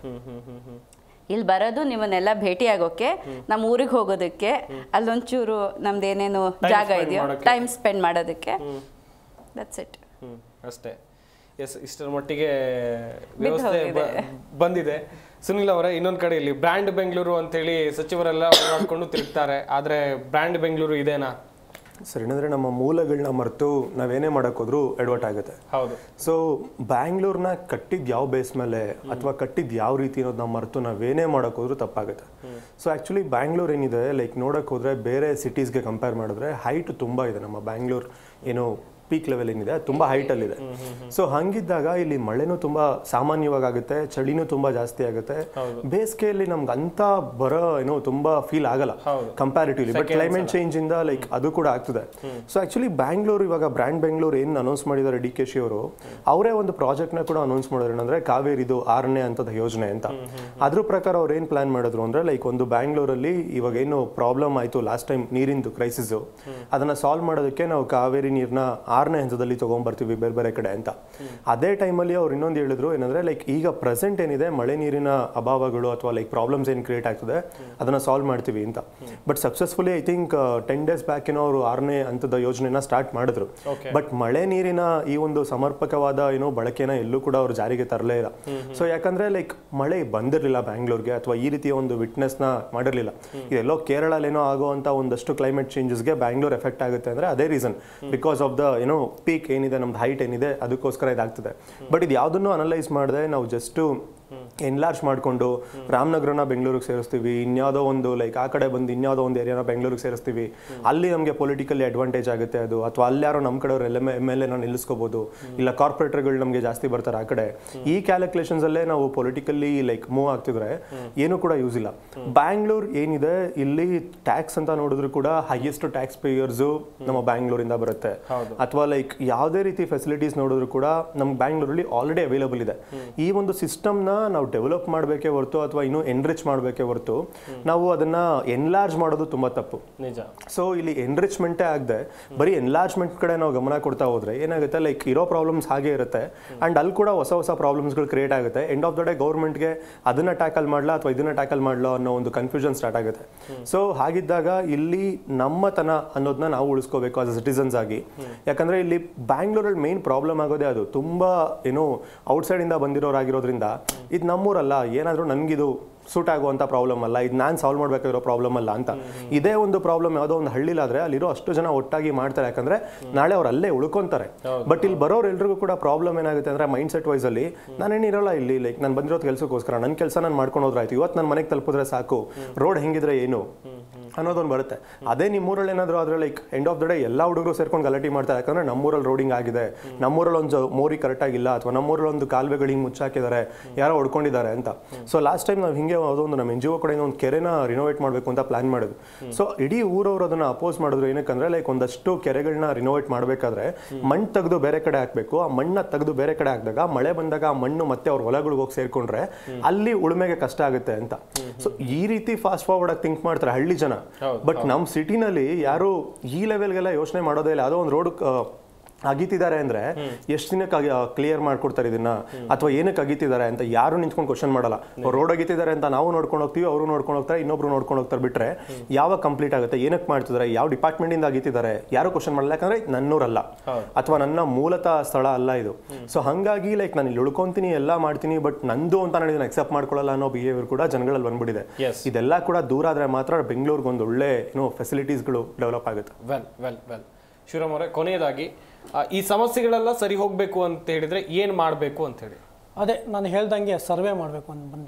ಇಲ್ಲಿ ಬರೋದು ನಿಮ್ಮನ್ನೆಲ್ಲ ಭೇಟಿ ಆಗೋಕೆ ನಮ್ಮ ಊರಿಗೆ ಹೋಗೋದಕ್ಕೆ ಅಲ್ಲೊಂಚೂರು ನಮ್ದು ಏನೇನು ಜಾಗ spend ಇದೆಯೋ ಮಾಡೋಕೆ. ಟೈಮ್ ಸ್ಪೆಂಡ್ ಮಾಡೋದಕ್ಕೆ ದಟ್ಸ್ ಇಟ್ ಹ್ಮ್ ಅಷ್ಟೇ ಎಸ್ ಇಷ್ಟರ ಮಟ್ಟಿಗೆ ವ್ಯವಸ್ಥೆ ಬ- ಬಂದಿದೆ ಸುನಿಲ್ ಅವರೇ ಇನ್ನೊಂದ್ ಕಡೆ ಇಲ್ಲಿ ಬ್ರ್ಯಾಂಡ್ ಬೆಂಗಳೂರು ಅಂತೇಳಿ ಸಚಿವರೆಲ್ಲ ಓಡಾಡ್ಕೊಂಡು ತಿರುಗ್ತಾರೆ ಆದ್ರೆ ಬ್ರ್ಯಾಂಡ್ ಬೆಂಗಳೂರು ಇದೇನಾ ಸರ್ ಏನಂದ್ರೆ ನಮ್ಮ ಮೂಲಗಳನ್ನ ಮರೆತು ನಾವೇನೇ ಮಾಡೋಕ್ಕೋದ್ರೂ ಎಡವಟ್ ಆಗುತ್ತೆ ಹೌದು ಸೊ ಬ್ಯಾಂಗ್ಳೂರ್ನ ಕಟ್ಟಿದ್ ಯಾವ ಬೇಸ್ ಮೇಲೆ ಅಥವಾ ಕಟ್ಟಿದ್ ಯಾವ ರೀತಿ ಅನ್ನೋದು ನಾವು ಮರೆತು ನಾವೇನೇ ಮಾಡೋಕೆ ಹೋದ್ರೂ ತಪ್ಪಾಗುತ್ತೆ ಸೊ ಆ್ಯಕ್ಚುಲಿ ಬ್ಯಾಂಗ್ಳೂರ್ ಏನಿದೆ ಲೈಕ್ ನೋಡಕ್ ಹೋದ್ರೆ ಬೇರೆ ಸಿಟೀಸ್ಗೆ ಕಂಪೇರ್ ಮಾಡಿದ್ರೆ ಹೈಟ್ ತುಂಬ ಇದೆ ನಮ್ಮ ಬ್ಯಾಂಗ್ಳೂರ್ ಏನು ಪೀಕ್ ಲೆವೆಲ್ ಏನಿದೆ ಅದು ತುಂಬ ಹೈಟಲ್ಲಿದೆ ಸೊ ಹಂಗಿದ್ದಾಗ ಇಲ್ಲಿ ಮಳೆನೂ ತುಂಬ ಸಾಮಾನ್ಯವಾಗಿ ಆಗುತ್ತೆ ಚಳಿನೂ ತುಂಬ ಜಾಸ್ತಿ ಆಗುತ್ತೆ ಬೇಸಿಗೆಯಲ್ಲಿ ನಮ್ಗೆ ಅಂತ ಬರೋ ಏನೋ ತುಂಬ ಫೀಲ್ ಆಗಲ್ಲ ಕಂಪ್ಯಾರಿಟಿವ್ಲಿ ಬಟ್ ಕ್ಲೈಮೇಟ್ ಚೇಂಜ್ ಇಂದ ಲೈಕ್ ಅದು ಕೂಡ ಆಗ್ತದೆ ಸೊ ಆಕ್ಚುಲಿ ಬ್ಯಾಂಗ್ಳೂರ್ ಇವಾಗ ಬ್ರ್ಯಾಂಡ್ ಬೆಂಗಳೂರು ಏನು ಅನೌನ್ಸ್ ಮಾಡಿದ್ದಾರೆ ಡಿ ಕೆ ಶಿ ಅವರು ಅವರೇ ಒಂದು ಪ್ರಾಜೆಕ್ಟ್ನ ಕೂಡ ಅನೌನ್ಸ್ ಮಾಡಿದ್ರು ಅಂದ್ರೆ ಕಾವೇರಿದು ಆರನೇ ಹಂತದ ಯೋಜನೆ ಅಂತ ಅದ್ರ ಪ್ರಕಾರ ಅವ್ರು ಏನು ಪ್ಲಾನ್ ಮಾಡಿದ್ರು ಅಂದ್ರೆ ಲೈಕ್ ಒಂದು ಬ್ಯಾಂಗ್ಳೂರಲ್ಲಿ ಇವಾಗ ಏನು ಪ್ರಾಬ್ಲಮ್ ಆಯಿತು ಲಾಸ್ಟ್ ಟೈಮ್ ನೀರಿಂದು ಕ್ರೈಸಿಸ್ ಅದನ್ನ ಸಾಲ್ವ್ ಮಾಡೋದಕ್ಕೆ ನಾವು ಕಾವೇರಿ ನೀರನ್ನ ಆರನೇ ಹಂತದಲ್ಲಿ ತಗೊಂಡ್ಬರ್ತೀವಿ ಬೇರೆ ಬೇರೆ ಕಡೆ ಅಂತ ಅದೇ ಟೈಮಲ್ಲಿ ಅವ್ರು ಇನ್ನೊಂದು ಹೇಳಿದ್ರು ಏನಂದ್ರೆ ಲೈಕ್ ಈಗ ಪ್ರೆಸೆಂಟ್ ಏನಿದೆ ಮಳೆ ನೀರಿನ ಅಭಾವಗಳು ಅಥವಾ ಲೈಕ್ ಪ್ರಾಬ್ಲಮ್ಸ್ ಏನು ಕ್ರಿಯೇಟ್ ಆಗ್ತದೆ ಅದನ್ನ ಸಾಲ್ವ್ ಮಾಡ್ತೀವಿ ಅಂತ but successfully I think ten days back ಏನೋ ಅವರು ಆರನೇ ಹಂತದ ಯೋಜನೆನ ಸ್ಟಾರ್ಟ್ ಮಾಡಿದ್ರು ಬಟ್ ಮಳೆ ನೀರಿನ ಈ ಒಂದು ಸಮರ್ಪಕವಾದ ಏನೋ ಬಳಕೆನ ಎಲ್ಲೂ ಕೂಡ ಅವರು ಜಾರಿಗೆ ತರಲೇ ಇಲ್ಲ ಸೊ ಯಾಕಂದ್ರೆ ಲೈಕ್ ಮಳೆ ಬಂದಿರಲಿಲ್ಲ ಬ್ಯಾಂಗ್ಳೂರ್ಗೆ ಅಥವಾ ಈ ರೀತಿಯ ಒಂದು ವಿಟ್ನೆಸ್ ನ ಮಾಡಿರಲಿಲ್ಲ ಇದೆಲ್ಲೋ ಕೇರಳಲೇನೋ ಆಗುವಂತ ಒಂದಷ್ಟು ಕ್ಲೈಮೇಟ್ ಚೇಂಜಸ್ಗೆ ಬ್ಯಾಂಗ್ಳೂರ್ ಎಫೆಕ್ಟ್ ಆಗುತ್ತೆ ಅಂದ್ರೆ ಅದೇ ರೀಸನ್ ಬಿಕಾಸ್ ಆಫ್ ದ ಏನೋ ಪೀಕ್ ಏನಿದೆ ನಮ್ದು ಹೈಟ್ ಏನಿದೆ ಅದಕ್ಕೋಸ್ಕರ ಇದಾಗ್ತದೆ ಬಟ್ ಇದು ಯಾವುದನ್ನು ಅನಲೈಸ್ ಮಾಡದೆ ನಾವು ಜಸ್ಟ್ ಎನ್ಲಾರ್ಜ್ ಮಾಡಿಕೊಂಡು ರಾಮನಗರನ ಬೆಂಗಳೂರಿಗೆ ಸೇರಿಸ್ತೀವಿ ಇನ್ಯಾವುದೋ ಒಂದು ಲೈಕ್ ಆ ಕಡೆ ಬಂದು ಇನ್ಯಾವುದೋ ಒಂದು ಏರಿಯಾನ ಬೆಂಗಳೂರಿಗೆ ಸೇರಿಸ್ತೀವಿ ಅಲ್ಲಿ ನಮಗೆ ಪೊಲಿಟಿಕಲಿ ಅಡ್ವಾಂಟೇಜ್ ಆಗುತ್ತೆ ಅದು ಅಥವಾ ಅಲ್ಲಿ ಯಾರೋ ನಮ್ಮ ಕಡೆಯವ್ರು ಎಲ್ ಎಮ್ ಎಲ್ ಎನ ನಿಲ್ಲಿಸ್ಕೋಬಹುದು ಇಲ್ಲ ಕಾರ್ಪೊರೇಟರ್ಗಳು ನಮಗೆ ಜಾಸ್ತಿ ಬರ್ತಾರೆ ಆ ಕಡೆ ಈ ಕ್ಯಾಲ್ಕುಲೇಷನ್ಸ್ ಅಲ್ಲೇ ನಾವು ಪೊಲಿಟಿಕಲಿ ಲೈಕ್ ಮೂವ್ ಆಗ್ತಿದ್ರೆ ಏನು ಕೂಡ ಯೂಸ್ ಇಲ್ಲ ಬ್ಯಾಂಗ್ಳೂರ್ ಏನಿದೆ ಇಲ್ಲಿ ಟ್ಯಾಕ್ಸ್ ಅಂತ ನೋಡಿದ್ರು ಕೂಡ ಹೈಯೆಸ್ಟ್ ಟ್ಯಾಕ್ಸ್ ಪೇಯರ್ಸು ನಮ್ಮ ಬ್ಯಾಂಗ್ಳೂರಿಂದ ಬರುತ್ತೆ ಅಥವಾ ಲೈಕ್ ಯಾವುದೇ ರೀತಿ ಫೆಸಿಲಿಟೀಸ್ ನೋಡಿದ್ರು ಕೂಡ ನಮ್ಮ ಬ್ಯಾಂಗ್ಳೂರಲ್ಲಿ ಆಲ್ರೆಡಿ ಅವೈಲಬಲ್ ಇದೆ ಈ ಒಂದು ಸಿಸ್ಟಮ್ನ ನಾವು ಡೆವಲಪ್ ಮಾಡಬೇಕೇ ಹೊರತು ಅಥವಾ ಇನ್ನೂ ಎನ್ರಿಚ್ ಮಾಡಬೇಕೇ ಹೊರತು ನಾವು ಅದನ್ನ ಎನ್ಲಾರ್ಜ್ ಮಾಡೋದು ತುಂಬಾ ತಪ್ಪು ನಿಜ ಸೊ ಇಲ್ಲಿ ಎನ್ರಿಚ್ಮೆಂಟೇ ಆಗದೆ ಬರೀ ಎನ್ಲಾರ್ಜ್ಮೆಂಟ್ ಕಡೆ ನಾವು ಗಮನ ಕೊಡ್ತಾ ಹೋದ್ರೆ ಏನಾಗುತ್ತೆ ಲೈಕ್ ಇರೋ ಪ್ರಾಬ್ಲಮ್ಸ್ ಹಾಗೆ ಇರುತ್ತೆ ಅಂಡ್ ಅಲ್ಲಿ ಕೂಡ ಹೊಸ ಹೊಸ ಪ್ರಾಬ್ಲಮ್ಸ್ಗಳು ಕ್ರಿಯೇಟ್ ಆಗುತ್ತೆ ಎಂಡ್ ಆಫ್ ದ ಡೇ ಗೌರ್ಮೆಂಟ್ಗೆ ಅದನ್ನ ಟ್ಯಾಕಲ್ ಮಾಡ್ಲಾ ಅಥವಾ ಇದನ್ನ ಟ್ಯಾಕಲ್ ಮಾಡ್ಲಾ ಅನ್ನೋ ಒಂದು ಕನ್ಫ್ಯೂಷನ್ ಸ್ಟಾರ್ಟ್ ಆಗುತ್ತೆ ಸೊ ಹಾಗಿದ್ದಾಗ ಇಲ್ಲಿ ನಮ್ಮತನ ಅನ್ನೋದನ್ನ ನಾವು ಉಳಿಸ್ಕೋಬೇಕು ಆಸ್ ಸಿಟಿಸನ್ಸ್ ಆಗಿ ಯಾಕಂದ್ರೆ ಇಲ್ಲಿ ಬ್ಯಾಂಗ್ಳೂರಲ್ಲಿ ಮೇನ್ ಪ್ರಾಬ್ಲಮ್ ಆಗೋದೇ ಅದು ತುಂಬಾ ಏನು ಔಟ್ಸೈಡ್ ಇಂದ ಬಂದಿರೋರಾಗಿರೋದ್ರಿಂದ ಇದು ನಮ್ಮೂರಲ್ಲ ಏನಾದರೂ ನನ್ಗಿದು ಸೂಟ್ ಆಗುವಂತ ಪ್ರಾಬ್ಲಮ್ ಅಲ್ಲ ಇದು ನಾನು ಸಾಲ್ವ್ ಮಾಡ್ಬೇಕಾಗಿರೋ ಪ್ರಾಬ್ಲಮ್ ಅಲ್ಲ ಅಂತ ಇದೇ ಒಂದು ಪ್ರಾಬ್ಲಮ್ ಯಾವುದೋ ಒಂದು ಹಳ್ಳಿಲಾದ್ರೆ ಅಲ್ಲಿರೋ ಅಷ್ಟು ಜನ ಒಟ್ಟಾಗಿ ಮಾಡ್ತಾರೆ ಯಾಕಂದ್ರೆ ನಾಳೆ ಅವ್ರು ಅಲ್ಲೇ ಉಳ್ಕೊಂತಾರೆ ಬಟ್ ಇಲ್ಲಿ ಬರೋರು ಎಲ್ರಿಗೂ ಕೂಡ ಪ್ರಾಬ್ಲಮ್ ಏನಾಗುತ್ತೆ ಅಂದ್ರೆ ಮೈಂಡ್ ಸೆಟ್ ವೈಸ್ ಅಲ್ಲಿ ನಾನೇನಿರಲ್ಲ ಇಲ್ಲಿ ಲೈಕ್ ನಾನು ಬಂದಿರೋದು ಕೆಲಸಕ್ಕೋಸ್ಕರ ನನ್ನ ಕೆಲಸ ನಾನು ಮಾಡ್ಕೊಂಡು ಹೋದ್ರಾಯ್ತು ಇವತ್ತು ನನ್ನ ಮನೆಗೆ ತಲುಪಿದ್ರೆ ಸಾಕು ರೋಡ್ ಹೆಂಗಿದ್ರೆ ಏನು ಅನ್ನೋದೊಂದು ಬರುತ್ತೆ ಅದೇ ನಿಮ್ಮೂರಲ್ಲಿ ಏನಾದರೂ ಆದ್ರೆ like end of the day ಎಲ್ಲ ಹುಡುಗರು ಸೇರ್ಕೊಂಡು ಗಲಾಟೆ ಮಾಡ್ತಾರೆ ಯಾಕಂದ್ರೆ ನಮ್ಮೂರಲ್ಲಿ ರೋಡಿಂಗ್ ಆಗಿದೆ ನಮ್ಮೂರಲ್ಲಿ ಒಂದು ಮೋರಿ ಕರೆಕ್ಟ್ ಆಗಿಲ್ಲ ಅಥವಾ ನಮ್ಮೂರಲ್ಲಿ ಒಂದು ಕಾಲುವೆಗಳು ಹಿಂಗೆ ಮುಚ್ಚಾಕಿದ್ದಾರೆ ಯಾರೋ ಹೊಡ್ಕೊಂಡಿದ್ದಾರೆ ಅಂತ ಸೊ ಲಾಸ್ಟ್ ಟೈಮ್ ನಾವು ಹಿಂಗೆ ಅದೊಂದು ನಮ್ಮ ಎನ್ ಜಿ ಒ ಕಡೆಯಿಂದ ಒಂದು ಕೆರೆನ ರಿನೋವೇಟ್ ಮಾಡಬೇಕು ಅಂತ ಪ್ಲಾನ್ ಮಾಡಿದ್ವಿ ಸೊ ಇಡೀ ಊರವರು ಅದನ್ನ ಅಪೋಸ್ ಮಾಡಿದ್ರು ಏನಕ್ಕಂದ್ರೆ ಲೈಕ್ ಒಂದಷ್ಟು ಕೆರೆಗಳನ್ನ ರಿನೋವೇಟ್ ಮಾಡಬೇಕಾದ್ರೆ ಮಣ್ಣು ತೆಗೆದು ಬೇರೆ ಕಡೆ ಹಾಕ್ಬೇಕು ಆ ಮಣ್ಣ ತೆಗೆದು ಬೇರೆ ಕಡೆ ಹಾಕಿದಾಗ ಮಳೆ ಬಂದಾಗ ಆ ಮಣ್ಣು ಮತ್ತೆ ಅವ್ರ ಹೊಲಗಳಿಗೆ ಹೋಗಿ ಸೇರ್ಕೊಂಡ್ರೆ ಅಲ್ಲಿ ಉಳುಮೆಗೆ ಕಷ್ಟ ಆಗುತ್ತೆ ಅಂತ ಸೊ ಈ ರೀತಿ ಫಾಸ್ಟ್ ಫಾರ್ವರ್ಡ್ ಆಗಿ ಥಿಂಕ್ ಮಾಡ್ತಾರೆ ಹಳ್ಳಿ ಜನ ಬಟ್ ನಮ್ಮ ಸಿಟಿನಲ್ಲಿ ಯಾರು ಈ ಲೆವೆಲ್ಗೆಲ್ಲ ಯೋಚನೆ ಮಾಡೋದೇ ಇಲ್ಲ ಯಾವುದೋ ಒಂದು ರೋಡ್ ಅಗಿತಿದ್ದಾರೆ ಅಂದ್ರೆ ಎಷ್ಟು ದಿನಕ್ಕೆ ಕ್ಲಿಯರ್ ಮಾಡ್ಕೊಡ್ತಾರೆ ಇದನ್ನ ಅಥವಾ ಏನಕ್ಕೆ ಅಗಿತಿದ್ದಾರೆ ಅಂತ ಯಾರು ನಿಂತ್ಕೊಂಡು ಕ್ವಶನ್ ಮಾಡಲ್ಲ ರೋಡ್ ಅಗಿತಿದ್ದಾರೆ ಅಂತ ನಾವು ನೋಡ್ಕೊಂಡು ಹೋಗ್ತೀವಿ ಅವರು ನೋಡ್ಕೊಂಡು ಹೋಗ್ತಾರೆ ಇನ್ನೊಬ್ರು ನೋಡ್ಕೊಂಡು ಹೋಗ್ತಾರೆ ಬಿಟ್ರೆ ಯಾವಾಗ ಕಂಪ್ಲೀಟ್ ಆಗುತ್ತೆ ಏನಕ್ಕೆ ಮಾಡ್ತಿದ್ದಾರೆ ಯಾವ ಡಿಪಾರ್ಟ್ಮೆಂಟ್ ಇಂದ ಅಗಿತಿದ್ದಾರೆ ಯಾರು ಕ್ವಶನ್ ಮಾಡಲ್ಲ ಯಾಕಂದ್ರೆ ನನ್ನೂರಲ್ಲ ಅಥವಾ ನನ್ನ ಮೂಲತಃ ಸ್ಥಳ ಅಲ್ಲ ಇದು ಸೊ ಹಂಗಾಗಿ ಲೈಕ್ ನಾನು ಇಲ್ಲಿ ಉಳ್ಕೊಂತೀನಿ ಎಲ್ಲ ಮಾಡ್ತೀನಿ ಬಟ್ ನಂದು ಅಂತ ನಾನು ಇದನ್ನ ಅಕ್ಸೆಪ್ಟ್ ಮಾಡ್ಕೊಳ್ಳಲ್ಲ ಅನ್ನೋ ಬಿಹೇವಿಯರ್ ಕೂಡ ಜನಗಳಲ್ಲಿ ಬಂದ್ಬಿಟ್ಟಿದೆ Yes. ಇದೆಲ್ಲ ಕೂಡ ದೂರ ಆದ್ರೆ ಮಾತ್ರ ಬೆಂಗಳೂರಿಗೆ ಒಂದು ಒಳ್ಳೆ ಏನೋ ಫೆಸಿಲಿಟೀಸ್ಗಳು ಡೆವಲಪ್ ಆಗುತ್ತೆ ವೆಲ್ ವೆಲ್ ವೆಲ್ ಶಿವರಾಮ್ ಅವರೇ ಕೊನೆಯದಾಗಿ ಆ, ಈ ಸಮಸ್ಯೆಗಳೆಲ್ಲ ಸರಿ ಹೋಗ್ಬೇಕು ಅಂತ ಹೇಳಿದ್ರೆ ಏನ್ ಮಾಡ್ಬೇಕು ಅಂತ ಹೇಳಿ ಅದೇ ನಾನು ಹೇಳ್ದಂಗೆ ಸರ್ವೆ ಮಾಡಬೇಕು ಅಂತ ಬಂದು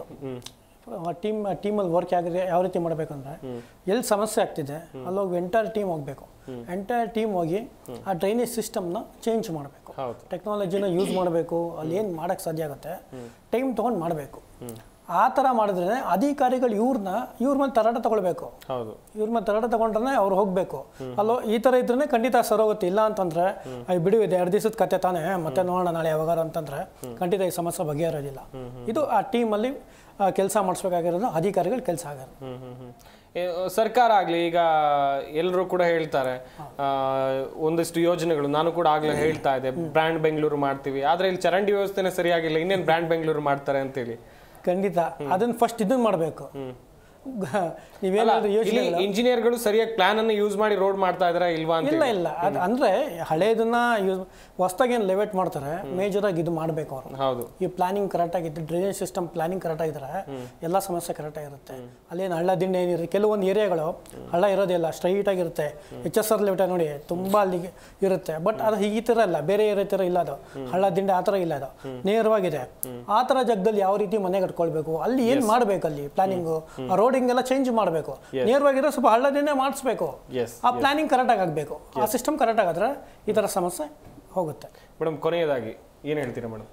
ಟೀಮ್ ಟೀಮಲ್ಲಿ ವರ್ಕ್ ಆಗಿದೆ ಯಾವ ರೀತಿ ಮಾಡಬೇಕಂದ್ರೆ ಎಲ್ಲಿ ಸಮಸ್ಯೆ ಆಗ್ತಿದೆ ಅಲ್ಲೋಗಿ ಎಂಟೈರ್ ಟೀಮ್ ಹೋಗಬೇಕು ಎಂಟೈರ್ ಟೀಮ್ ಹೋಗಿ ಆ ಡ್ರೈನೇಜ್ ಸಿಸ್ಟಮ್ನ ಚೇಂಜ್ ಮಾಡಬೇಕು ಹೌದು. ಟೆಕ್ನಾಲಜಿನ ಯೂಸ್ ಮಾಡಬೇಕು ಅಲ್ಲಿ ಏನು ಮಾಡೋಕ್ಕೆ ಸಾಧ್ಯ ಆಗುತ್ತೆ ಟೈಮ್ ತೊಗೊಂಡು ಮಾಡಬೇಕು ಆ ಥರ ಮಾಡಿದ್ರೆ ಅಧಿಕಾರಿಗಳು ಇವ್ರನ್ನ ಇವ್ರ ಮೇಲೆ ತರಾಟ ತಗೊಳ್ಬೇಕು ಹೌದು ಇವ್ರ ಮೇಲೆ ತರಾಟ ತಗೊಂಡ್ರೆ ಅವ್ರು ಹೋಗ್ಬೇಕು ಅಲ್ಲೋ ಈ ಥರ ಇದ್ರೆ ಖಂಡಿತ ಸರೋಗುತ್ತೆ ಇಲ್ಲ ಅಂತಂದ್ರೆ ಅಯ್ಯ ಬಿಡು ಇದು ಎರಡು ದಿವಸದ ಕತೆ ತಾನೇ ಮತ್ತೆ ನೋಡೋಣ ನಾಳೆ ಯಾವಾಗಾರ ಅಂತಂದ್ರೆ ಖಂಡಿತ ಈ ಸಮಸ್ಯೆ ಬಗೆಹರೋದಿಲ್ಲ ಇದು ಆ ಟೀಮಲ್ಲಿ ಕೆಲಸ ಮಾಡಿಸ್ಬೇಕಾಗಿರೋದು ಅಧಿಕಾರಿಗಳ ಕೆಲಸ ಆಗೋದು ಹ್ಮ್ ಹ್ಮ್ ಹ್ಮ್. ಏ, ಸರ್ಕಾರ ಆಗ್ಲಿ ಈಗ ಎಲ್ಲರೂ ಕೂಡ ಹೇಳ್ತಾರೆ ಆ, ಒಂದಿಷ್ಟು ಯೋಜನೆಗಳು ನಾನು ಕೂಡ ಆಗ್ಲೇ ಹೇಳ್ತಾ ಇದ್ದೆ ಬ್ರ್ಯಾಂಡ್ ಬೆಂಗಳೂರು ಮಾಡ್ತೀವಿ ಆದ್ರೆ ಇಲ್ಲಿ ಚರಂಡಿ ವ್ಯವಸ್ಥೆನೇ ಸರಿಯಾಗಿಲ್ಲ ಇನ್ನೇನ್ ಬ್ರ್ಯಾಂಡ್ ಬೆಂಗಳೂರು ಮಾಡ್ತಾರೆ ಅಂತೇಳಿ ಖಂಡಿತ ಅದನ್ನ ಫಸ್ಟ್ ಇದನ್ನ ಮಾಡಬೇಕು ನೀವೇನಾದ್ರು ಯೋಚನೆ ಇಲ್ಲಿ ಇಂಜಿನಿಯರ್ಗಳು ಸರಿಯಾಗಿ ಪ್ಲಾನ್ ಅನ್ನು ಯೂಸ್ ಮಾಡಿ ರೋಡ್ ಮಾಡ್ತಾ ಇದಾರ ಇಲ್ವಾ ಅಂತ ಇಲ್ಲ ಇಲ್ಲ ಅದು ಅಂದ್ರೆ ಹಳೇದನ್ನ ಯೂಸ್ ಹೊಸ್ದಾಗಿ ಏನು ಲೆವೆಟ್ ಮಾಡ್ತಾರೆ ಮೇಜರ್ ಆಗಿ ಇದು ಮಾಡಬೇಕು ಅವರು ಹೌದು ಈ ಪ್ಲಾನಿಂಗ್ ಕರೆಕ್ಟ್ ಆಗಿದ್ದು ಡ್ರೈನೇಜ್ ಸಿಸ್ಟಮ್ ಪ್ಲಾನಿಂಗ್ ಕರೆಕ್ಟ್ ಆಗಿದ್ರೆ ಎಲ್ಲ ಸಮಸ್ಯೆ ಕರೆಕ್ಟ್ ಆಗಿರುತ್ತೆ ಅಲ್ಲೇನು ಹಳ್ಳ ದಿಂಡೆ ಏನಿರುತ್ತೆ ಕೆಲವೊಂದು ಏರಿಯಾಗಳು ಹಳ್ಳ ಇರೋದಿಲ್ಲ ಸ್ಟ್ರೈಟ್ ಆಗಿರುತ್ತೆ ಎಚ್ ಎಸ್ ಆರ್ ಲೆವೆಟ್ ನೋಡಿ ತುಂಬಾ ಅಲ್ಲಿ ಇರುತ್ತೆ ಬಟ್ ಅದು ಈ ಥರ ಇಲ್ಲ ಬೇರೆ ಏರಿಯಾ ಥರ ಇಲ್ಲ ಅದು ಹಳ್ಳ ದಿಂಡೆ ಆ ಥರ ಇಲ್ಲ ಅದು ನೇರವಾಗಿದೆ ಆ ಥರ ಜಾಗದಲ್ಲಿ ಯಾವ ರೀತಿ ಮನೆ ಕಟ್ಕೊಳ್ಬೇಕು ಅಲ್ಲಿ ಏನು ಮಾಡಬೇಕು ಅಲ್ಲಿ ಪ್ಲಾನಿಂಗು ಆ ರೋಡಿಂಗ್ ಎಲ್ಲ ಚೇಂಜ್ ಮಾಡಬೇಕು ನೇರವಾಗಿರೋ ಸ್ವಲ್ಪ ಹಳ್ಳ ದಿಂಡೆ ಮಾಡಿಸ್ಬೇಕು Yes, ಆ ಪ್ಲಾನಿಂಗ್ ಕರೆಕ್ಟಾಗಿ ಆಗಬೇಕು ಆ ಸಿಸ್ಟಮ್ ಕರೆಕ್ಟ್ ಆಗಿದ್ರೆ ಈ ಥರ ಸಮಸ್ಯೆ ಹೋಗುತ್ತೆ ಮೇಡಮ್ ಕೊನೆಯದಾಗಿ ಏನ್ ಹೇಳ್ತೀರಾ ಮೇಡಮ್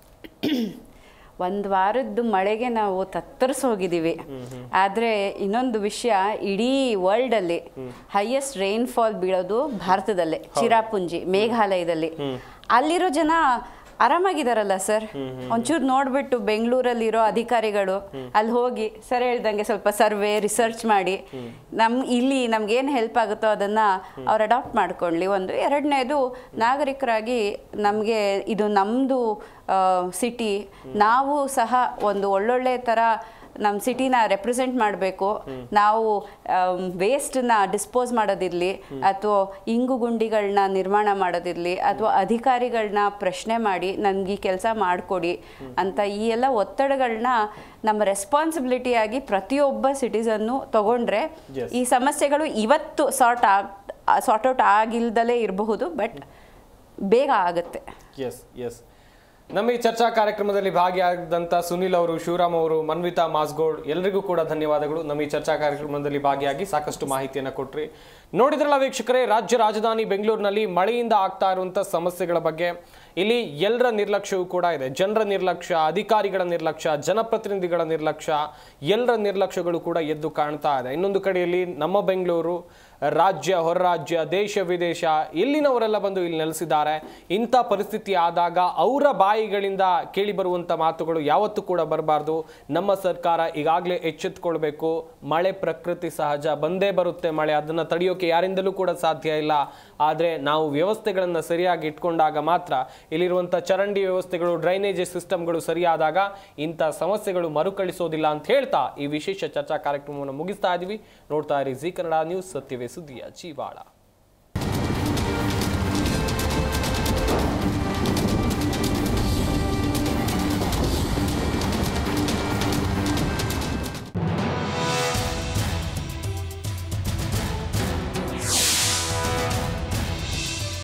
ಒಂದು ವಾರದ್ದು ಮಳೆಗೆ ನಾವು ತತ್ತರಿಸಿ ಹೋಗಿದ್ದೀವಿ ಆದರೆ ಇನ್ನೊಂದು ವಿಷಯ ಇಡೀ ವರ್ಲ್ಡಲ್ಲಿ ಹೈಯೆಸ್ಟ್ ರೈನ್ಫಾಲ್ ಬೀಳೋದು ಭಾರತದಲ್ಲೇ ಚಿರಾಪುಂಜಿ ಮೇಘಾಲಯದಲ್ಲಿ ಅಲ್ಲಿರೋ ಜನ ಆರಾಮಾಗಿದಾರಲ್ಲ ಸರ್ ಒಂಚೂರು ನೋಡ್ಬಿಟ್ಟು ಬೆಂಗಳೂರಲ್ಲಿರೋ ಅಧಿಕಾರಿಗಳು ಅಲ್ಲಿ ಹೋಗಿ ಸರ್ ಹೇಳ್ದಂಗೆ ಸ್ವಲ್ಪ ಸರ್ವೆ ರಿಸರ್ಚ್ ಮಾಡಿ ನಮ್ ಇಲ್ಲಿ ನಮ್ಗೇನು ಹೆಲ್ಪ್ ಆಗುತ್ತೋ ಅದನ್ನ ಅವ್ರು ಅಡಾಪ್ಟ್ ಮಾಡ್ಕೊಳ್ಳಿ ಒಂದು ಎರಡನೇದು ನಾಗರಿಕರಾಗಿ ನಮಗೆ ಇದು ನಮ್ಮದು ಸಿಟಿ ನಾವು ಸಹ ಒಂದು ಒಳ್ಳೊಳ್ಳೆ ಥರ ನಮ್ಮ ಸಿಟಿನ ರೆಪ್ರೆಸೆಂಟ್ ಮಾಡಬೇಕು ನಾವು ವೇಸ್ಟನ್ನ ಡಿಸ್ಪೋಸ್ ಮಾಡೋದಿರಲಿ ಅಥವಾ ಇಂಗು ಗುಂಡಿಗಳನ್ನ ನಿರ್ಮಾಣ ಮಾಡೋದಿರಲಿ ಅಥವಾ ಅಧಿಕಾರಿಗಳನ್ನ ಪ್ರಶ್ನೆ ಮಾಡಿ ನನಗೆ ಈ ಕೆಲಸ ಮಾಡಿಕೊಡಿ ಅಂತ ಈ ಎಲ್ಲ ಒತ್ತಡಗಳನ್ನ ನಮ್ಮ ರೆಸ್ಪಾನ್ಸಿಬಿಲಿಟಿಯಾಗಿ ಪ್ರತಿಯೊಬ್ಬ ಸಿಟಿಸನ್ನು ತಗೊಂಡ್ರೆ ಈ ಸಮಸ್ಯೆಗಳು ಇವತ್ತು ಸಾರ್ಟ್ ಆಗ್ ಸಾರ್ಟ್ ಔಟ್ ಆಗಿಲ್ದಲೇ ಇರಬಹುದು ಬಟ್ ಬೇಗ ಆಗುತ್ತೆ ಎಸ್ ಎಸ್ ನಮ್ಮ ಈ ಚರ್ಚಾ ಕಾರ್ಯಕ್ರಮದಲ್ಲಿ ಭಾಗಿಯಾದಂಥ ಸುನಿಲ್ ಅವರು ಶಿವರಾಮ್ ಅವರು ಮನ್ವಿತಾ ಮಾಸ್ಗೋಡ್ ಎಲ್ರಿಗೂ ಕೂಡ ಧನ್ಯವಾದಗಳು ನಮ್ಮ ಈ ಚರ್ಚಾ ಕಾರ್ಯಕ್ರಮದಲ್ಲಿ ಭಾಗಿಯಾಗಿ ಸಾಕಷ್ಟು ಮಾಹಿತಿಯನ್ನು ಕೊಟ್ರಿ ನೋಡಿದ್ರಲ್ಲ ವೀಕ್ಷಕರೇ ರಾಜ್ಯ ರಾಜಧಾನಿ ಬೆಂಗಳೂರಿನಲ್ಲಿ ಮಳೆಯಿಂದ ಆಗ್ತಾ ಇರುವಂಥ ಸಮಸ್ಯೆಗಳ ಬಗ್ಗೆ ಇಲ್ಲಿ ಎಲ್ಲರ ನಿರ್ಲಕ್ಷ್ಯವೂ ಕೂಡ ಇದೆ ಜನರ ನಿರ್ಲಕ್ಷ್ಯ ಅಧಿಕಾರಿಗಳ ನಿರ್ಲಕ್ಷ್ಯ ಜನಪ್ರತಿನಿಧಿಗಳ ನಿರ್ಲಕ್ಷ್ಯ ಎಲ್ಲರ ನಿರ್ಲಕ್ಷ್ಯಗಳು ಕೂಡ ಎದ್ದು ಕಾಣ್ತಾ ಇದೆ ಇನ್ನೊಂದು ಕಡೆಯಲ್ಲಿ ನಮ್ಮ ಬೆಂಗಳೂರು ರಾಜ್ಯ ಹೊರ ರಾಜ್ಯ ದೇಶ ವಿದೇಶ ಇಲ್ಲಿನವರೆಲ್ಲ ಬಂದು ಇಲ್ಲಿ ನೆಲೆಸಿದ್ದಾರೆ ಇಂಥ ಪರಿಸ್ಥಿತಿ ಆದಾಗ ಅವರ ಬಾಯಿಗಳಿಂದ ಕೇಳಿ ಬರುವಂಥ ಮಾತುಗಳು ಯಾವತ್ತೂ ಕೂಡ ಬರಬಾರ್ದು ನಮ್ಮ ಸರ್ಕಾರ ಈಗಾಗಲೇ ಎಚ್ಚೆತ್ತುಕೊಳ್ಬೇಕು ಮಳೆ ಪ್ರಕೃತಿ ಸಹಜ ಬಂದೇ ಬರುತ್ತೆ ಮಳೆ ಅದನ್ನು ತಡೆಯೋಕೆ ಯಾರಿಂದಲೂ ಕೂಡ ಸಾಧ್ಯ ಇಲ್ಲ ಆದರೆ ನಾವು ವ್ಯವಸ್ಥೆಗಳನ್ನು ಸರಿಯಾಗಿ ಇಟ್ಕೊಂಡಾಗ ಮಾತ್ರ ಇಲ್ಲಿರುವಂಥ ಚರಂಡಿ ವ್ಯವಸ್ಥೆಗಳು ಡ್ರೈನೇಜ್ ಸಿಸ್ಟಮ್ಗಳು ಸರಿಯಾದಾಗ ಇಂಥ ಸಮಸ್ಯೆಗಳು ಮರುಕಳಿಸೋದಿಲ್ಲ ಅಂತ ಹೇಳ್ತಾ ಈ ವಿಶೇಷ ಚರ್ಚಾ ಕಾರ್ಯಕ್ರಮವನ್ನು ಮುಗಿಸ್ತಾ ಇದ್ದೀವಿ ನೋಡ್ತಾ ಇರಿ ಜಿ ಕನ್ನಡ ನ್ಯೂಸ್ ಸತ್ಯವೇ ಸುದ್ದಿಯ ಜೀವಾಳ